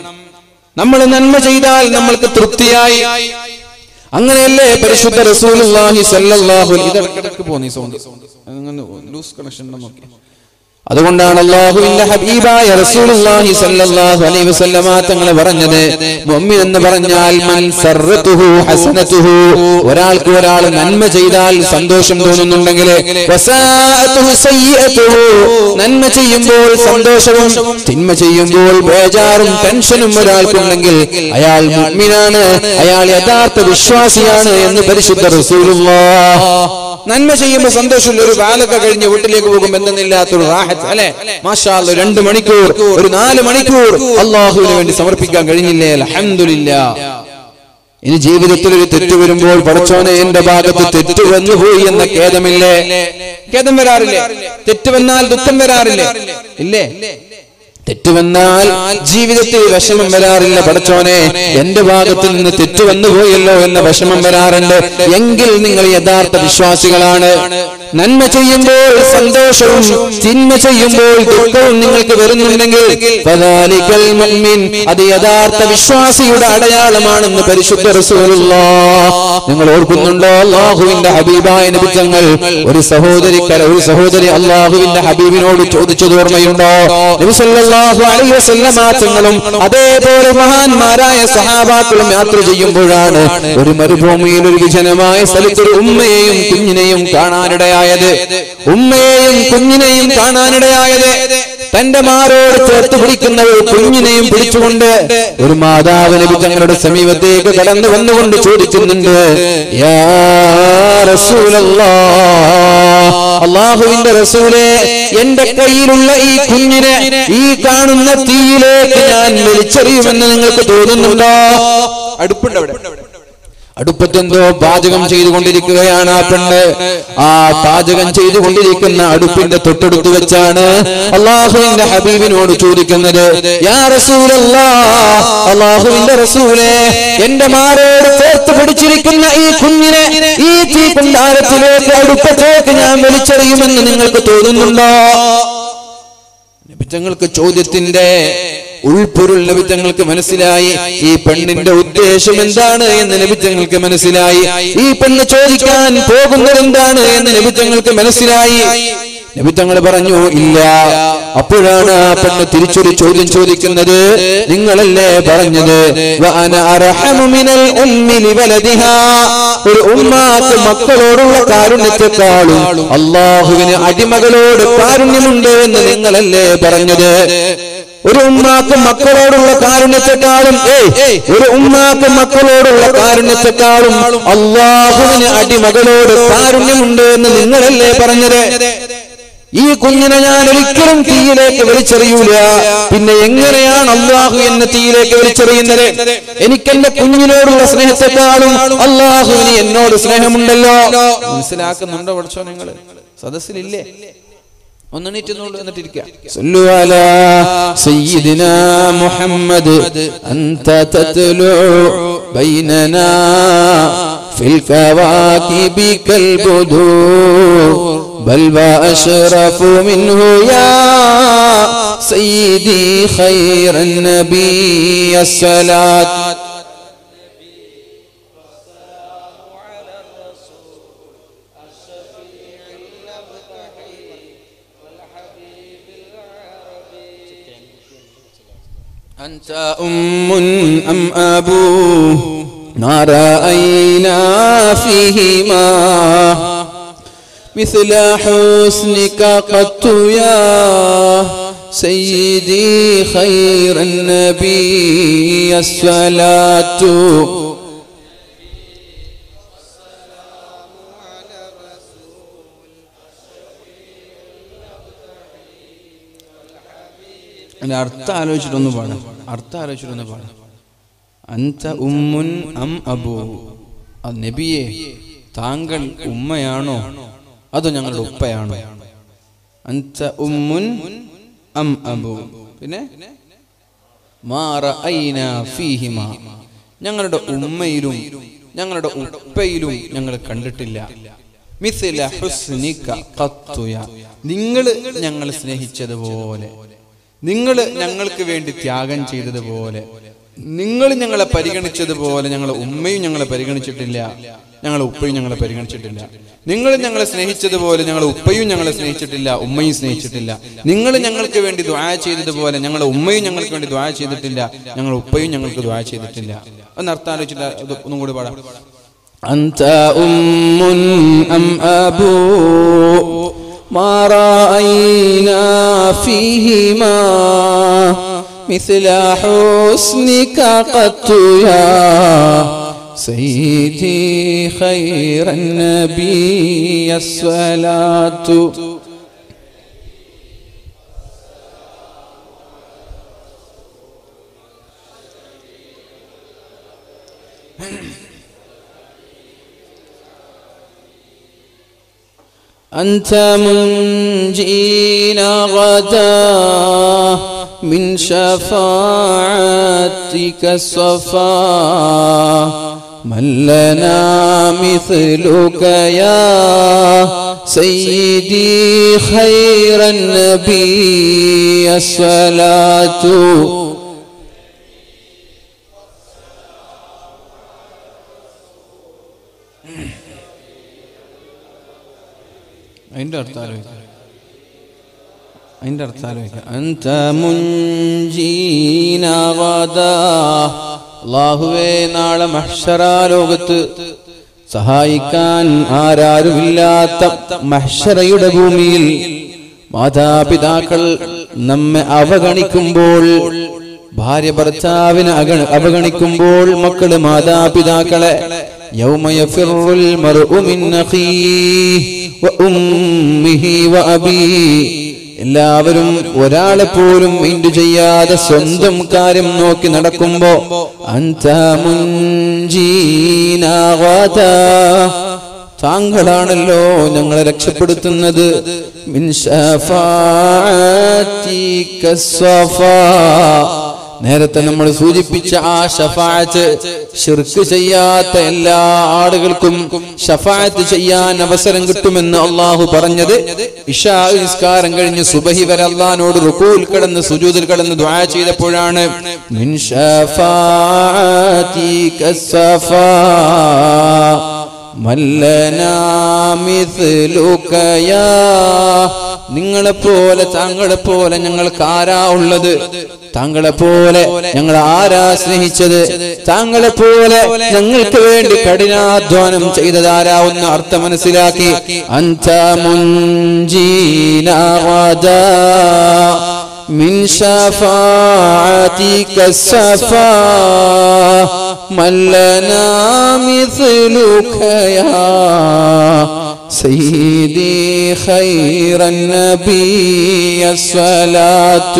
നമ്മൾ നന്മ ചെയ്താൽ നമ്മൾക്ക് തൃപ്തിയായി അങ്ങനെയല്ലേ പരിശുദ്ധ റസൂലുള്ളാഹി സല്ലല്ലാഹു അലൈഹി ഇടയ്ക്കിടയ്ക്ക് പോന്നി സൗണ്ട് അങ്ങനെ ലൂസ് കണക്ഷൻ ഉണ്ടോ നോക്കി അതുകൊണ്ടാണ് അള്ളാഹുവിന്റെ ഹബീബായ റസൂലുള്ളാഹി സല്ലല്ലാഹു അലൈഹി വസല്ലമ തങ്ങൾ പറഞ്ഞത് മുഅ്മിൻ എന്ന് പറഞ്ഞാൽ മൻ സർറതുഹു ഹസനതുഹു ഒരാൾക്ക് ഒരാൾ നന്മ ചെയ്താൽ സന്തോഷം തോന്നുന്നുണ്ടെങ്കിൽ വസാഅതുഹു സയ്യിഅതുഹു നന്മ ചെയ്യുമ്പോൾ സന്തോഷവും തിന്മ ചെയ്യുമ്പോൾ ബേജാറും ടെൻഷനും ഒരാൾക്കുണ്ടെങ്കിൽ അയാൾ മുഅ്മിനാണ് അയാൾ യഥാർത്ഥ വിശ്വാസിയാണ് എന്ന് പരിശുദ്ധ റസൂലുള്ളാഹ് നന്മ ചെയ്യുമ്പോൾ സന്തോഷമില്ല ഒരു വാലൊക്കെ കഴിഞ്ഞ് വീട്ടിലേക്ക് പോകുമ്പോൾ എന്തെന്നില്ലാത്തൊരു റാഹത്ത് അല്ലെ മാഷാ അല്ലാ, രണ്ട് മണിക്കൂർ ഒരു നാല് മണിക്കൂർ അള്ളാഹുവിന് വേണ്ടി സമർപ്പിക്കാൻ കഴിഞ്ഞില്ലേ അൽഹംദുലില്ലാ ഇനി ജീവിതത്തിൽ ഒരു തെറ്റ് വരുമ്പോൾ പടച്ചോനെ എന്റെ ഭാഗത്ത് തെറ്റ് വന്നുപോയി എന്ന ഖേദമില്ലേ ഖേദം വരാറില്ലേ തെറ്റ് വന്നാൽ ദുഃഖം വരാറില്ലേ ഇല്ലേ തെറ്റ് വന്നാൽ ജീവിതത്തിൽ വിഷമം വരാറില്ല പടച്ചോനെ എന്റെ ഭാഗത്ത് നിന്ന് തെറ്റ് വന്നുപോയല്ലോ എന്ന വിഷമം വരാറുണ്ട് എങ്കിൽ നിങ്ങൾ യഥാർത്ഥ വിശ്വാസികളാണ് നന്മ ചെയ്യുമ്പോൾ സന്തോഷവും തിന്മ ചെയ്യുമ്പോൾ ദുഃഖവും നിങ്ങൾക്ക് വരുന്നുണ്ടെങ്കിൽ ഫദാലിക്കൽ മുഅ്മിൻ അത് യഥാർത്ഥ വിശ്വാസിയുടെ അടയാളമാണെന്ന് പരിശുദ്ധ റസൂലുള്ളാഹ് നിങ്ങൾ ഓർക്കുന്നുണ്ടോ അള്ളാഹുവിന്റെ ഹബീബായ നബിത്തങ്ങൾ ഒരു സഹോദരിക്കര ഒരു സഹോദരി അള്ളാഹുവിന്റെ ഹബീബിനോട് ചോദിച്ചത് ഓർമ്മയുണ്ടോ നബി സല്ലല്ലാഹു അലൈഹി വസല്ലമ തങ്ങളും അതേപോലെ മഹാന്മാരായ സഹാബാക്കളും യാത്ര ചെയ്യുമ്പോഴാണ് ഒരു മരുഭൂമിയിൽ ഒരു വിജനമായ സ്ഥലത്ത് ഒരു ഉമ്മയെയും കുഞ്ഞിനെയും കാണാനിടയായത് ഉമ്മയെയും കുഞ്ഞിനെയും കാണാനിടയായത് തന്റെ മാറോട് ചേർത്ത് പിടിക്കുന്ന ഒരു കുഞ്ഞിനെയും പിടിച്ചുകൊണ്ട് ഒരു മാതാവ് നബി തങ്ങളുടെ സമീപത്തേക്ക് കടന്നു വന്നുകൊണ്ട് ചോദിക്കുന്നുണ്ട് യാ റസൂലല്ലാഹ് അള്ളാഹുവിന്റെ റസൂലെ എന്റെ കയ്യിലുള്ള ഈ കുഞ്ഞിനെ ഈ കാണുന്ന തീയിലേക്ക് ഞാൻ വലിച്ചെറിയുമെന്ന് നിങ്ങൾക്ക് തോന്നുന്നുണ്ടോ അടുപ്പുണ്ട് അവിടെ അടുപ്പത്തെന്തോ പാചകം ചെയ്തുകൊണ്ടിരിക്കുകയാണ് ആ പെണ്ണ് ആ പാചകം ചെയ്തുകൊണ്ടിരിക്കുന്ന അടുപ്പിന്റെ തൊട്ടടുത്ത് വെച്ചാണ് അള്ളാഹുവിന്റെ ഹബീബിനോട് ചോദിക്കുന്നത് യാ റസൂലല്ലാ അള്ളാഹുവിന്റെ റസൂലെ എന്റെ മാറോട് ചേർത്ത് പിടിച്ചിരിക്കുന്ന ഈ കുഞ്ഞിനെ ഈ തീ കുണ്ടാരത്തിലേക്ക് അടുപ്പത്തേക്ക് ഞാൻ വലിച്ചെറിയുമെന്ന് നിങ്ങൾക്ക് തോന്നുന്നുണ്ടോ നബിത്തങ്ങൾക്ക് ചോദ്യത്തിന്റെ ഉൾപ്പൊരുൾ നബിത്തങ്ങൾക്ക് മനസ്സിലായി ഈ പെണ്ണിന്റെ ഉദ്ദേശം എന്താണ് എന്ന് നബിത്തങ്ങൾക്ക് മനസ്സിലായി ഈ പെണ്ണ് ചോദിക്കാൻ പോകുന്നത് എന്താണ് എന്ന് നബിത്തങ്ങൾക്ക് മനസ്സിലായി നബി തങ്ങൾ പറഞ്ഞു ഇല്ല അപ്പോഴാണ് ആ പെണ്ണ് തിരിച്ചൊരു ചോദ്യം ചോദിക്കുന്നത് നിങ്ങളല്ലേ പറഞ്ഞത് വഅന അർഹമു മിനൽ ഉമ്മി ലിവലദിഹാ. ഒരു ഉമ്മാക്ക് മക്കളോടുള്ള കാരുണ്യത്തെക്കാളും അള്ളാഹുവിന് അടിമകളോട് കാരുണ്യമുണ്ട് എന്ന് നിങ്ങളല്ലേ പറഞ്ഞത് ഒരു ഉമ്മാക്ക് മക്കളോടുള്ള കാരുണ്യത്തെക്കാളും ഏയ് ഒരു ഉമ്മാക്ക് മക്കളോടുള്ള കാരുണ്യത്തെക്കാളും അള്ളാഹുവിന് അടിമകളോട് കാരുണ്യമുണ്ട് എന്ന് നിങ്ങളല്ലേ പറഞ്ഞത് ഈ കുഞ്ഞിനെ ഞാൻ ഒരിക്കലും തീയിലേക്ക് വലിച്ചെറിയൂല പിന്നെ എങ്ങനെയാണ് അള്ളാഹു എന്നെ തീയിലേക്ക് വലിച്ചെറിയുന്നത് എനിക്ക് എന്റെ കുഞ്ഞിനോടുള്ള സ്നേഹത്തെക്കാളും അള്ളാഹുവിന് എന്നോട് സ്നേഹമുണ്ടല്ലോ മനസ്സിലാക്കുന്നുണ്ടോ പഠിച്ചോ നിങ്ങൾ സദസ്സിലില്ലേ ഒന്നെണീറ്റുന്നുള്ളൂ എന്നിട്ടിരിക്കുക صلوا على سيدنا محمد أنت تتلو بيننا في الكواكب كالبدور بل وأشرف منه يا سيدي خير النبي الصلاة أنت أم أم أبو ما رأينا فيهما مثل حسنك قط يا سيدي خير النبي الصلاة അതിന്റെ അർത്ഥം ആലോചിച്ചിട്ടൊന്ന് പാടാം അർത്ഥം ആലോചിച്ചിട്ടൊന്ന് പാടാം അന്ത ഉമ്മുൻ അം അബു ആ നബിയെ താങ്കൾ ഉമ്മയാണോ അതോ ഞങ്ങളുടെ ഉപ്പയാണോ അന്ത ഉമ്മുൻ അം അബു പിന്നെ മാ റഅയ്ന ഫീഹിമ ഞങ്ങളുടെ ഉമ്മയിലും ഞങ്ങളുടെ ഉപ്പയിലും ഞങ്ങൾ കണ്ടിട്ടില്ല മിസ്ല ഹുസ്നിക ഖത്തുയ നിങ്ങൾ ഞങ്ങൾ സ്നേഹിച്ചതുപോലെ നിങ്ങൾ ഞങ്ങൾക്ക് വേണ്ടി ത്യാഗം ചെയ്തതുപോലെ നിങ്ങൾ ഞങ്ങളെ പരിഗണിച്ചതുപോലെ ഞങ്ങളെ ഉമ്മയും ഞങ്ങളെ പരിഗണിച്ചിട്ടില്ല ഞങ്ങളെ ഉപ്പയും ഞങ്ങളെ പരിഗണിച്ചിട്ടില്ല നിങ്ങൾ ഞങ്ങളെ സ്നേഹിച്ചതുപോലെ ഞങ്ങളെ ഉപ്പയും ഞങ്ങളെ സ്നേഹിച്ചിട്ടില്ല ഉമ്മയും സ്നേഹിച്ചിട്ടില്ല നിങ്ങൾ ഞങ്ങൾക്ക് വേണ്ടി ദ്വാ ചെയ്തതുപോലെ ഞങ്ങളെ ഉമ്മയും ഞങ്ങൾക്ക് വേണ്ടി ദ്വാ ചെയ്തിട്ടില്ല ഞങ്ങളെ ഉപ്പയും ഞങ്ങൾക്ക് ദ്വാ ചെയ്തിട്ടില്ല ഒന്ന് അർത്ഥം ആലോചിച്ചിട്ട് ഇത് ഒന്നും കൂടി പാടാം أنت أم أم أبو ما رأينا فيهما مثل حسنك قط يا سيدي خير النبي الصلاة أنت منجينا غدا من شفاعتك الصفا من لنا مثلك يا سيدي خير النبي الصلاة അതിന്റെ അർത്ഥം ആലോചിക്കാം അതിന്റെ അർത്ഥം ആലോചിക്കാം അന്ത മുൻജീന ഗദാ. അല്ലാഹുവേ നാളെ മഹ്ശറാ ലോകത്ത് സഹായിക്കാൻ ആരാരുമില്ലാത്ത മഹ്ശറയുടെ ഭൂമിയിൽ മാതാപിതാക്കൾ നമ്മെ അവഗണിക്കുമ്പോൾ ഭാര്യ ഭർത്താവിനെ അഗണ- അവഗണിക്കുമ്പോൾ മക്കള് മാതാപിതാക്കളെ يوم يفر المرء من أخيه وأمه وأبيه എല്ലാവരും ഒരാളെ പോലും മൈൻഡ് ചെയ്യാതെ സ്വന്തം കാര്യം നോക്കി നടക്കുമ്പോ അന്ത മുൻജീനാ ഗദാ. താങ്കളാണല്ലോ ഞങ്ങളെ രക്ഷപ്പെടുത്തുന്നത് മിൻ ശഫാഅതിക സ്വഫാ. നേരത്തെ നമ്മൾ സൂചിപ്പിച്ച ആ ഷഫാത്ത് ഷിർക്ക് ചെയ്യാത്ത എല്ലാ ആളുകൾക്കും ഷഫാത്ത് ചെയ്യാൻ അവസരം കിട്ടുമെന്ന് അള്ളാഹു പറഞ്ഞത് ഇഷാ നിസ്കാരം കഴിഞ്ഞ് സുബഹി വരെ അള്ളഹാനോട് റുക്കൂൽ കിടന്ന് സുജൂദിൽ കിടന്ന് ദ്വാ ചെയ്തപ്പോഴാണ് മിൻ ഷഫാഅതിക സ്വഫാ. മല്ലനാമിഥിലുകയാ നിങ്ങളെ പോലെ താങ്കളെ പോലെ ഞങ്ങൾക്ക് ആരാ ഉള്ളത് താങ്കളെ പോലെ ഞങ്ങൾ ആരാ സ്നേഹിച്ചത് താങ്കളെ പോലെ ഞങ്ങൾക്ക് വേണ്ടി കഠിനാധ്വാനം ചെയ്തതാരാ ഒന്ന് അർത്ഥം മനസ്സിലാക്കി അന്ത മുഞ്ചീന من شفاعتك السفا من لنا مثلك يا سيدي خير النبي الصلاة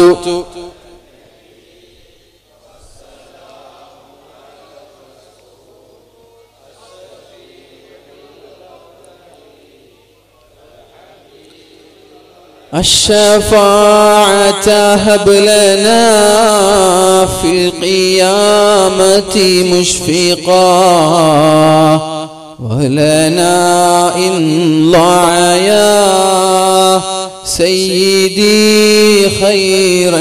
الشفاعة هب لنا في القيامة مشفقا ولنا إن ضاع يا سيدي خير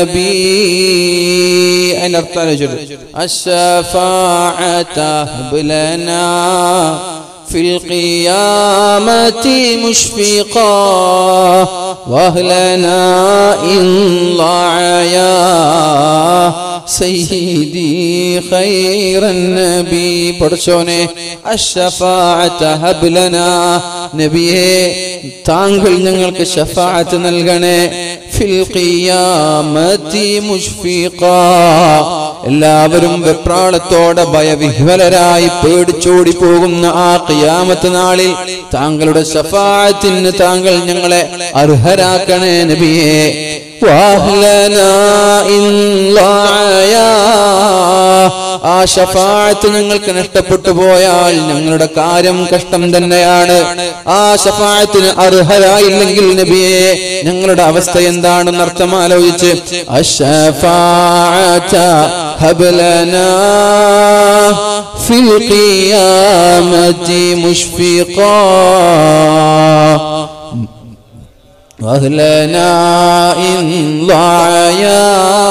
النبي أين أرطال الشفاعة هب لنا في القيامة مشفقا واهلنا إن ضاع يا سيدي خير النبي برشوني الشفاعة هب لنا നബിയെ താങ്കൾ ഞങ്ങൾക്ക് ഷഫാഅത്ത് നൽകണേ ഫിൽ ഖിയാമത്തി മുഷ്ഫിഖ എല്ലാവരും വെപ്രാളത്തോടെ ഭയവിഹ്വലരായി പേടിച്ചോടി പോകുന്ന ആ ഖിയാമത്ത് നാളിൽ താങ്കളുടെ ഷഫാഅത്തിന് താങ്കൾ ഞങ്ങളെ അർഹരാക്കണേ നബിയെ വാഹ്ലനാ ഇൻ ളായാ. ആ ഷഫാഅത്ത് ഞങ്ങൾക്ക് നഷ്ടപ്പെട്ടു പോയാൽ ഞങ്ങളുടെ കാര്യം കഷ്ടം തന്നെയാണ് ആ ഷഫാഅത്തിന് അർഹരായില്ലെങ്കിൽ നബിയെ ഞങ്ങളുടെ അവസ്ഥ എന്താണെന്ന് അർത്ഥം ആലോചിച്ച് അഷഫാഅത ഹബ് ലനാ ഫിൽ ഖിയാമത്തി മുഷ്ഫിഖാ واهلنا إن ضاعيا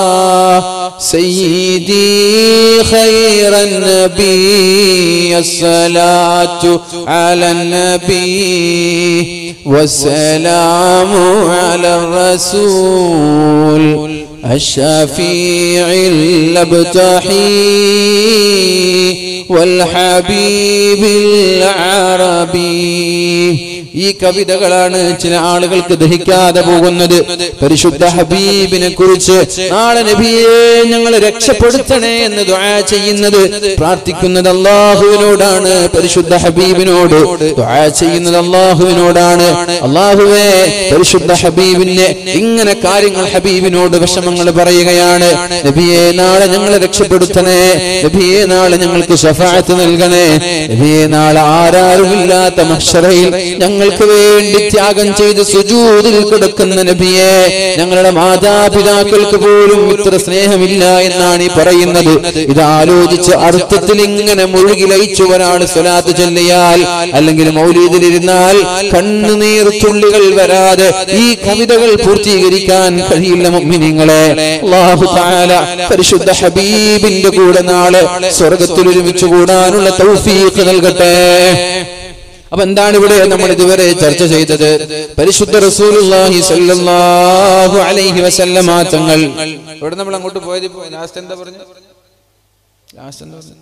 سيدي خير النبي الصلاة على النبي والسلام على الرسول الشفيع الابتحي والحبيب العربي ഈ കവിതകളാണ് ചില ആളുകൾക്ക് ദഹിക്കാതെ പോകുന്നത് പരിശുദ്ധ ഹബീബിനെ കുറിച്ച് നാളെ നബിയെ ഞങ്ങൾ രക്ഷപ്പെടുത്തണേ എന്ന് ദുആ ചെയ്യുന്നത് പ്രാർത്ഥിക്കുന്നത് അള്ളാഹുവിനോടാണ് പരിശുദ്ധ ഹബീബിനോട് ദുആ ചെയ്യുന്നത് അള്ളാഹുവിനോടാണ് അള്ളാഹുവേ പരിശുദ്ധ ഹബീബിനെ ഇങ്ങനെ കാര്യങ്ങൾ ഹബീബിനോട് വിഷമങ്ങൾ പറയുകയാണ് നബിയെ നാളെ ഞങ്ങളെ രക്ഷപ്പെടുത്തണേ നബിയെ നാളെ ഞങ്ങൾക്ക് ഷഫാഅത്ത് നൽകണേ നബിയെ നാളെ ആരാരുമില്ലാത്ത മഹ്ശറയിൽ ഞങ്ങൾക്ക് വേണ്ടി ത്യാഗം ചെയ്ത് സുജൂദിൽ കിടക്കുന്ന നബിയെ ഞങ്ങളുടെ മാതാപിതാക്കൾക്ക് പോലും ഇത്ര സ്നേഹമില്ല എന്നാണ് ഈ പറയുന്നത് ഇത് ആലോചിച്ച് അർത്ഥത്തിൽ ഇങ്ങനെ മുഴുകി ലയിച്ചു ഒരാൾ സ്വലാത്ത് ചൊല്ലിയാൽ അല്ലെങ്കിൽ മൗലീദിലിരുന്നാൽ കണ്ണുനീർ തുള്ളികൾ വരാതെ ഈ കവിതകൾ പൂർത്തീകരിക്കാൻ കഴിയില്ല മുഅ്മിനീങ്ങളെ അല്ലാഹു തആല പരിശുദ്ധ ഹബീബിന്റെ കൂടെ നാളെ സ്വർഗത്തിൽ ഒരുമിച്ച് കൂടാനുള്ള തൗഫീഖ് നൽകട്ടെ അപ്പൊ എന്താണ് ഇവിടെ നമ്മൾ ഇതുവരെ ചർച്ച ചെയ്തത് പരിശുദ്ധ റസൂലുള്ളാഹി സ്വല്ലല്ലാഹു അലൈഹി വസല്ലമ തങ്ങൾ ഇവിടെ നമ്മൾ അങ്ങോട്ട് പോയത് ലാസ്റ്റ് എന്താ പറഞ്ഞു ലാസ്റ്റ് എന്താ പറഞ്ഞു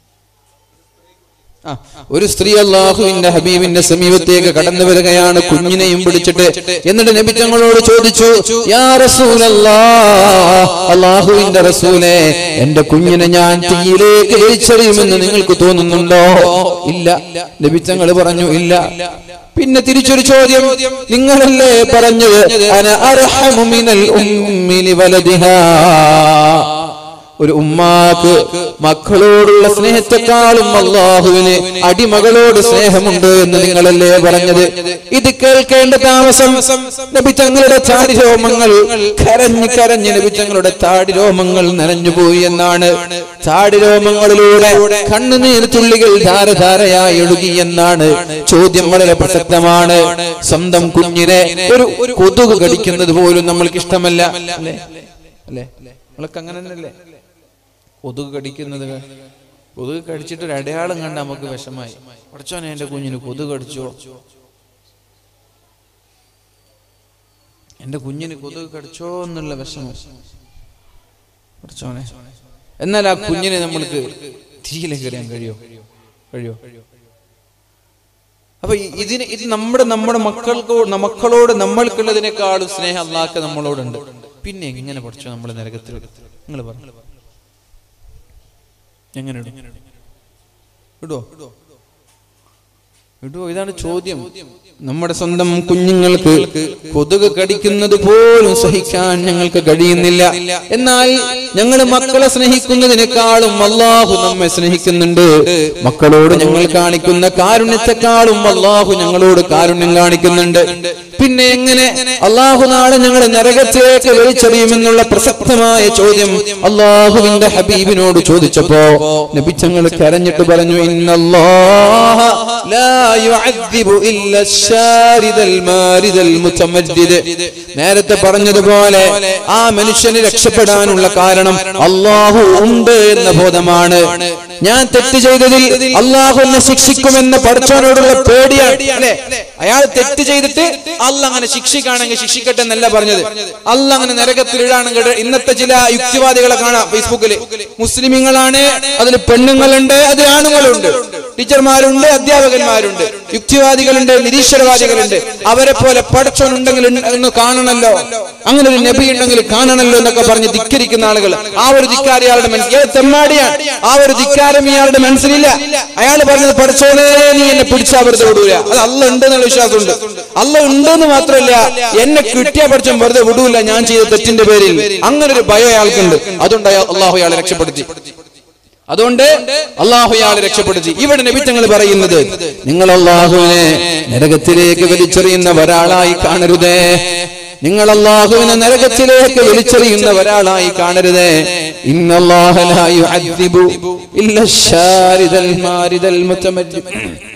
ആ, ഒരു സ്ത്രീ അള്ളാഹുവിന്റെ ഹബീബിന്റെ സമീപത്തേക്ക് കടന്നു വരികയാണ് കുഞ്ഞിനെയും പിടിച്ചിട്ട് എന്നിട്ട് നബി തങ്ങളോട് ചോദിച്ചു യാ റസൂലല്ലാ അള്ളാഹുവിന്റെ റസൂലെ എന്റെ കുഞ്ഞിനെ ഞാൻ തീയിലേക്ക് വലിച്ചെറിയുമെന്ന് നിങ്ങൾക്ക് തോന്നുന്നുണ്ടോ ഇല്ല നബി തങ്ങൾ പറഞ്ഞു ഇല്ല പിന്നെ തിരിച്ചൊരു ചോദ്യം നിങ്ങളല്ലേ പറഞ്ഞത് അന അർഹമു മിനൽ ഉമ്മി ലിവലദിഹാ ഒരു ഉമ്മാക്ക് മക്കളോടുള്ള സ്നേഹത്തെക്കാളും അള്ളാഹുവിന് അടിമകളോട് സ്നേഹമുണ്ട് എന്ന് നിങ്ങളല്ലേ പറഞ്ഞത് ഇത് കേൾക്കേണ്ട താമസം നബി തങ്ങളുടെ താടിരോമങ്ങൾ കരഞ്ഞ് കരഞ്ഞ് നബി തങ്ങളുടെ താടിരോമങ്ങൾ നനഞ്ഞുപോയി എന്നാണ് താടിരോമങ്ങളിലൂടെ കണ്ണുനീർ തുള്ളികൾ ധാരധാരയായി ഒഴുകി എന്നാണ് ചോദ്യം വളരെ പ്രസക്തമാണ് സ്വന്തം കുഞ്ഞിനെ ഒരു കൊതുക് കടിക്കുന്നത് പോലും നമ്മൾക്ക് ഇഷ്ടമല്ല അല്ലേ അല്ലേ നമ്മളൊക്കെ അങ്ങനെ തന്നെയല്ലേ കൊതുക് കടിക്കുന്നത് കൊതുക് കടിച്ചിട്ട് ഒരു അടയാളം കണ്ട് നമുക്ക് വിഷമായി പഠിച്ചോനെ എന്റെ കുഞ്ഞിന് കൊതുക് കടിച്ചോ എന്റെ കുഞ്ഞിന് കൊതുക് കടിച്ചോ എന്നുള്ള വിഷമം പഠിച്ചോനെ എന്നാൽ ആ കുഞ്ഞിനെ നമ്മൾക്ക് തീയിലേക്ക് എറിയാൻ കഴിയോ കഴിയോ അപ്പൊ ഈ- ഇതിന് ഇത് നമ്മുടെ നമ്മുടെ മക്കൾക്ക് മക്കളോട് നമ്മൾക്കുള്ളതിനേക്കാളും സ്നേഹം അള്ളാഹ്ക്ക് നമ്മളോടുണ്ട് പിന്നെ എങ്ങനെ പഠിച്ചു നമ്മൾ നരകത്തിൽ നിങ്ങൾ പറഞ്ഞു എങ്ങനെ ഇടും ഇടുവോ ഇടുവോ ഇതാണ് ചോദ്യം നമ്മുടെ സ്വന്തം കുഞ്ഞുങ്ങൾക്ക് കൊതുക് കടിക്കുന്നത് പോലും സഹിക്കാൻ ഞങ്ങൾക്ക് കഴിയുന്നില്ല എന്നാൽ ഞങ്ങൾ മക്കളെ സ്നേഹിക്കുന്നതിനേക്കാളും അള്ളാഹു നമ്മെ സ്നേഹിക്കുന്നുണ്ട് മക്കളോട് ഞങ്ങൾ കാണിക്കുന്ന കാരുണ്യത്തെക്കാളും അള്ളാഹു ഞങ്ങളോട് കാരുണ്യം കാണിക്കുന്നുണ്ട് പിന്നെ എങ്ങനെ അള്ളാഹു നാളെ ഞങ്ങളെ നരകത്തിലേക്ക് വലിച്ചെറിയുമെന്നുള്ള പ്രസക്തമായ ചോദ്യം അള്ളാഹുവിന്റെ ഹബീബിനോട് ചോദിച്ചപ്പോ നബിച്ചങ്ങൾ കരഞ്ഞിട്ട് പറഞ്ഞു ഇന്നല്ലാഹ ലാ യുഅദ്ദിബു ഇല്ല ശാരിദൽ മാരിദൽ മുതമദ്ദിദ് നേരത്തെ പറഞ്ഞതുപോലെ ആ മനുഷ്യന് രക്ഷപ്പെടാനുള്ള കാരണം അള്ളാഹു ഉണ്ട് എന്ന ബോധമാണ് ഞാൻ തെറ്റ് ചെയ്തതിൽ അള്ളാഹു എന്നെ ശിക്ഷിക്കുമെന്ന പഠിച്ചവനോടുള്ള പേടിയാണ് അല്ലെ അയാൾ തെറ്റ് ചെയ്തിട്ട് അല്ല അങ്ങനെ ശിക്ഷിക്കുകയാണെങ്കിൽ ശിക്ഷിക്കട്ടെ എന്നല്ല പറഞ്ഞത് അല്ല അങ്ങനെ നരകത്തിൽ ഇടാണെങ്കിൽ ഇന്നത്തെ ചില യുക്തിവാദികളെ കാണാം ഫേസ്ബുക്കിൽ മുസ്ലിമീങ്ങളാണ് അതിൽ പെണ്ണുങ്ങളുണ്ട് അതിൽ ആണുങ്ങളുണ്ട് ടീച്ചർമാരുണ്ട് അധ്യാപകന്മാരുണ്ട് യുക്തിവാദികളുണ്ട് നിരീശ്വരവാദികളുണ്ട് അവരെ പോലെ പഠിച്ചോനുണ്ടെങ്കിൽ എന്ന് കാണണമല്ലോ അങ്ങനെ ഒരു നബി ഉണ്ടെങ്കിൽ കാണണമല്ലോ എന്നൊക്കെ പറഞ്ഞ് ധിക്കരിക്കുന്ന ആളുകൾ ആ ഒരു ധിക്കാരി അയാളുടെ മനസ്സിൽ ഏത് തെമ്മാടിയാണ് ആ ഒരു ധിക്കാരം ഇയാളുടെ മനസ്സിലില്ല അയാൾ പറഞ്ഞത് പഠിച്ചോനെ നീ എന്നെ പിടിച്ചാ വെറുതെ വിടൂല അത് അല്ല ഉണ്ട് എന്നുള്ള വിശ്വാസമുണ്ട് അല്ല ഉണ്ടെന്ന് മാത്രമല്ല എന്നെ കിട്ടിയ പഠിച്ചും വെറുതെ വിടൂല ഞാൻ ചെയ്ത തെറ്റിന്റെ പേരിൽ അങ്ങനെ ഒരു ഭയം അയാൾക്കുണ്ട് അതുകൊണ്ട് അയാൾ അള്ളാഹു അയാളെ രക്ഷപ്പെടുത്തി അതുകൊണ്ട് അള്ളാഹു ഇയാളെ രക്ഷപ്പെടുത്തി ഇവിടെ നബിത്തങ്ങൾ പറയുന്നത് നിങ്ങൾ അള്ളാഹുവിനെ നരകത്തിലേക്ക് വലിച്ചെറിയുന്ന ഒരാളായി കാണരുതേ നിങ്ങൾ അള്ളാഹുവിനെ നരകത്തിലേക്ക് വലിച്ചെറിയുന്ന ഒരാളായി കാണരുതേ ഇന്നല്ലാഹ ലാ യുഅദ്ദിബു ഇല്ല ശാരിദൽ മാരിദൽ മുതമദ്ദിദ്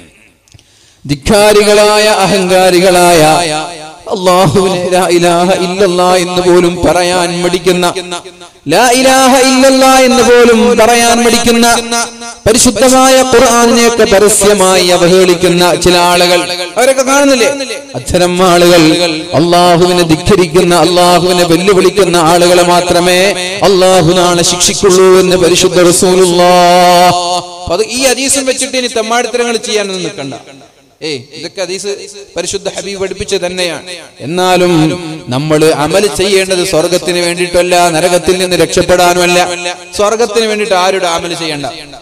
ധിക്കാരികളായ അഹങ്കാരികളായ അള്ളാഹുവിനെ ലാ ഇലാഹ ഇല്ലല്ലാ എന്ന് പോലും പറയാൻ മടിക്കുന്ന ലാ ഇലാഹ ഇല്ലല്ലാ എന്ന് പോലും പറയാൻ മടിക്കുന്ന പരിശുദ്ധമായ ഖുർആാനിനെയൊക്കെ പരസ്യമായി അവഹേളിക്കുന്ന ചില ആളുകൾ അവരൊക്കെ കാണുന്നില്ലേ അത്തരം ആളുകൾ അള്ളാഹുവിനെ ധിഖരിക്കുന്ന അള്ളാഹുവിനെ വെല്ലുവിളിക്കുന്ന ആളുകളെ മാത്രമേ അള്ളാഹു നാളെ ശിക്ഷിക്കുള്ളൂ എന്ന് പരിശുദ്ധ റസൂലുള്ളാ അപ്പൊ അത് ഈ ഹദീസും വെച്ചിട്ട് ഇനി തെമ്മാടിത്തരങ്ങൾ ചെയ്യാനൊന്നും നിൽക്കണ്ട ഏയ് ഇതൊക്കെ ഹദീസ് പരിശുദ്ധ ഹബീബ് പഠിപ്പിച്ചത് തന്നെയാണ് എന്നാലും നമ്മൾ അമൽ ചെയ്യേണ്ടത് സ്വർഗത്തിന് വേണ്ടിയിട്ടല്ല നരകത്തിൽ നിന്ന് രക്ഷപ്പെടാനുമല്ല സ്വർഗത്തിന് വേണ്ടിയിട്ട് ആരുടെ അമൽ ചെയ്യണ്ട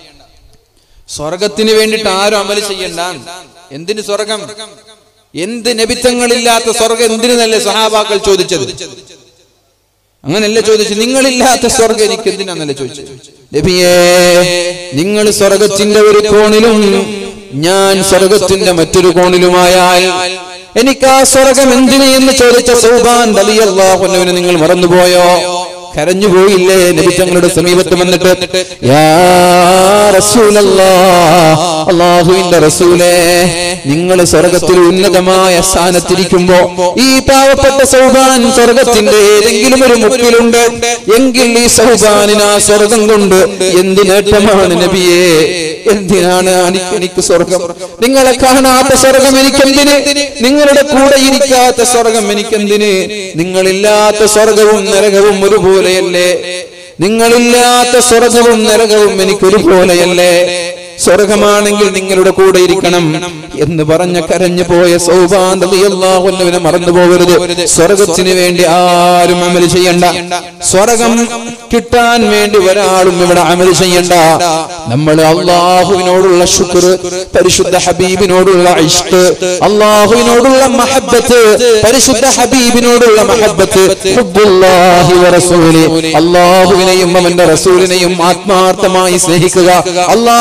സ്വർഗത്തിന് വേണ്ടിയിട്ട് ആരും അമൽ ചെയ്യണ്ട എന്തിന് സ്വർഗം എന്ത് നബിത്തങ്ങളില്ലാത്ത സ്വർഗം എന്തിനല്ലേ സഹാബാക്കൾ ചോദിച്ചത് അങ്ങനല്ല ചോദിച്ചു നിങ്ങളില്ലാത്ത സ്വർഗം എനിക്ക് എന്തിനാന്നല്ല ചോദിച്ചത് നബിയേ നിങ്ങൾ സ്വർഗത്തിന്റെ ഒരു കോണിലും ഞാൻ സ്വർഗത്തിന്റെ മറ്റൊരു കോണിലുമായാൽ എനിക്ക് ആ സ്വർഗം എന്തിന് എന്ന് ചോദിച്ച സൗബാൻ വലിയല്ലാഹുവിനെ നിങ്ങൾ മറന്നുപോയോ കരഞ്ഞുപോയില്ലേ നബി തങ്ങളുടെ സമീപത്ത് വന്നിട്ട് യാ റസൂലല്ലാ അള്ളാഹുവിന്റെ റസൂലേ നിങ്ങൾ സ്വർഗത്തിൽ ഉന്നതമായ സ്ഥാനത്തിരിക്കുമ്പോ ഈ പാവപ്പെട്ട സൗബാൻ സ്വർഗത്തിന്റെ ഏതെങ്കിലും ഒരു മുക്കിലുണ്ട് എങ്കിൽ ഈ സൗബാനിന് ആ സ്വർഗം കൊണ്ട് എന്ത് നേട്ടമാണ് നബിയെ എന്തിനാണ് എനിക്ക് എനിക്ക് സ്വർഗം നിങ്ങളെ കാണാത്ത സ്വർഗം എനിക്കെന്തിന് നിങ്ങളുടെ കൂടെ ഇരിക്കാത്ത സ്വർഗം എനിക്കെന്തിന് നിങ്ങളില്ലാത്ത സ്വർഗവും നരകവും ഒരുപോലെയല്ലേ നിങ്ങളില്ലാത്ത സ്വർഗവും നരകവും എനിക്കൊരുപോലെയല്ലേ സ്വർഗമാണെങ്കിൽ നിങ്ങളുടെ കൂടെ ഇരിക്കണം എന്ന് പറഞ്ഞ കരഞ്ഞു പോയ സൗഭാന്തവിനെ മറന്നു പോകരുത് സ്വർഗത്തിന് വേണ്ടി ആരും അമൽ ചെയ്യണ്ട സ്വർഗം കിട്ടാൻ വേണ്ടി ഒരാളും ഇവിടെ അമൽ ചെയ്യണ്ട നമ്മൾ അള്ളാഹുവിനോടുള്ള ശുക്ർ പരിശുദ്ധ ഹബീബിനോടുള്ള ഇഷ്ട് അള്ളാഹുവിനോടുള്ള മഹബത്ത് പരിശുദ്ധ ഹബീബിനോടുള്ള മഹബത്ത് ഹുബ്ബുല്ലാഹി വറസൂലി അള്ളാഹുവിനെയും അവന്റെ റസൂലിനെയും ആത്മാർത്ഥമായി സ്നേഹിക്കുക അള്ളാഹു നമ്മൾ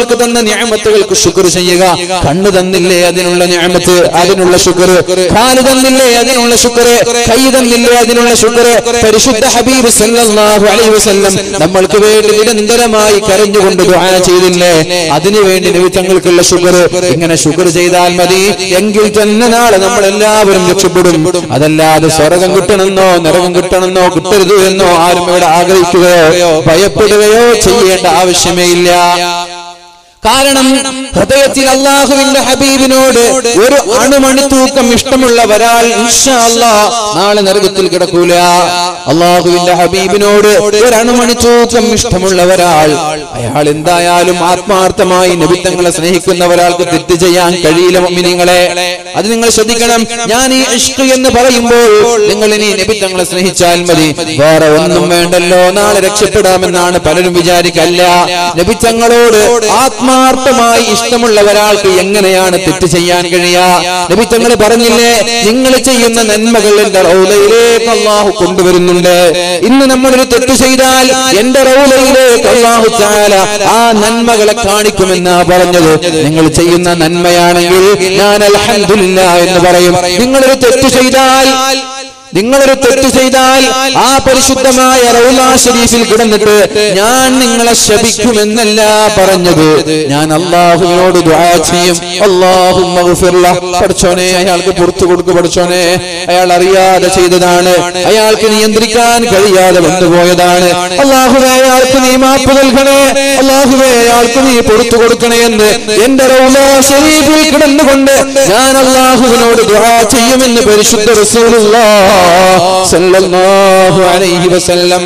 നിങ്ങൾക്ക് തന്ന ഞാമത്തുകൾക്ക് ശുക്ർ ചെയ്യുക കണ്ണ് തന്നില്ലേ അതിനുള്ള ഞാമത്ത് അതിനുള്ള ശുക്ർ കാല് തന്നില്ലേ അതിനുള്ള ശുക്ർ കൈ തന്നില്ലേ അതിനുള്ള ശുക്ർ പരിശുദ്ധ ഹബീബ് സല്ലല്ലാഹു അലൈഹി വസല്ലം നമ്മൾക്ക് വേണ്ടി നിരന്തരമായി കരഞ്ഞുകൊണ്ട് ദുആ ചെയ്തില്ലേ അതിനു വേണ്ടി നബി തങ്ങൾക്കുള്ള ശുക്ർ ഇങ്ങനെ ശുക്ർ ചെയ്താൽ മതി എങ്കിൽ തന്നെ നാളെ നമ്മൾ എല്ലാവരും രക്ഷപ്പെടും അതല്ലാതെ സ്വർഗം കിട്ടണമെന്നോ നരകം കിട്ടണമെന്നോ കിട്ടരുത് എന്നോ ആരും ഇവിടെ ആഗ്രഹിക്കുകയോ ഭയപ്പെടുകയോ ചെയ്യേണ്ട ആവശ്യമേ ഇല്ല കാരണം ഹൃദയത്തിൽ അള്ളാഹുവിന്റെ ഹബീബിനോട് ഒരു അണുമണി തൂക്കം ഇഷ്ടമുള്ള ഒരാൾ ഇൻഷാ അല്ലാ നാളെ നരകത്തിൽ കിടക്കൂല അള്ളാഹുവിന്റെ ഹബീബിനോട് ഒരു അണുമണി തൂക്കം ഇഷ്ടമുള്ള ഒരാൾ അയാൾ എന്തായാലും ആത്മാർത്ഥമായി നബിത്തങ്ങളെ സ്നേഹിക്കുന്ന ഒരാൾക്ക് തെറ്റ് ചെയ്യാൻ കഴിയില്ല മമ്മിനിങ്ങളെ അത് നിങ്ങൾ ശ്രദ്ധിക്കണം ഞാൻ ഈ ഇഷ്ക് എന്ന് പറയുമ്പോൾ നിങ്ങൾ ഇനി നബിത്തങ്ങളെ സ്നേഹിച്ചാൽ മതി വേറെ ഒന്നും വേണ്ടല്ലോ നാളെ രക്ഷപ്പെടാമെന്നാണ് പലരും വിചാരിക്കല്ല നബിത്തങ്ങളോട് ആത്മാർത്ഥമായി ഇഷ്ടമുള്ള ഒരാൾക്ക് എങ്ങനെയാണ് തെറ്റ് ചെയ്യാൻ കഴിയുക നബിത്തങ്ങൾ പറഞ്ഞില്ലേ നിങ്ങൾ ചെയ്യുന്ന നന്മകൾ എന്റെ റൗലയിലേക്ക് അള്ളാഹു കൊണ്ടുവരുന്നുണ്ട് ഇന്ന് നമ്മളൊരു തെറ്റ് ചെയ്താൽ എന്റെ റൗലയിലേക്ക് അള്ളാഹു ചാല ആ നന്മകളെ കാണിക്കുമെന്നാ പറഞ്ഞത് നിങ്ങൾ ചെയ്യുന്ന നന്മയാണെങ്കിൽ ഞാൻ അൽഹംദുലില്ല എന്ന് പറയും നിങ്ങളൊരു തെറ്റ് ചെയ്താൽ നിങ്ങളൊരു തെറ്റ് ചെയ്താൽ ആ പരിശുദ്ധമായ റൗലാ ഷരീഫിൽ കിടന്നിട്ട് ഞാൻ നിങ്ങളെ ശപിക്കുമെന്നല്ല പറഞ്ഞത് ഞാൻ അള്ളാഹുവിനോട് ദുആ ചെയ്യും അള്ളാഹു പഠിച്ചോനെ അയാൾക്ക് പുറത്തു കൊടുക്കു പഠിച്ചോനെ അയാൾ അറിയാതെ ചെയ്തതാണ് അയാൾക്ക് നിയന്ത്രിക്കാൻ കഴിയാതെ വന്നുപോയതാണ് അള്ളാഹുവെ അയാൾക്ക് നീ മാപ്പ് നൽകണേ അള്ളാഹുവെ അയാൾക്ക് നീ പുറത്തു കൊടുക്കണേ എന്ന് എന്റെ റൗലാ ഷരീഫിൽ കിടന്നുകൊണ്ട് ഞാൻ അള്ളാഹുവിനോട് ദുആ ചെയ്യുമെന്ന് പരിശുദ്ധ റസൂലുള്ളാഹ് സല്ലല്ലാഹു അലൈഹി വസല്ലം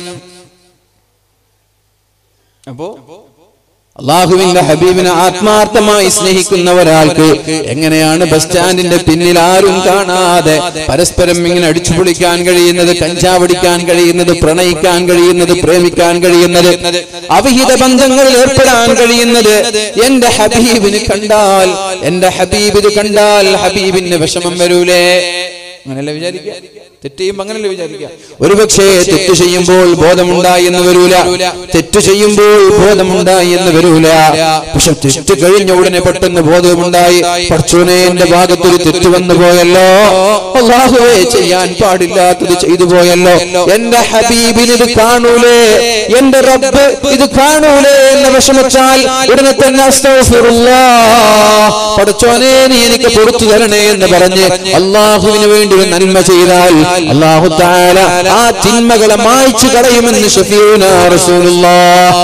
അപ്പോ അള്ളാഹുവിന്റെ ഹബീബിനെ ആത്മാർത്ഥമായി സ്നേഹിക്കുന്ന ഒരാൾക്ക് എങ്ങനെയാണ് ബസ് സ്റ്റാൻഡിന്റെ പിന്നിൽ ആരും കാണാതെ പരസ്പരം ഇങ്ങനെ അടിച്ചു പൊളിക്കാൻ കഴിയുന്നത് കഞ്ചാവടിക്കാൻ കഴിയുന്നത് പ്രണയിക്കാൻ കഴിയുന്നത് പ്രേമിക്കാൻ കഴിയുന്നത് അവിഹിത ബന്ധങ്ങളിൽ ഏർപ്പെടാൻ കഴിയുന്നത് എന്റെ ഹബീബിന് കണ്ടാൽ എന്റെ ഹബീബ് ഇത് കണ്ടാൽ ഹബീബിന് വിഷമം വരൂലേ അങ്ങനല്ല വിചാരിക്കുക തെറ്റ് ചെയ്യുമ്പോ അങ്ങനല്ല വിചാരിക്കുക ഒരുപക്ഷേ തെറ്റ് ചെയ്യുമ്പോൾ ബോധമുണ്ടായി എന്ന് വരൂല തെറ്റ് ചെയ്യുമ്പോൾ ബോധമുണ്ടായി എന്ന് വരൂല പക്ഷെ തെറ്റ് കഴിഞ്ഞ ഉടനെ പെട്ടെന്ന് ബോധമുണ്ടായി പഠിച്ചോനെ എന്റെ ഭാഗത്തൊരു തെറ്റ് വന്നു പോയല്ലോ അള്ളാഹുവേ ചെയ്യാൻ പാടില്ലാത്തത് ചെയ്തു പോയല്ലോ എന്റെ ഹബീബിന് ഇത് കാണൂലേ എന്റെ റബ്ബ് ഇത് കാണൂലേ എന്ന് വിഷമിച്ചാൽ ഉടനെ തന്നെ അസ്തഗ്ഫിറുല്ലാഹ്. പഠിച്ചോനെ നീ എനിക്ക് പുറത്തു തരണേ എന്ന് പറഞ്ഞ് അള്ളാഹുവിന് വേണ്ടി ഒരു നന്മ ചെയ്താൽ അള്ളാഹു താല ആ തിന്മകളെ മായ്ച്ചു കളയുമെന്ന് ഷഫീന റസൂലുള്ളാഹ്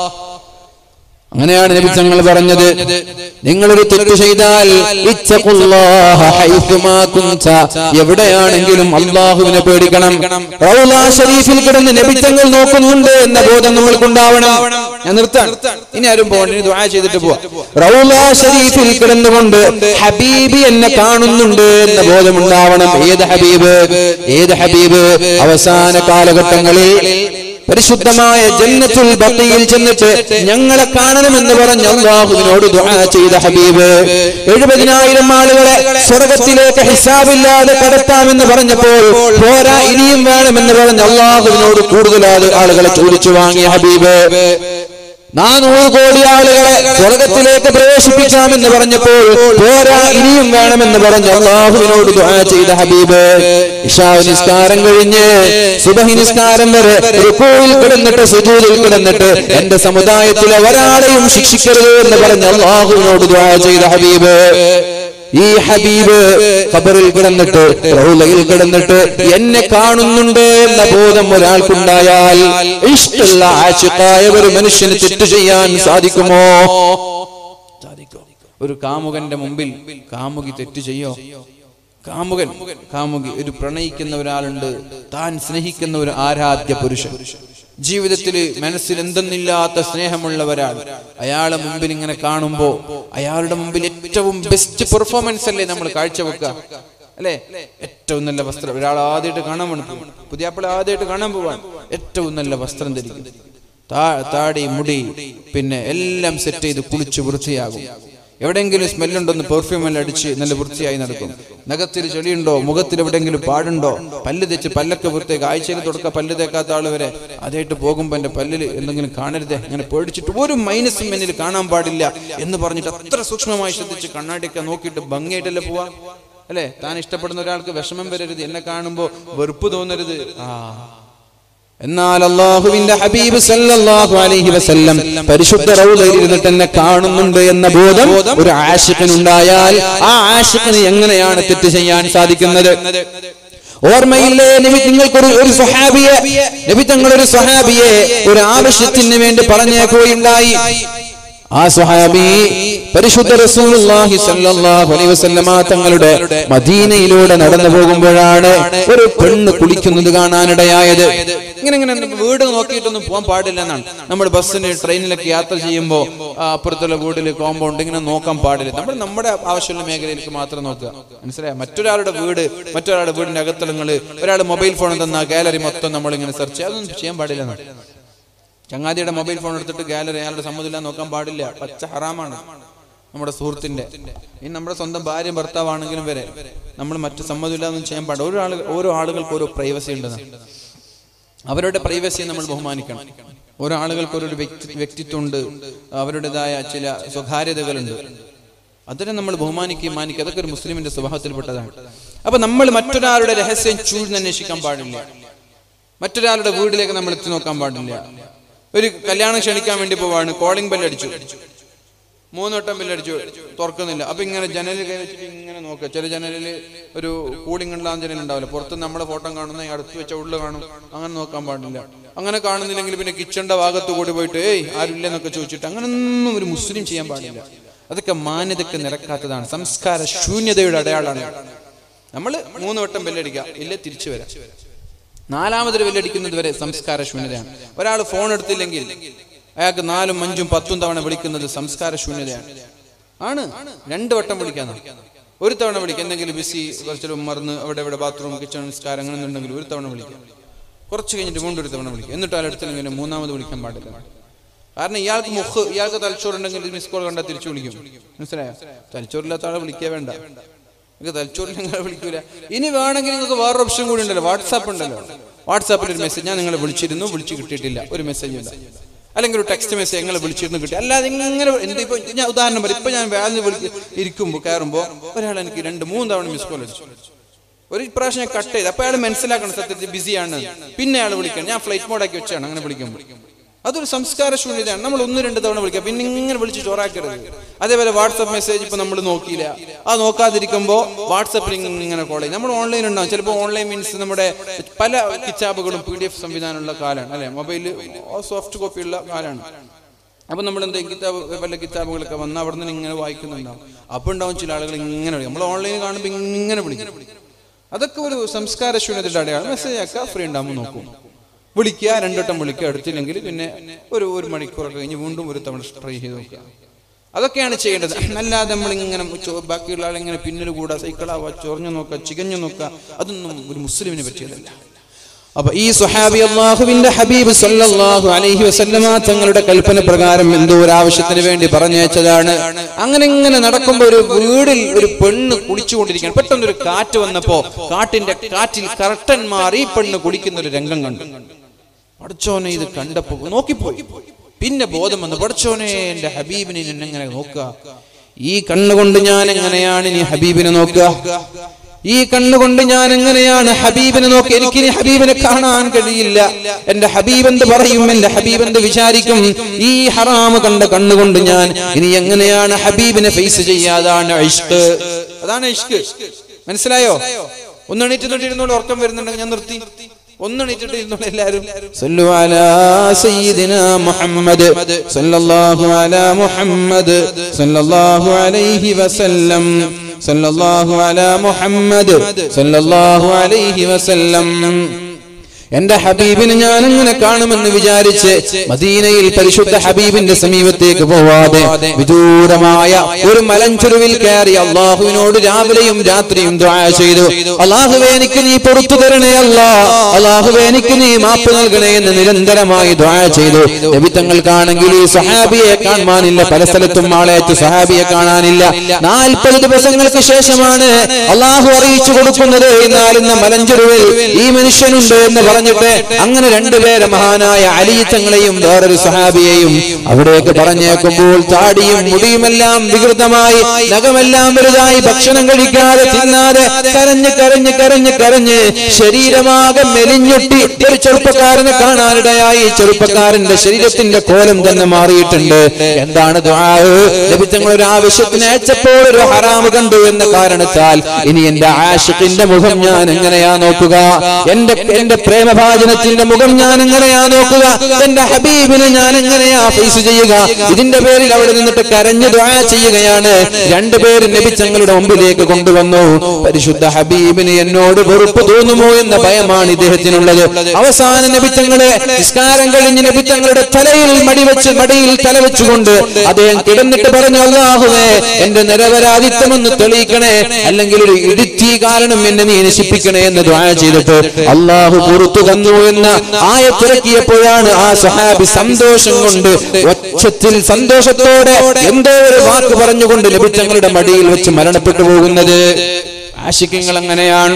അങ്ങനെയാണ് നബി തങ്ങൾ പറഞ്ഞത് നിങ്ങളൊരു തെറ്റ് ചെയ്താൽ ഇത്തഖുല്ലാഹ ഹൈസുമാ കുൻത. എവിടെയാണെങ്കിലും അള്ളാഹുവിനെ പേടിക്കണം റൗലാ ഷരീഫിൽ കിടന്ന് നബി തങ്ങൾ നോക്കുന്നുണ്ട് എന്ന ബോധം നമ്മൾക്കുണ്ടാവണം ഞാൻ നിർത്താൻ ഇനി ആരും പോകണ്ട ഇനി ദുആ ചെയ്തിട്ട് പോവാ റൗലാ ഷരീഫിൽ കിടന്നുകൊണ്ട് ഹബീബി എന്നെ കാണുന്നുണ്ട് എന്ന ബോധമുണ്ടാവണം ഏത് ഹബീബ് ഏത് ഹബീബ് അവസാന കാലഘട്ടങ്ങളിൽ പരിശുദ്ധമായ ജന്നത്തുൽ ബഖിയിൽ ചെന്നിട്ട് ഞങ്ങളെ കാണണമെന്ന് പറഞ്ഞ് അള്ളാഹുവിനോട് ദുആ ചെയ്ത ഹബീബ് എഴുപതിനായിരം ആളുകളെ സ്വർഗത്തിലേക്ക് ഹിസാബില്ലാതെ കടത്താമെന്ന് പറഞ്ഞപ്പോൾ പോരാ ഇനിയും വേണമെന്ന് പറഞ്ഞ് അള്ളാഹുവിനോട് കൂടുതൽ ആള്- ആളുകളെ ചോദിച്ചു വാങ്ങിയ ഹബീബ് നാനൂറ് കോടി ആളുകളെ സ്വർഗത്തിലേക്ക് പ്രവേശിപ്പിക്കാമെന്ന് പറഞ്ഞപ്പോൾ പോരാ ഇനിയും വേണമെന്ന് പറഞ്ഞ് അള്ളാഹുവിനോട് ദുആ ചെയ്ത ഹബീബ് ഇഷാ നിസ്കാരം കഴിഞ്ഞ് സുബഹി നിസ്കാരം വരെ റുക്കൂയിൽ കിടന്നിട്ട് സുജൂദിൽ കിടന്നിട്ട് എന്റെ സമുദായത്തിലെ ഒരാളെയും ശിക്ഷിക്കരുത് എന്ന് പറഞ്ഞ് അള്ളാഹുവിനോട് ദുആ ചെയ്ത ഹബീബ് ഈ ഹബീബ് ഖബറിൽ കിടന്നിട്ട് റൗലയിൽ കിടന്നിട്ട് എന്നെ കാണുന്നുണ്ട് എന്ന ബോധം ഒരാൾക്കുണ്ടായാൽ ഇഷ്ടമുള്ള ആശുക്കായ ഒരു മനുഷ്യന് തെറ്റ് ചെയ്യാൻ സാധിക്കുമോ സാധിക്കും ഒരു കാമുകന്റെ മുമ്പിൽ കാമുകി തെറ്റ് ചെയ്യോ കാമുകൻ കാമുകി ഒരു പ്രണയിക്കുന്ന ഒരാളുണ്ട് താൻ സ്നേഹിക്കുന്ന ഒരു ആരാധ്യ പുരുഷൻ ജീവിതത്തിൽ മനസ്സിൽ എന്തെന്നില്ലാത്ത സ്നേഹമുള്ള ഒരാൾ അയാളെ മുമ്പിൽ ഇങ്ങനെ കാണുമ്പോ അയാളുടെ മുമ്പിൽ ഏറ്റവും ബെസ്റ്റ് പെർഫോമൻസ് അല്ലേ നമ്മൾ കാഴ്ചവെക്കുക അല്ലേ ഏറ്റവും നല്ല വസ്ത്രം ഒരാൾ ആദ്യമായിട്ട് കാണാൻ വേണം പുതിയ ആപ്പിൾ ആദ്യമായിട്ട് കാണാൻ പോവാൻ ഏറ്റവും നല്ല വസ്ത്രം ധരിക്കും താ- താടി മുടി പിന്നെ എല്ലാം സെറ്റ് ചെയ്ത് കുളിച്ച് വൃത്തിയാകും എവിടെയെങ്കിലും സ്മെല്ലുണ്ടോന്ന് പെർഫ്യൂം എല്ലാം അടിച്ച് നല്ല വൃത്തിയായി നടക്കും നഖത്തിൽ ചെളിയുണ്ടോ മുഖത്തിൽ എവിടെയെങ്കിലും പാടുണ്ടോ പല്ല് തെച്ച് പല്ലൊക്കെ വൃത്തിയാക്കി ആഴ്ചയിൽ തുടക്ക പല്ല് തേക്കാത്ത ആൾ വരെ അതായിട്ട് പോകുമ്പോൾ എൻ്റെ പല്ലിൽ എന്തെങ്കിലും കാണരുതേ അങ്ങനെ പേടിച്ചിട്ട് ഒരു മൈനസും എന്നിൽ കാണാൻ പാടില്ല എന്ന് പറഞ്ഞിട്ട് അത്ര സൂക്ഷ്മമായി ശ്രദ്ധിച്ച് കണ്ണാടിയൊക്കെ നോക്കിയിട്ട് ഭംഗിയായിട്ടല്ലേ പോവാ അല്ലേ താൻ ഇഷ്ടപ്പെടുന്ന ഒരാൾക്ക് വിഷമം വരരുത് എന്നെ കാണുമ്പോൾ വെറുപ്പ് തോന്നരുത് ആ എന്നാൽ അള്ളാഹുവിന്റെ ഹബീബ് സല്ലല്ലാഹു അലൈഹി വസല്ലം പരിശുദ്ധ റൗദയിൽ ഇരുന്നിട്ട് എന്നെ കാണുന്നുണ്ട് എന്ന ബോധം ഒരു ആഷിഖിനുണ്ടായാൽ ആ ആഷിഖിന് എങ്ങനെയാണ് തെറ്റ് ചെയ്യാൻ സാധിക്കുന്നത് ഓർമ്മയില്ലേ നബി നിങ്ങൾക്കൊരു ഒരു സ്വഹാബിയെ നബി തങ്ങളൊരു സ്വഹാബിയെ ഒരു ആവശ്യത്തിന് വേണ്ടി പറഞ്ഞേക്കുകയുണ്ടായി ആ സ്വഹാബി പരിശുദ്ധ റസൂലുള്ളാഹി സ്വല്ലല്ലാഹു അലൈഹി വസല്ലമ തങ്ങളുടെ മദീനയിലൂടെ നടന്നു പോകുമ്പോഴാണ് ഒരു പെണ്ണ് കുളിക്കുന്നത് കാണാനിടയായത് ഇങ്ങനെ ഇങ്ങനെ വീട് നോക്കിയിട്ടൊന്നും പോകാൻ പാടില്ല എന്നാണ് നമ്മൾ ബസ്സിന് ട്രെയിനിലൊക്കെ യാത്ര ചെയ്യുമ്പോൾ അപ്പുറത്തുള്ള വീട്ടിൽ കോമ്പൗണ്ട് ഇങ്ങനെ നോക്കാൻ പാടില്ല നമ്മൾ നമ്മുടെ ആവശ്യമുള്ള മേഖലയിലേക്ക് മാത്രം നോക്കുക മനസ്സിലായോ മറ്റൊരാളുടെ വീട് മറ്റൊരാളുടെ വീടിന്റെ അകത്തളങ്ങള് ഒരാൾ മൊബൈൽ ഫോൺ തന്ന ഗാലറി മൊത്തം നമ്മൾ ഇങ്ങനെ സെർച്ച് ചെയ്യുക അതൊന്നും ചെയ്യാൻ പാടില്ല എന്നാണ് ചങ്ങാതിയുടെ മൊബൈൽ ഫോൺ എടുത്തിട്ട് ഗാലറി അയാളുടെ സമ്മതമില്ല നോക്കാൻ പാടില്ല പച്ച ഹറാമാണ് നമ്മുടെ സുഹൃത്തിന്റെ ഇനി നമ്മുടെ സ്വന്തം ഭാര്യ ഭർത്താവാണെങ്കിലും വരെ നമ്മൾ മറ്റു സമ്മതമില്ലാതൊന്നും ചെയ്യാൻ പാടില്ല ഓരോ ആളുകൾ ഓരോ ആളുകൾക്ക് ഓരോ പ്രൈവസി ഉണ്ടെന്ന് അവരുടെ പ്രൈവസിയെ നമ്മൾ ബഹുമാനിക്കണം ഓരോ ആളുകൾക്ക് ഓരോ വ്യക്തി വ്യക്തിത്വമുണ്ട് അവരുടേതായ ചില സ്വകാര്യതകളുണ്ട് അതിനെ നമ്മൾ ബഹുമാനിക്കുകയും മാനിക്കുക അതൊക്കെ ഒരു മുസ്ലിമിന്റെ സ്വഭാവത്തിൽപ്പെട്ടതാണ് അപ്പൊ നമ്മൾ മറ്റൊരാളുടെ രഹസ്യം ചൂഴ്ന്നന്വേഷിക്കാൻ പാടില്ല മറ്റൊരാളുടെ വീട്ടിലേക്ക് നമ്മൾ എത്തി നോക്കാൻ പാടില്ല ഒരു കല്യാണം ക്ഷണിക്കാൻ വേണ്ടി പോവാണ് കോളിംഗ് ബെൽ അടിച്ചു മൂന്ന് വട്ടം ബെല്ലടിച്ചു തുറക്കുന്നില്ല അപ്പൊ ഇങ്ങനെ ജനലിൽ കൈ വെച്ചിട്ട് ഇങ്ങനെ നോക്കുക ചില ജനലിൽ ഒരു കൂളിംഗ് ഉണ്ടാകുന്ന ജനൽ ഉണ്ടാവില്ല പുറത്ത് നമ്മുടെ ഫോട്ടോ കാണുന്ന ഈ അടുത്ത് വെച്ച ഉള്ളിൽ കാണും അങ്ങനെ നോക്കാൻ പാടില്ല അങ്ങനെ കാണുന്നില്ലെങ്കിൽ പിന്നെ കിച്ചന്റെ ഭാഗത്ത് കൂടി പോയിട്ട് ഏയ് ആരുമില്ലെന്നൊക്കെ ചോദിച്ചിട്ട് അങ്ങനൊന്നും ഒരു മുസ്ലിം ചെയ്യാൻ പാടില്ല അതൊക്കെ മാന്യതയ്ക്ക് നിരക്കാത്തതാണ് സംസ്കാര ശൂന്യതയുടെ അടയാളാണ് നമ്മൾ മൂന്ന് വട്ടം ബെല്ലടിക്കുക ഇല്ല തിരിച്ചു വരാം നാലാമതൊരു വെല്ലടിക്കുന്നത് വരെ സംസ്കാര ശൂന്യതയാണ് ഒരാൾ ഫോൺ എടുത്തില്ലെങ്കിൽ അയാൾക്ക് നാലും അഞ്ചും പത്തും തവണ വിളിക്കുന്നത് സംസ്കാര ശൂന്യതയാണ് ആണ് രണ്ട് വട്ടം വിളിക്കാന്ന് ഒരു തവണ വിളിക്കുക എന്തെങ്കിലും ബിസി കുറച്ചു മറന്ന് അവിടെ ഇവിടെ ബാത്റൂം കിച്ചൺ നിസ്കാരം അങ്ങനെ ഉണ്ടെങ്കിൽ ഒരു തവണ വിളിക്കുക കുറച്ച് കഴിഞ്ഞിട്ട് വീണ്ടും ഒരു തവണ വിളിക്കുക എന്നിട്ട് അയാൾ എടുത്തില്ലെങ്കിൽ മൂന്നാമത് വിളിക്കാൻ പാടില്ല കാരണം ഇയാൾക്ക് മുഖ് ഇയാൾക്ക് തലച്ചോറുണ്ടെങ്കിൽ മിസ് കോൾ കണ്ടാൽ തിരിച്ചു വിളിക്കും മനസ്സിലായോ തലച്ചോറില്ലാത്ത ആളെ വിളിക്കുക വേണ്ട നിങ്ങൾക്ക് തലച്ചോറിൽ നിങ്ങൾ വിളിക്കൂല ഇനി വേണമെങ്കിൽ നിങ്ങൾക്ക് വേറൊരു ഓപ്ഷൻ കൂടി ഉണ്ടല്ലോ വാട്സാപ്പ് ഉണ്ടല്ലോ വാട്സാപ്പിൽ ഒരു മെസ്സേജ് ഞാൻ നിങ്ങളെ വിളിച്ചിരുന്നു വിളിച്ചു കിട്ടിയിട്ടില്ല ഒരു മെസ്സേജ് ഇല്ല അല്ലെങ്കിൽ ഒരു ടെക്സ്റ്റ് മെസ്സേജ് ഞങ്ങളെ വിളിച്ചിരുന്നു കിട്ടി അല്ലാതെ ഇങ്ങനെ എന്ത് ഇപ്പൊ ഞാൻ ഉദാഹരണം പറയും ഇപ്പൊ ഞാൻ വേദന വിളിച്ച് ഇരിക്കുമ്പോൾ കയറുമ്പോൾ ഒരാൾ എനിക്ക് രണ്ട് മൂന്ന് തവണ മിസ് കോൾ അടിച്ചു ഒരു പ്രാവശ്യം ഞാൻ കട്ട് ചെയ്ത് അപ്പൊ അയാൾ മനസ്സിലാക്കണം സത്യത്തിൽ ബിസിയാണ് പിന്നെ അയാൾ വിളിക്കണം ഞാൻ ഫ്ലൈറ്റ് മോഡാക്കി വെച്ചാണ് അങ്ങനെ വിളിക്കുമ്പോൾ അതൊരു സംസ്കാര ശൂന്യതയാണ് നമ്മൾ ഒന്ന് രണ്ട് തവണ വിളിക്കുക പിന്നെ ഇങ്ങനെ വിളിച്ച് ചോറാക്കരുത് അതേപോലെ വാട്സപ്പ് മെസ്സേജ് ഇപ്പൊ നമ്മൾ നോക്കിയില്ല അത് നോക്കാതിരിക്കുമ്പോൾ വാട്സപ്പിൽ ഇങ്ങനെ കോൾ ചെയ്യും നമ്മൾ ഓൺലൈൻ ഉണ്ടാവും ചിലപ്പോൾ ഓൺലൈൻ മീൻസ് നമ്മുടെ പല കിതാബുകളും പി ഡി എഫ് സംവിധാനമുള്ള കാലമാണ് അല്ലെ മൊബൈലിൽ സോഫ്റ്റ് കോപ്പി ഉള്ള കാലമാണ് അപ്പൊ നമ്മൾ എന്തെങ്കിലും കിതാബ് പല കിതാബുകളൊക്കെ വന്ന് അവിടെ നിന്ന് ഇങ്ങനെ വായിക്കുന്നുണ്ടാവും അപ്പൊ ഉണ്ടാവും ചില ആളുകൾ ഇങ്ങനെ വിളിക്കും നമ്മൾ ഓൺലൈനിൽ കാണുമ്പോൾ ഇങ്ങനെ വിളിക്കും അതൊക്കെ ഒരു സംസ്കാര ശൂന്യതയുടെ അടയാളം മെസ്സേജ് ആക്കുക ഫ്രീ ഉണ്ടാകുമ്പോൾ നോക്കും വിളിക്കുക രണ്ടുവട്ടം വിളിക്കുക എടുത്തില്ലെങ്കിൽ പിന്നെ ഒരു ഒരു മണിക്കൂറൊക്കെ കഴിഞ്ഞ് വീണ്ടും ഒരു തവണ ട്രൈ ചെയ്ത് നോക്കുക അതൊക്കെയാണ് ചെയ്യേണ്ടത് അല്ലാതെ നമ്മൾ ഇങ്ങനെ ചോ- ബാക്കിയുള്ള ആളിങ്ങനെ പിന്നിൽ കൂടാ സൈക്കിളാവുക ചൊറിഞ്ഞു നോക്കുക ചികഞ്ഞു നോക്കുക അതൊന്നും ഒരു മുസ്ലിമിന് പറ്റിയതല്ല അപ്പൊ ഈ സുഹാബി അള്ളാഹുവിന്റെ ഹബീബ് സല്ലല്ലാഹു അലൈഹി വസല്ലമ തങ്ങളുടെ കൽപ്പന പ്രകാരം എന്തോ ഒരു ആവശ്യത്തിന് വേണ്ടി പറഞ്ഞയച്ചതാണ് അങ്ങനെ ഇങ്ങനെ നടക്കുമ്പോൾ ഒരു വീടിൽ ഒരു പെണ്ണ് കുളിച്ചുകൊണ്ടിരിക്കുകയാണ് പെട്ടെന്ന് ഒരു കാറ്റ് വന്നപ്പോ കാട്ടിന്റെ കാറ്റിൽ കർട്ടൻ മാറി ഈ പെണ്ണ് കുളിക്കുന്ന ഒരു രംഗം കണ്ടു പടച്ചോനെ ഇത് കണ്ടപ്പോ നോക്കിപ്പോയി പിന്നെ ബോധം വന്നു പടച്ചോനെ എന്റെ ഹബീബിനെ ഞാൻ എങ്ങനെ നോക്കുക ഈ കണ്ണുകൊണ്ട് ഞാൻ എങ്ങനെയാണ് ഇനി ഹബീബിനെ നോക്കുക ഈ കണ്ണുകൊണ്ട് ഞാൻ എങ്ങനെയാണ് ഹബീബിനെ നോക്കി എനിക്ക് ഇനി ഹബീബിനെ കാണാൻ കഴിയില്ല എന്റെ ഹബീബ് എന്ത് പറയും എന്റെ ഹബീബ് എന്ത് വിചാരിക്കും ഈ ഹറാമ് കണ്ട കണ്ണുകൊണ്ട് ഞാൻ ഇനി എങ്ങനെയാണ് ഹബീബിനെ ഫേസ് ചെയ്യാതാണ് ഇഷ്ക് അതാണ് ഇഷ്ക് മനസ്സിലായോ ഒന്ന് എണീറ്റ് തൊട്ടിരുന്നോളൂ ഉറക്കം വരുന്നുണ്ടെങ്കിൽ ഞാൻ നിർത്തി ഒന്ന് എണീറ്റിട്ട് ഇരുന്നോളൂ എല്ലാരും സല്ലു അലാ സയ്യിദിന മുഹമ്മദ് സല്ലല്ലാഹു അലാ മുഹമ്മദ് സല്ലല്ലാഹു അലൈഹി വസല്ലം സല്ലല്ലാഹു അലാ മുഹമ്മദ് സല്ലല്ലാഹു അലൈഹി വസല്ലം എന്റെ ഹബീബിനെ ഞാൻ അങ്ങനെ കാണുമെന്ന് വിചാരിച്ച് മദീനയിൽ പരിശുദ്ധ ഹബീബിന്റെ സമീപത്തേക്ക് പോവാതെ വിദൂരമായ ഒരു മലഞ്ചുരുവിൽ കയറി അള്ളാഹുവിനോട് രാവിലെയും രാത്രിയും ദ്വാ ചെയ്തു അള്ളാഹുവെ എനിക്ക് നീ പുറത്തു തരണേ അല്ല അള്ളാഹുവെ എനിക്ക് നീ മാപ്പ് നൽകണേ എന്ന് നിരന്തരമായി ദ്വാ ചെയ്തു നബിത്തങ്ങൾക്കാണെങ്കിൽ ഈ സഹാബിയെ കാണാനില്ല പല സ്ഥലത്തും ആളേറ്റ് സഹാബിയെ കാണാനില്ല നാൽപ്പത് ദിവസങ്ങൾക്ക് ശേഷമാണ് അള്ളാഹു അറിയിച്ചു കൊടുക്കുന്നത് എന്നാൽ ഇന്ന് മലഞ്ചെരുവിൽ ഈ മനുഷ്യനുണ്ട് എന്ന് പറഞ്ഞിട്ട് അങ്ങനെ രണ്ടുപേരെ മഹാനായ അലിയിത്തങ്ങളെയും വേറൊരു സഹാബിയെയും അവിടേക്ക് പറഞ്ഞേക്കുമ്പോൾ താടിയും മുടിയുമെല്ലാം വികൃതമായി നഖമെല്ലാം വലുതായി ഭക്ഷണം കഴിക്കാതെ തിന്നാതെ കരഞ്ഞ് കരഞ്ഞ് കരഞ്ഞ് കരഞ്ഞ് ശരീരമാകെ മെലിഞ്ഞൊട്ടി ഒരു ചെറുപ്പക്കാരനെ കാണാനിടയായി ചെറുപ്പക്കാരന്റെ ശരീരത്തിന്റെ കോലം തന്നെ മാറിയിട്ടുണ്ട് എന്താണ് ലഭിച്ചങ്ങൾ ഒരു ആവശ്യത്തിന് അയച്ചപ്പോൾ ഒരു ഹറാമ് കണ്ടു എന്ന കാരണത്താൽ ഇനി എന്റെ ആഷിഖിന്റെ മുഖം ഞാൻ എങ്ങനെയാ നോക്കുക എന്റെ എന്റെ പ്രേമഭാജനത്തിന്റെ മുഖം ഞാൻ എങ്ങനെയാ നോക്കുക എന്റെ ഹബീബിനെ ഞാൻ എങ്ങനെയാ ഫേസ് ചെയ്യുക ഇതിന്റെ പേരിൽ അവിടെ നിന്നിട്ട് കരഞ്ഞു ദ്വാ ചെയ്യുകയാണ് രണ്ടുപേരും നബിച്ചങ്ങളുടെ മുമ്പിലേക്ക് കൊണ്ടുവന്നു പരിശുദ്ധ ഹബീബിന് എന്നോട് വെറുപ്പ് തോന്നുമോ എന്ന ഭയമാണ് ഇദ്ദേഹത്തിനുള്ളത് അവസാന നബിത്തങ്ങളെ നിസ്കാരം കഴിഞ്ഞ് നബിത്തങ്ങളുടെ തലയിൽ മടിവെച്ച് മടിയിൽ തല വെച്ചുകൊണ്ട് അദ്ദേഹം കിടന്നിട്ട് പറഞ്ഞു അള്ളാഹുവേ എന്റെ നിരപരാധിത്വമെന്ന് തെളിയിക്കണേ അല്ലെങ്കിൽ ഒരു ഇടുത്തി കാരണം എന്നെ നീ നശിപ്പിക്കണേ എന്ന് ദ്വാ ചെയ്തിട്ട് അള്ളാഹു പുറത്തു തന്നു എന്ന ആയത്തിറക്കിയപ്പോഴാണ് ആ സഹാബി സന്തോഷം കൊണ്ട് ഒച്ചത്തിൽ സന്തോഷത്തോടെ എന്തോ ഒരു വാക്ക് പറഞ്ഞുകൊണ്ട് ലഭിച്ചങ്ങളുടെ മടിയിൽ വെച്ച് മരണപ്പെട്ടു പോകുന്നത് ആശിക്കങ്ങൾ അങ്ങനെയാണ്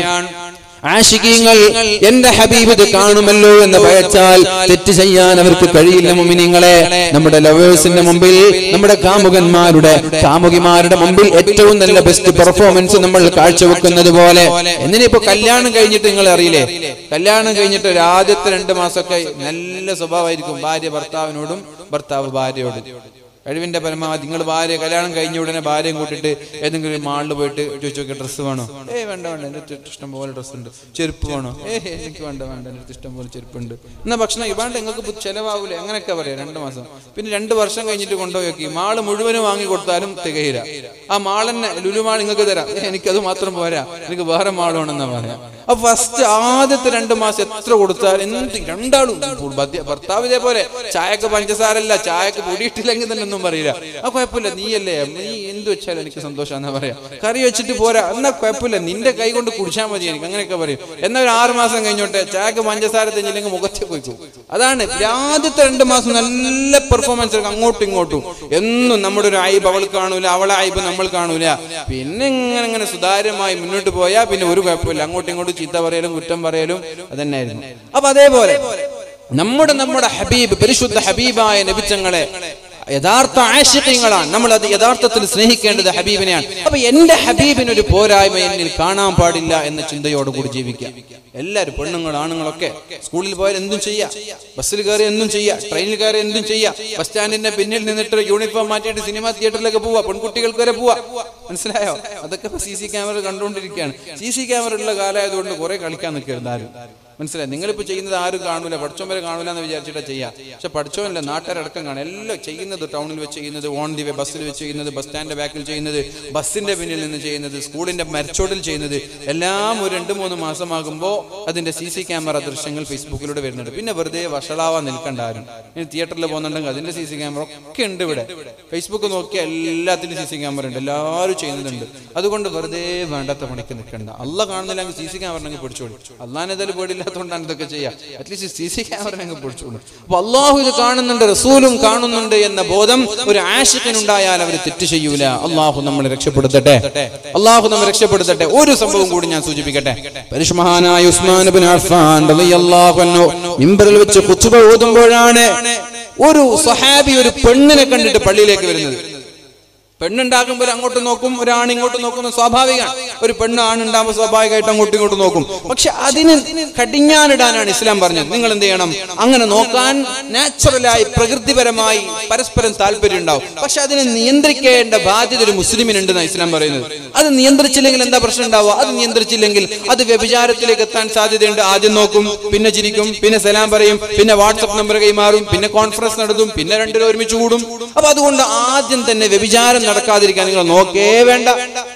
ആശികീങ്ങൾ എന്റെ ഹബീബ് ഇത് കാണുമല്ലോ എന്ന് ഭയച്ചാൽ തെറ്റ് ചെയ്യാൻ അവർക്ക് കഴിയില്ല മുമിനിങ്ങളെ നമ്മുടെ ലവേഴ്സിന്റെ മുമ്പിൽ നമ്മുടെ കാമുകന്മാരുടെ കാമുകിമാരുടെ മുമ്പിൽ ഏറ്റവും നല്ല ബെസ്റ്റ് പെർഫോമൻസ് നമ്മൾ കാഴ്ചവെക്കുന്നത് പോലെ എന്തിനിപ്പോ കല്യാണം കഴിഞ്ഞിട്ട് നിങ്ങൾ അറിയില്ലേ കല്യാണം കഴിഞ്ഞിട്ട് ഒരു ആദ്യത്തെ രണ്ട് മാസമൊക്കെ നല്ല സ്വഭാവമായിരിക്കും ഭാര്യ ഭർത്താവിനോടും ഭർത്താവ് ഭാര്യയോടും കഴിവിന്റെ പരമാവധി നിങ്ങൾ ഭാര്യ കല്യാണം കഴിഞ്ഞ ഉടനെ ഭാര്യയും കൂട്ടിട്ട് ഏതെങ്കിലും മാളിൽ പോയിട്ട് ചോദിച്ചു നോക്കി ഡ്രസ്സ് വേണോ ഏ വേണ്ട വേണ്ട എൻ്റെ അടുത്ത് ഇഷ്ടം പോലെ ഡ്രസ്സ് ഉണ്ട് ചെരുപ്പ് വേണോ ഏ എനിക്ക് വേണ്ട വേണ്ട എൻ്റെ അടുത്ത് ഇഷ്ടം പോലെ ചെരുപ്പുണ്ട് എന്നാ ഭക്ഷണം വേണ്ട നിങ്ങൾക്ക് ചെലവാകൂലേ അങ്ങനെയൊക്കെ പറയാം രണ്ട് മാസം പിന്നെ രണ്ട് വർഷം കഴിഞ്ഞിട്ട് കൊണ്ടുപോയി നോക്കി മാള് മുഴുവനും വാങ്ങി കൊടുത്താലും തികയില്ല ആ മാളന്നെ ലുലു മാൾ നിങ്ങൾക്ക് തരാം ഏ, എനിക്കത് മാത്രം പോരാ എനിക്ക് വേറെ മാൾ വേണമെന്നാ പറയാം അപ്പൊ ഫസ്റ്റ് ആദ്യത്തെ രണ്ട് മാസം എത്ര കൊടുത്താൽ എന്ത് രണ്ടാളും ഭർത്ത- ഭർത്താവ് ഇതേപോലെ ചായക്ക് പഞ്ചസാരല്ല ചായക്ക് പൊടിയിട്ടില്ലെങ്കിൽ തന്നെ ഒന്നും പറയില്ല ആ കുഴപ്പമില്ല നീയല്ലേ നീ എന്ത് വെച്ചാലും എനിക്ക് സന്തോഷാന്നാ പറയാ കറി വെച്ചിട്ട് പോരാ എന്നാ കുഴപ്പമില്ല നിന്റെ കൈ കൊണ്ട് കുടിച്ചാൽ മതി എനിക്ക് അങ്ങനെയൊക്കെ പറയും എന്നാൽ ഒരു ആറ് മാസം കഴിഞ്ഞോട്ടെ ചായക്ക് പഞ്ചസാര തെഞ്ഞില്ലെങ്കിൽ മുഖത്തേക്ക് വയ്ക്കും അതാണ് ആദ്യത്തെ രണ്ട് മാസം നല്ല പെർഫോമൻസ് അങ്ങോട്ടും ഇങ്ങോട്ടും എന്നും നമ്മുടെ ഒരു ഐബ് അവൾ കാണൂല അവളെ ഐബ് നമ്മൾ കാണൂല പിന്നെ ഇങ്ങനെ ഇങ്ങനെ സുതാര്യമായി മുന്നോട്ട് പോയാൽ പിന്നെ ഒരു കുഴപ്പമില്ല അങ്ങോട്ടും ഇങ്ങോട്ടും ചീത്ത പറയലും കുറ്റം പറയലും അതന്നെയായിരുന്നു അപ്പൊ അതേപോലെ നമ്മുടെ നമ്മുടെ ഹബീബ് പരിശുദ്ധ ഹബീബായ നബിച്ചങ്ങളെ യഥാർത്ഥ ആശയങ്ങളാണ് നമ്മൾ അത് യഥാർത്ഥത്തിൽ സ്നേഹിക്കേണ്ടത് ഹബീബിനെയാണ് അപ്പൊ എന്റെ ഹബീബിന് ഒരു പോരായ്മ എന്നിൽ കാണാൻ പാടില്ല എന്ന ചിന്തയോടുകൂടി ജീവിക്കാം എല്ലാവരും പെണ്ണുങ്ങൾ ആണുങ്ങളൊക്കെ സ്കൂളിൽ പോയാൽ എന്തും ചെയ്യാം ബസ്സിൽ കയറി എന്തും ചെയ്യാം ട്രെയിനിൽ കയറി എന്തും ചെയ്യാം ബസ് സ്റ്റാൻഡിന്റെ പിന്നിൽ നിന്നിട്ട് യൂണിഫോം മാറ്റിയിട്ട് സിനിമ തിയേറ്ററിലേക്ക് പോവാ പെൺകുട്ടികൾക്ക് വരെ പോവാ മനസ്സിലായോ അതൊക്കെ ഇപ്പൊ സി സി ക്യാമറ കണ്ടുകൊണ്ടിരിക്കുകയാണ് സി സി ക്യാമറ ഉള്ള കാലമായതുകൊണ്ട് കുറെ കളിക്കാൻ നിൽക്കരുത് ആരും മനസ്സിലായി നിങ്ങളിപ്പോ ചെയ്യുന്നത് ആരും കാണൂല പഠിച്ചോൻ വരെ കാണൂല എന്ന് വിചാരിച്ചിട്ടാ ചെയ്യാം പക്ഷെ പഠിച്ചോനല്ല നാട്ടുകാരടക്കം കാണും എല്ലാം ചെയ്യുന്നത് ടൗണിൽ വെച്ച് ചെയ്യുന്നത് ഓൺ ദി വേ ബസ്സിൽ വെച്ച് ചെയ്യുന്നത് ബസ് സ്റ്റാൻഡിന്റെ ബാക്കിൽ ചെയ്യുന്നത് ബസ്സിന്റെ പിന്നിൽ നിന്ന് ചെയ്യുന്നത് സ്കൂളിന്റെ മരച്ചോടിൽ ചെയ്യുന്നത് എല്ലാം ഒരു രണ്ട് മൂന്ന് മാസമാകുമ്പോൾ അതിന്റെ സി സി ക്യാമറ ദൃശ്യങ്ങൾ ഫേസ്ബുക്കിലൂടെ വരുന്നുണ്ട് പിന്നെ വെറുതെ വഷളാവാൻ നിൽക്കണ്ട ആരും ഇനി തിയേറ്ററിൽ പോകുന്നുണ്ടെങ്കിൽ അതിന്റെ സി സി ക്യാമറ ഒക്കെ ഉണ്ട് ഇവിടെ ഫേസ്ബുക്ക് നോക്കിയാൽ എല്ലാത്തിനും സി സി ക്യാമറ ഉണ്ട് എല്ലാവരും ചെയ്യുന്നുണ്ട് അതുകൊണ്ട് വെറുതെ വേണ്ടാത്ത പണിക്ക് നിൽക്കണ്ട അല്ല കാണുന്നില്ലെങ്കിൽ സി സി ക്യാമറ അങ്ങ് പിടിച്ചോളൂ അള്ളാഹിനെതായാലും പേടില്ലാത്തതുകൊണ്ടാണ് ഇതൊക്കെ ചെയ്യുക അറ്റ്ലീസ്റ്റ് സി സി ക്യാമറ അങ്ങ് പിടിച്ചോളൂ അപ്പൊ അള്ളാഹു ഇത് കാണുന്നുണ്ട് റസൂലും കാണുന്നുണ്ട് എന്ന ബോധം ഒരു ആഷിക്കനുണ്ടായാൽ അവർ തെറ്റ് ചെയ്യൂല അള്ളാഹു നമ്മളെ രക്ഷപ്പെടുത്തട്ടെ അള്ളാഹു നമ്മെ രക്ഷപ്പെടുത്തട്ടെ ഒരു സംഭവം കൂടി ഞാൻ സൂചിപ്പിക്കട്ടെ പരിഷ്മഹാനായ ഉസ്മാൻ ബിൻ അഫ്ഫാൻ റളിയല്ലാഹു അൻഹു മിമ്പറിൽ വെച്ച് കുത്തുബ ഓതുമ്പോഴാണ് ഒരു സഹാബി ഒരു പെണ്ണിനെ കണ്ടിട്ട് പള്ളിയിലേക്ക് വരുന്നത് പെണ്ണുണ്ടാകുമ്പോൾ അങ്ങോട്ട് നോക്കും ഒരാണ് ഇങ്ങോട്ട് നോക്കുന്നത് സ്വാഭാവികമാണ് ഒരു പെണ്ണ് ആണുണ്ടാകുമ്പോൾ സ്വാഭാവികമായിട്ട് അങ്ങോട്ടും ഇങ്ങോട്ടും നോക്കും പക്ഷെ അതിന് കടിഞ്ഞാനിടാനാണ് ഇസ്ലാം പറഞ്ഞത് നിങ്ങൾ എന്ത് ചെയ്യണം അങ്ങനെ നോക്കാൻ നാച്ചുറലായി പ്രകൃതിപരമായി പരസ്പരം താല്പര്യം ഉണ്ടാവും പക്ഷെ അതിനെ നിയന്ത്രിക്കേണ്ട ബാധ്യത ഒരു മുസ്ലിമിനുണ്ടെന്നാണ് ഇസ്ലാം പറയുന്നത് അത് നിയന്ത്രിച്ചില്ലെങ്കിൽ എന്താ പ്രശ്നം ഉണ്ടാവുക അത് നിയന്ത്രിച്ചില്ലെങ്കിൽ അത് വ്യഭിചാരത്തിലേക്ക് എത്താൻ സാധ്യതയുണ്ട് ആദ്യം നോക്കും പിന്നെ ചിരിക്കും പിന്നെ സലാം പറയും പിന്നെ വാട്സപ്പ് നമ്പർ കൈമാറും പിന്നെ കോൺഫറൻസ് നടത്തും പിന്നെ രണ്ടുപേരും ഒരുമിച്ച് കൂടും അപ്പൊ അതുകൊണ്ട് ആദ്യം തന്നെ വ്യഭിചാരം നടക്കാതിരിക്കാൻ നിങ്ങൾ നോക്കേ വേണ്ട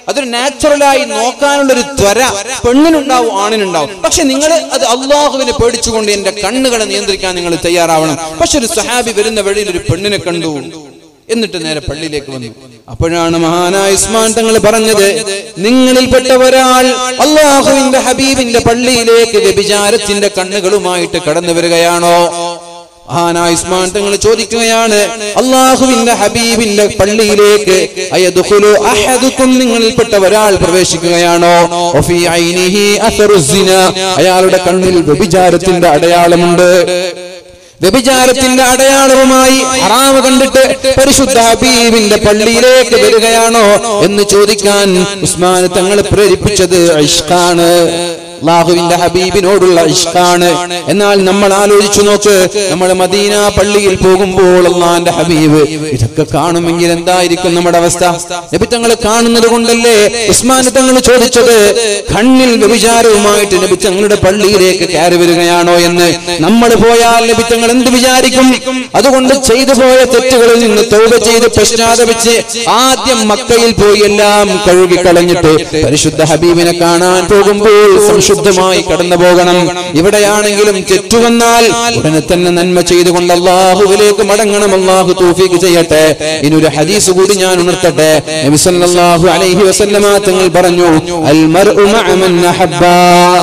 അതൊരു നാച്ചുറലായി നോക്കാനുള്ള ഒരു ത്വര പെണ്ണിനുണ്ടാവും ആണിനുണ്ടാവും പക്ഷെ നിങ്ങൾ അത് അള്ളാഹുവിനെ പേടിച്ചുകൊണ്ട് എന്റെ കണ്ണുകളെ നിയന്ത്രിക്കാൻ നിങ്ങൾ തയ്യാറാവണം പക്ഷെ ഒരു സഹാബി വരുന്ന വഴിയിൽ ഒരു പെണ്ണിനെ കണ്ടു എന്നിട്ട് നേരെ പള്ളിയിലേക്ക് വന്നു അപ്പോഴാണ് മഹാനായ ഉസ്മാൻ തങ്ങൾ പറഞ്ഞത് നിങ്ങളിൽപ്പെട്ട ഒരാൾ അള്ളാഹുവിന്റെ ഹബീബിന്റെ പള്ളിയിലേക്ക് വ്യഭിചാരത്തിന്റെ കണ്ണുകളുമായിട്ട് കടന്നു വരികയാണോ മഹാനായ ഉസ്മാൻ തങ്ങൾ ചോദിക്കുകയാണ് അള്ളാഹുവിന്റെ ഹബീബിന്റെ പള്ളിയിലേക്ക് അയദ്ഖുലു അഹദുക്കും നിങ്ങളിൽപ്പെട്ട ഒരാൾ പ്രവേശിക്കുകയാണോ വഫീ ഐനിഹി അഥറു സിന അയാളുടെ കണ്ണിൽ വ്യഭിചാരത്തിന്റെ അടയാളമുണ്ട് വ്യഭിചാരത്തിന്റെ അടയാളവുമായി ഹറാമ് കണ്ടിട്ട് പരിശുദ്ധ ഹബീബിന്റെ പള്ളിയിലേക്ക് വരികയാണോ എന്ന് ചോദിക്കാൻ ഉസ്മാൻ തങ്ങൾ പ്രേരിപ്പിച്ചത് ഇഷ്കാണ് അള്ളാഹുവിന്റെ ഹബീബിനോടുള്ള ഇഷ്കാണ് എന്നാൽ നമ്മൾ ആലോചിച്ചു നോക്ക് നമ്മൾ മദീന പള്ളിയിൽ പോകുമ്പോൾ അള്ളാന്റെ ഹബീബ് ഇതൊക്കെ കാണുമെങ്കിൽ എന്തായിരിക്കും നമ്മുടെ അവസ്ഥ നബി തങ്ങൾ കാണുന്നത് കൊണ്ടല്ലേ ഉസ്മാൻ തങ്ങൾ ചോദിച്ചത് കണ്ണിൽ വ്യഭിചാരവുമായിട്ട് നബി തങ്ങളുടെ പള്ളിയിലേക്ക് കയറി വരികയാണോ എന്ന് നമ്മൾ പോയാൽ നബി തങ്ങൾ എന്ത് വിചാരിക്കും അതുകൊണ്ട് ചെയ്തു പോയ തെറ്റുകളിൽ നിന്ന് തൗബ ചെയ്ത് പശ്ചാത്തപിച്ച് ആദ്യം മക്കയിൽ പോയി എല്ലാം കഴുകിക്കളഞ്ഞിട്ട് പരിശുദ്ധ ഹബീബിനെ കാണാൻ പോകുമ്പോൾ സംശുദ്ധമായി കടന്നു പോകണം ഇവിടെയാണെങ്കിലും തെറ്റുവന്നാൽ ഉടനെ തന്നെ നന്മ ചെയ്തുകൊണ്ട് അള്ളാഹുവിലേക്ക് മടങ്ങണം അള്ളാഹു തൗഫീഖ് ചെയ്യട്ടെ ഇനൊരു ഹദീസ് കൂടി ഞാൻ ഉണർത്തട്ടെ നബി സല്ലല്ലാഹു അലൈഹി വസല്ലമ തങ്ങൾ പറഞ്ഞു അൽ മർഉ മഅ മൻ അഹബ്ബ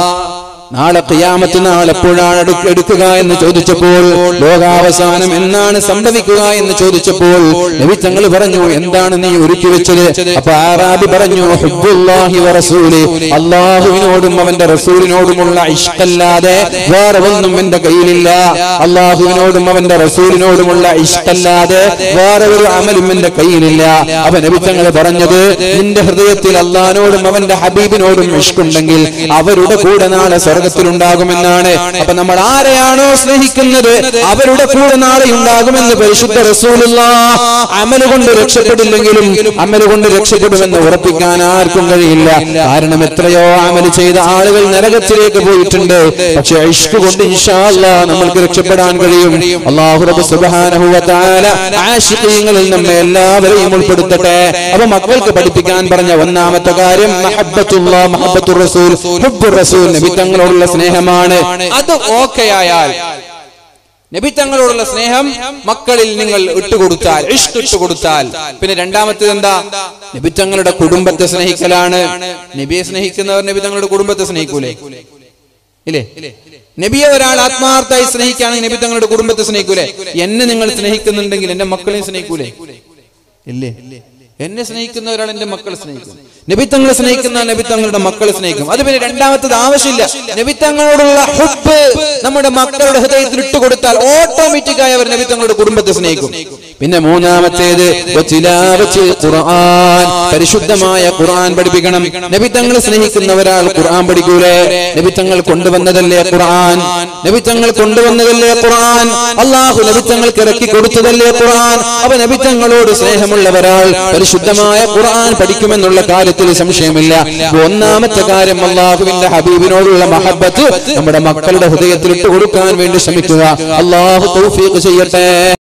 നാളെ ഖിയാമത്ത് നാൾ എപ്പോഴാണ് എടുക്ക- എടുക്കുക എന്ന് ചോദിച്ചപ്പോൾ ലോകാവസാനം എന്നാണ് സംഭവിക്കുക എന്ന് ചോദിച്ചപ്പോൾ നബി തങ്ങൾ പറഞ്ഞു എന്താണ് നീ ഒരുക്കി വെച്ചത് അപ്പൊ ആറാബി പറഞ്ഞു ഹുബ്ബുല്ലാഹി വറസൂലി അള്ളാഹുവിനോടും അവന്റെ റസൂലിനോടുമുള്ള ഇഷ്ടല്ലാതെ വേറെ ഒന്നും എന്റെ കയ്യിലില്ല അള്ളാഹുവിനോടും അവന്റെ റസൂലിനോടുമുള്ള ഇഷ്ടല്ലാതെ വേറെ ഒരു അമലും എന്റെ കയ്യിലില്ല അവ നബി തങ്ങൾ പറഞ്ഞത് നിന്റെ ഹൃദയത്തിൽ അള്ളാഹിനോടും അവന്റെ ഹബീബിനോടും ഇഷ്കുണ്ടെങ്കിൽ അവരുടെ കൂടെ നാളെ സ്വർഗത്തിലുണ്ടാകുമെന്നാണ് അപ്പൊ നമ്മൾ ആരെയാണോ സ്നേഹിക്കുന്നത് അവരുടെ കൂടെ നാളെ ഉണ്ടാകുമെന്ന് പരിശുദ്ധ റസൂലുള്ള അമല് കൊണ്ട് രക്ഷപ്പെടില്ലെങ്കിലും അമല് കൊണ്ട് രക്ഷപ്പെടുമെന്ന് ഉറപ്പിക്കാൻ ആർക്കും കഴിയില്ല കാരണം എത്രയോ അമല് ചെയ്ത ആളുകൾ നരകത്തിലേക്ക് പോയിട്ടുണ്ട് പക്ഷെ ഇഷ്ക് കൊണ്ട് ഇൻഷാ അല്ലാ നമ്മൾക്ക് രക്ഷപ്പെടാൻ കഴിയും അള്ളാഹു റബ്ബ് സുബ്ഹാനഹു വ തആല ആശിഖീങ്ങളിൽ നമ്മെ എല്ലാവരെയും ഉൾപ്പെടുത്തട്ടെ അപ്പൊ മക്കൾക്ക് പഠിപ്പിക്കാൻ പറഞ്ഞ ഒന്നാമത്തെ കാര്യം മഹബ്ബത്തുല്ലാ മഹബ്ബത്തുർ റസൂൽ ഹുബ്ബുർ റസൂൽ നബി തങ്ങളോടുള്ള സ്നേഹമാണ് അത് ഓക്കെ ആയാൽ നബി തങ്ങളോടുള്ള സ്നേഹം മക്കളിൽ നിങ്ങൾ ഇട്ടുകൊടുത്താൽ ഇഷ്ട് ഇട്ടുകൊടുത്താൽ പിന്നെ രണ്ടാമത്തേത് എന്താ നബി തങ്ങളുടെ കുടുംബത്തെ സ്നേഹിക്കലാണ് നബിയെ സ്നേഹിക്കുന്നവർ നബി തങ്ങളുടെ കുടുംബത്തെ സ്നേഹിക്കൂലേ ഇല്ലേ നബിയെ ഒരാൾ ആത്മാർത്ഥമായി സ്നേഹിക്കുകയാണെങ്കിൽ നബി തങ്ങളുടെ കുടുംബത്തെ സ്നേഹിക്കൂലേ എന്നെ നിങ്ങൾ സ്നേഹിക്കുന്നുണ്ടെങ്കിൽ എന്റെ മക്കളെയും സ്നേഹിക്കൂലേ ഇല്ലേ എന്നെ സ്നേഹിക്കുന്ന ഒരാൾ എന്റെ മക്കളെ സ്നേഹിക്കും നബിത്തങ്ങളെ സ്നേഹിക്കുന്ന നബിത്തങ്ങളുടെ മക്കളെ സ്നേഹിക്കും അത് പിന്നെ രണ്ടാമത്തത് ആവശ്യമില്ല നബിത്തങ്ങളോടുള്ള ഹുബ് നമ്മുടെ മക്കളുടെ ഹൃദയത്തിൽ ഇട്ടുകൊടുത്താൽ ഓട്ടോമാറ്റിക്കായി അവർ നബിത്തങ്ങളുടെ കുടുംബത്തെ സ്നേഹിക്കും പിന്നെ മൂന്നാമത്തേത് വചിലാവച്ച് ഖുർആൻ പരിശുദ്ധമായ ഖുർആൻ പഠിപ്പിക്കണം നബിത്തങ്ങളെ സ്നേഹിക്കുന്ന ഒരാൾ ഖുർആൻ പഠിക്കൂലേ നബിത്തങ്ങൾ കൊണ്ടുവന്നതല്ലേ ഖുർആൻ നബിത്തങ്ങൾ കൊണ്ടുവന്നതല്ലേ ഖുർആൻ അള്ളാഹു നബിത്തങ്ങൾക്ക് ഇറക്കി കൊടുത്തതല്ലേ ഖുർആൻ അവ നബിത്തങ്ങളോട് സ്നേഹമുള്ള ഒരാൾ പരിശുദ്ധമായ ഖുർആൻ പഠിക്കുമെന്നുള്ള കാര്യത്തിൽ സംശയമില്ല അപ്പൊ ഒന്നാമത്തെ കാര്യം അള്ളാഹുവിന്റെ ഹബീബിനോടുള്ള മഹബത്ത് നമ്മുടെ മക്കളുടെ ഹൃദയത്തിൽ ഇട്ട് കൊടുക്കാൻ വേണ്ടി ശ്രമിക്കുക അള്ളാഹു തൗഫീഖ് ചെയ്യട്ടെ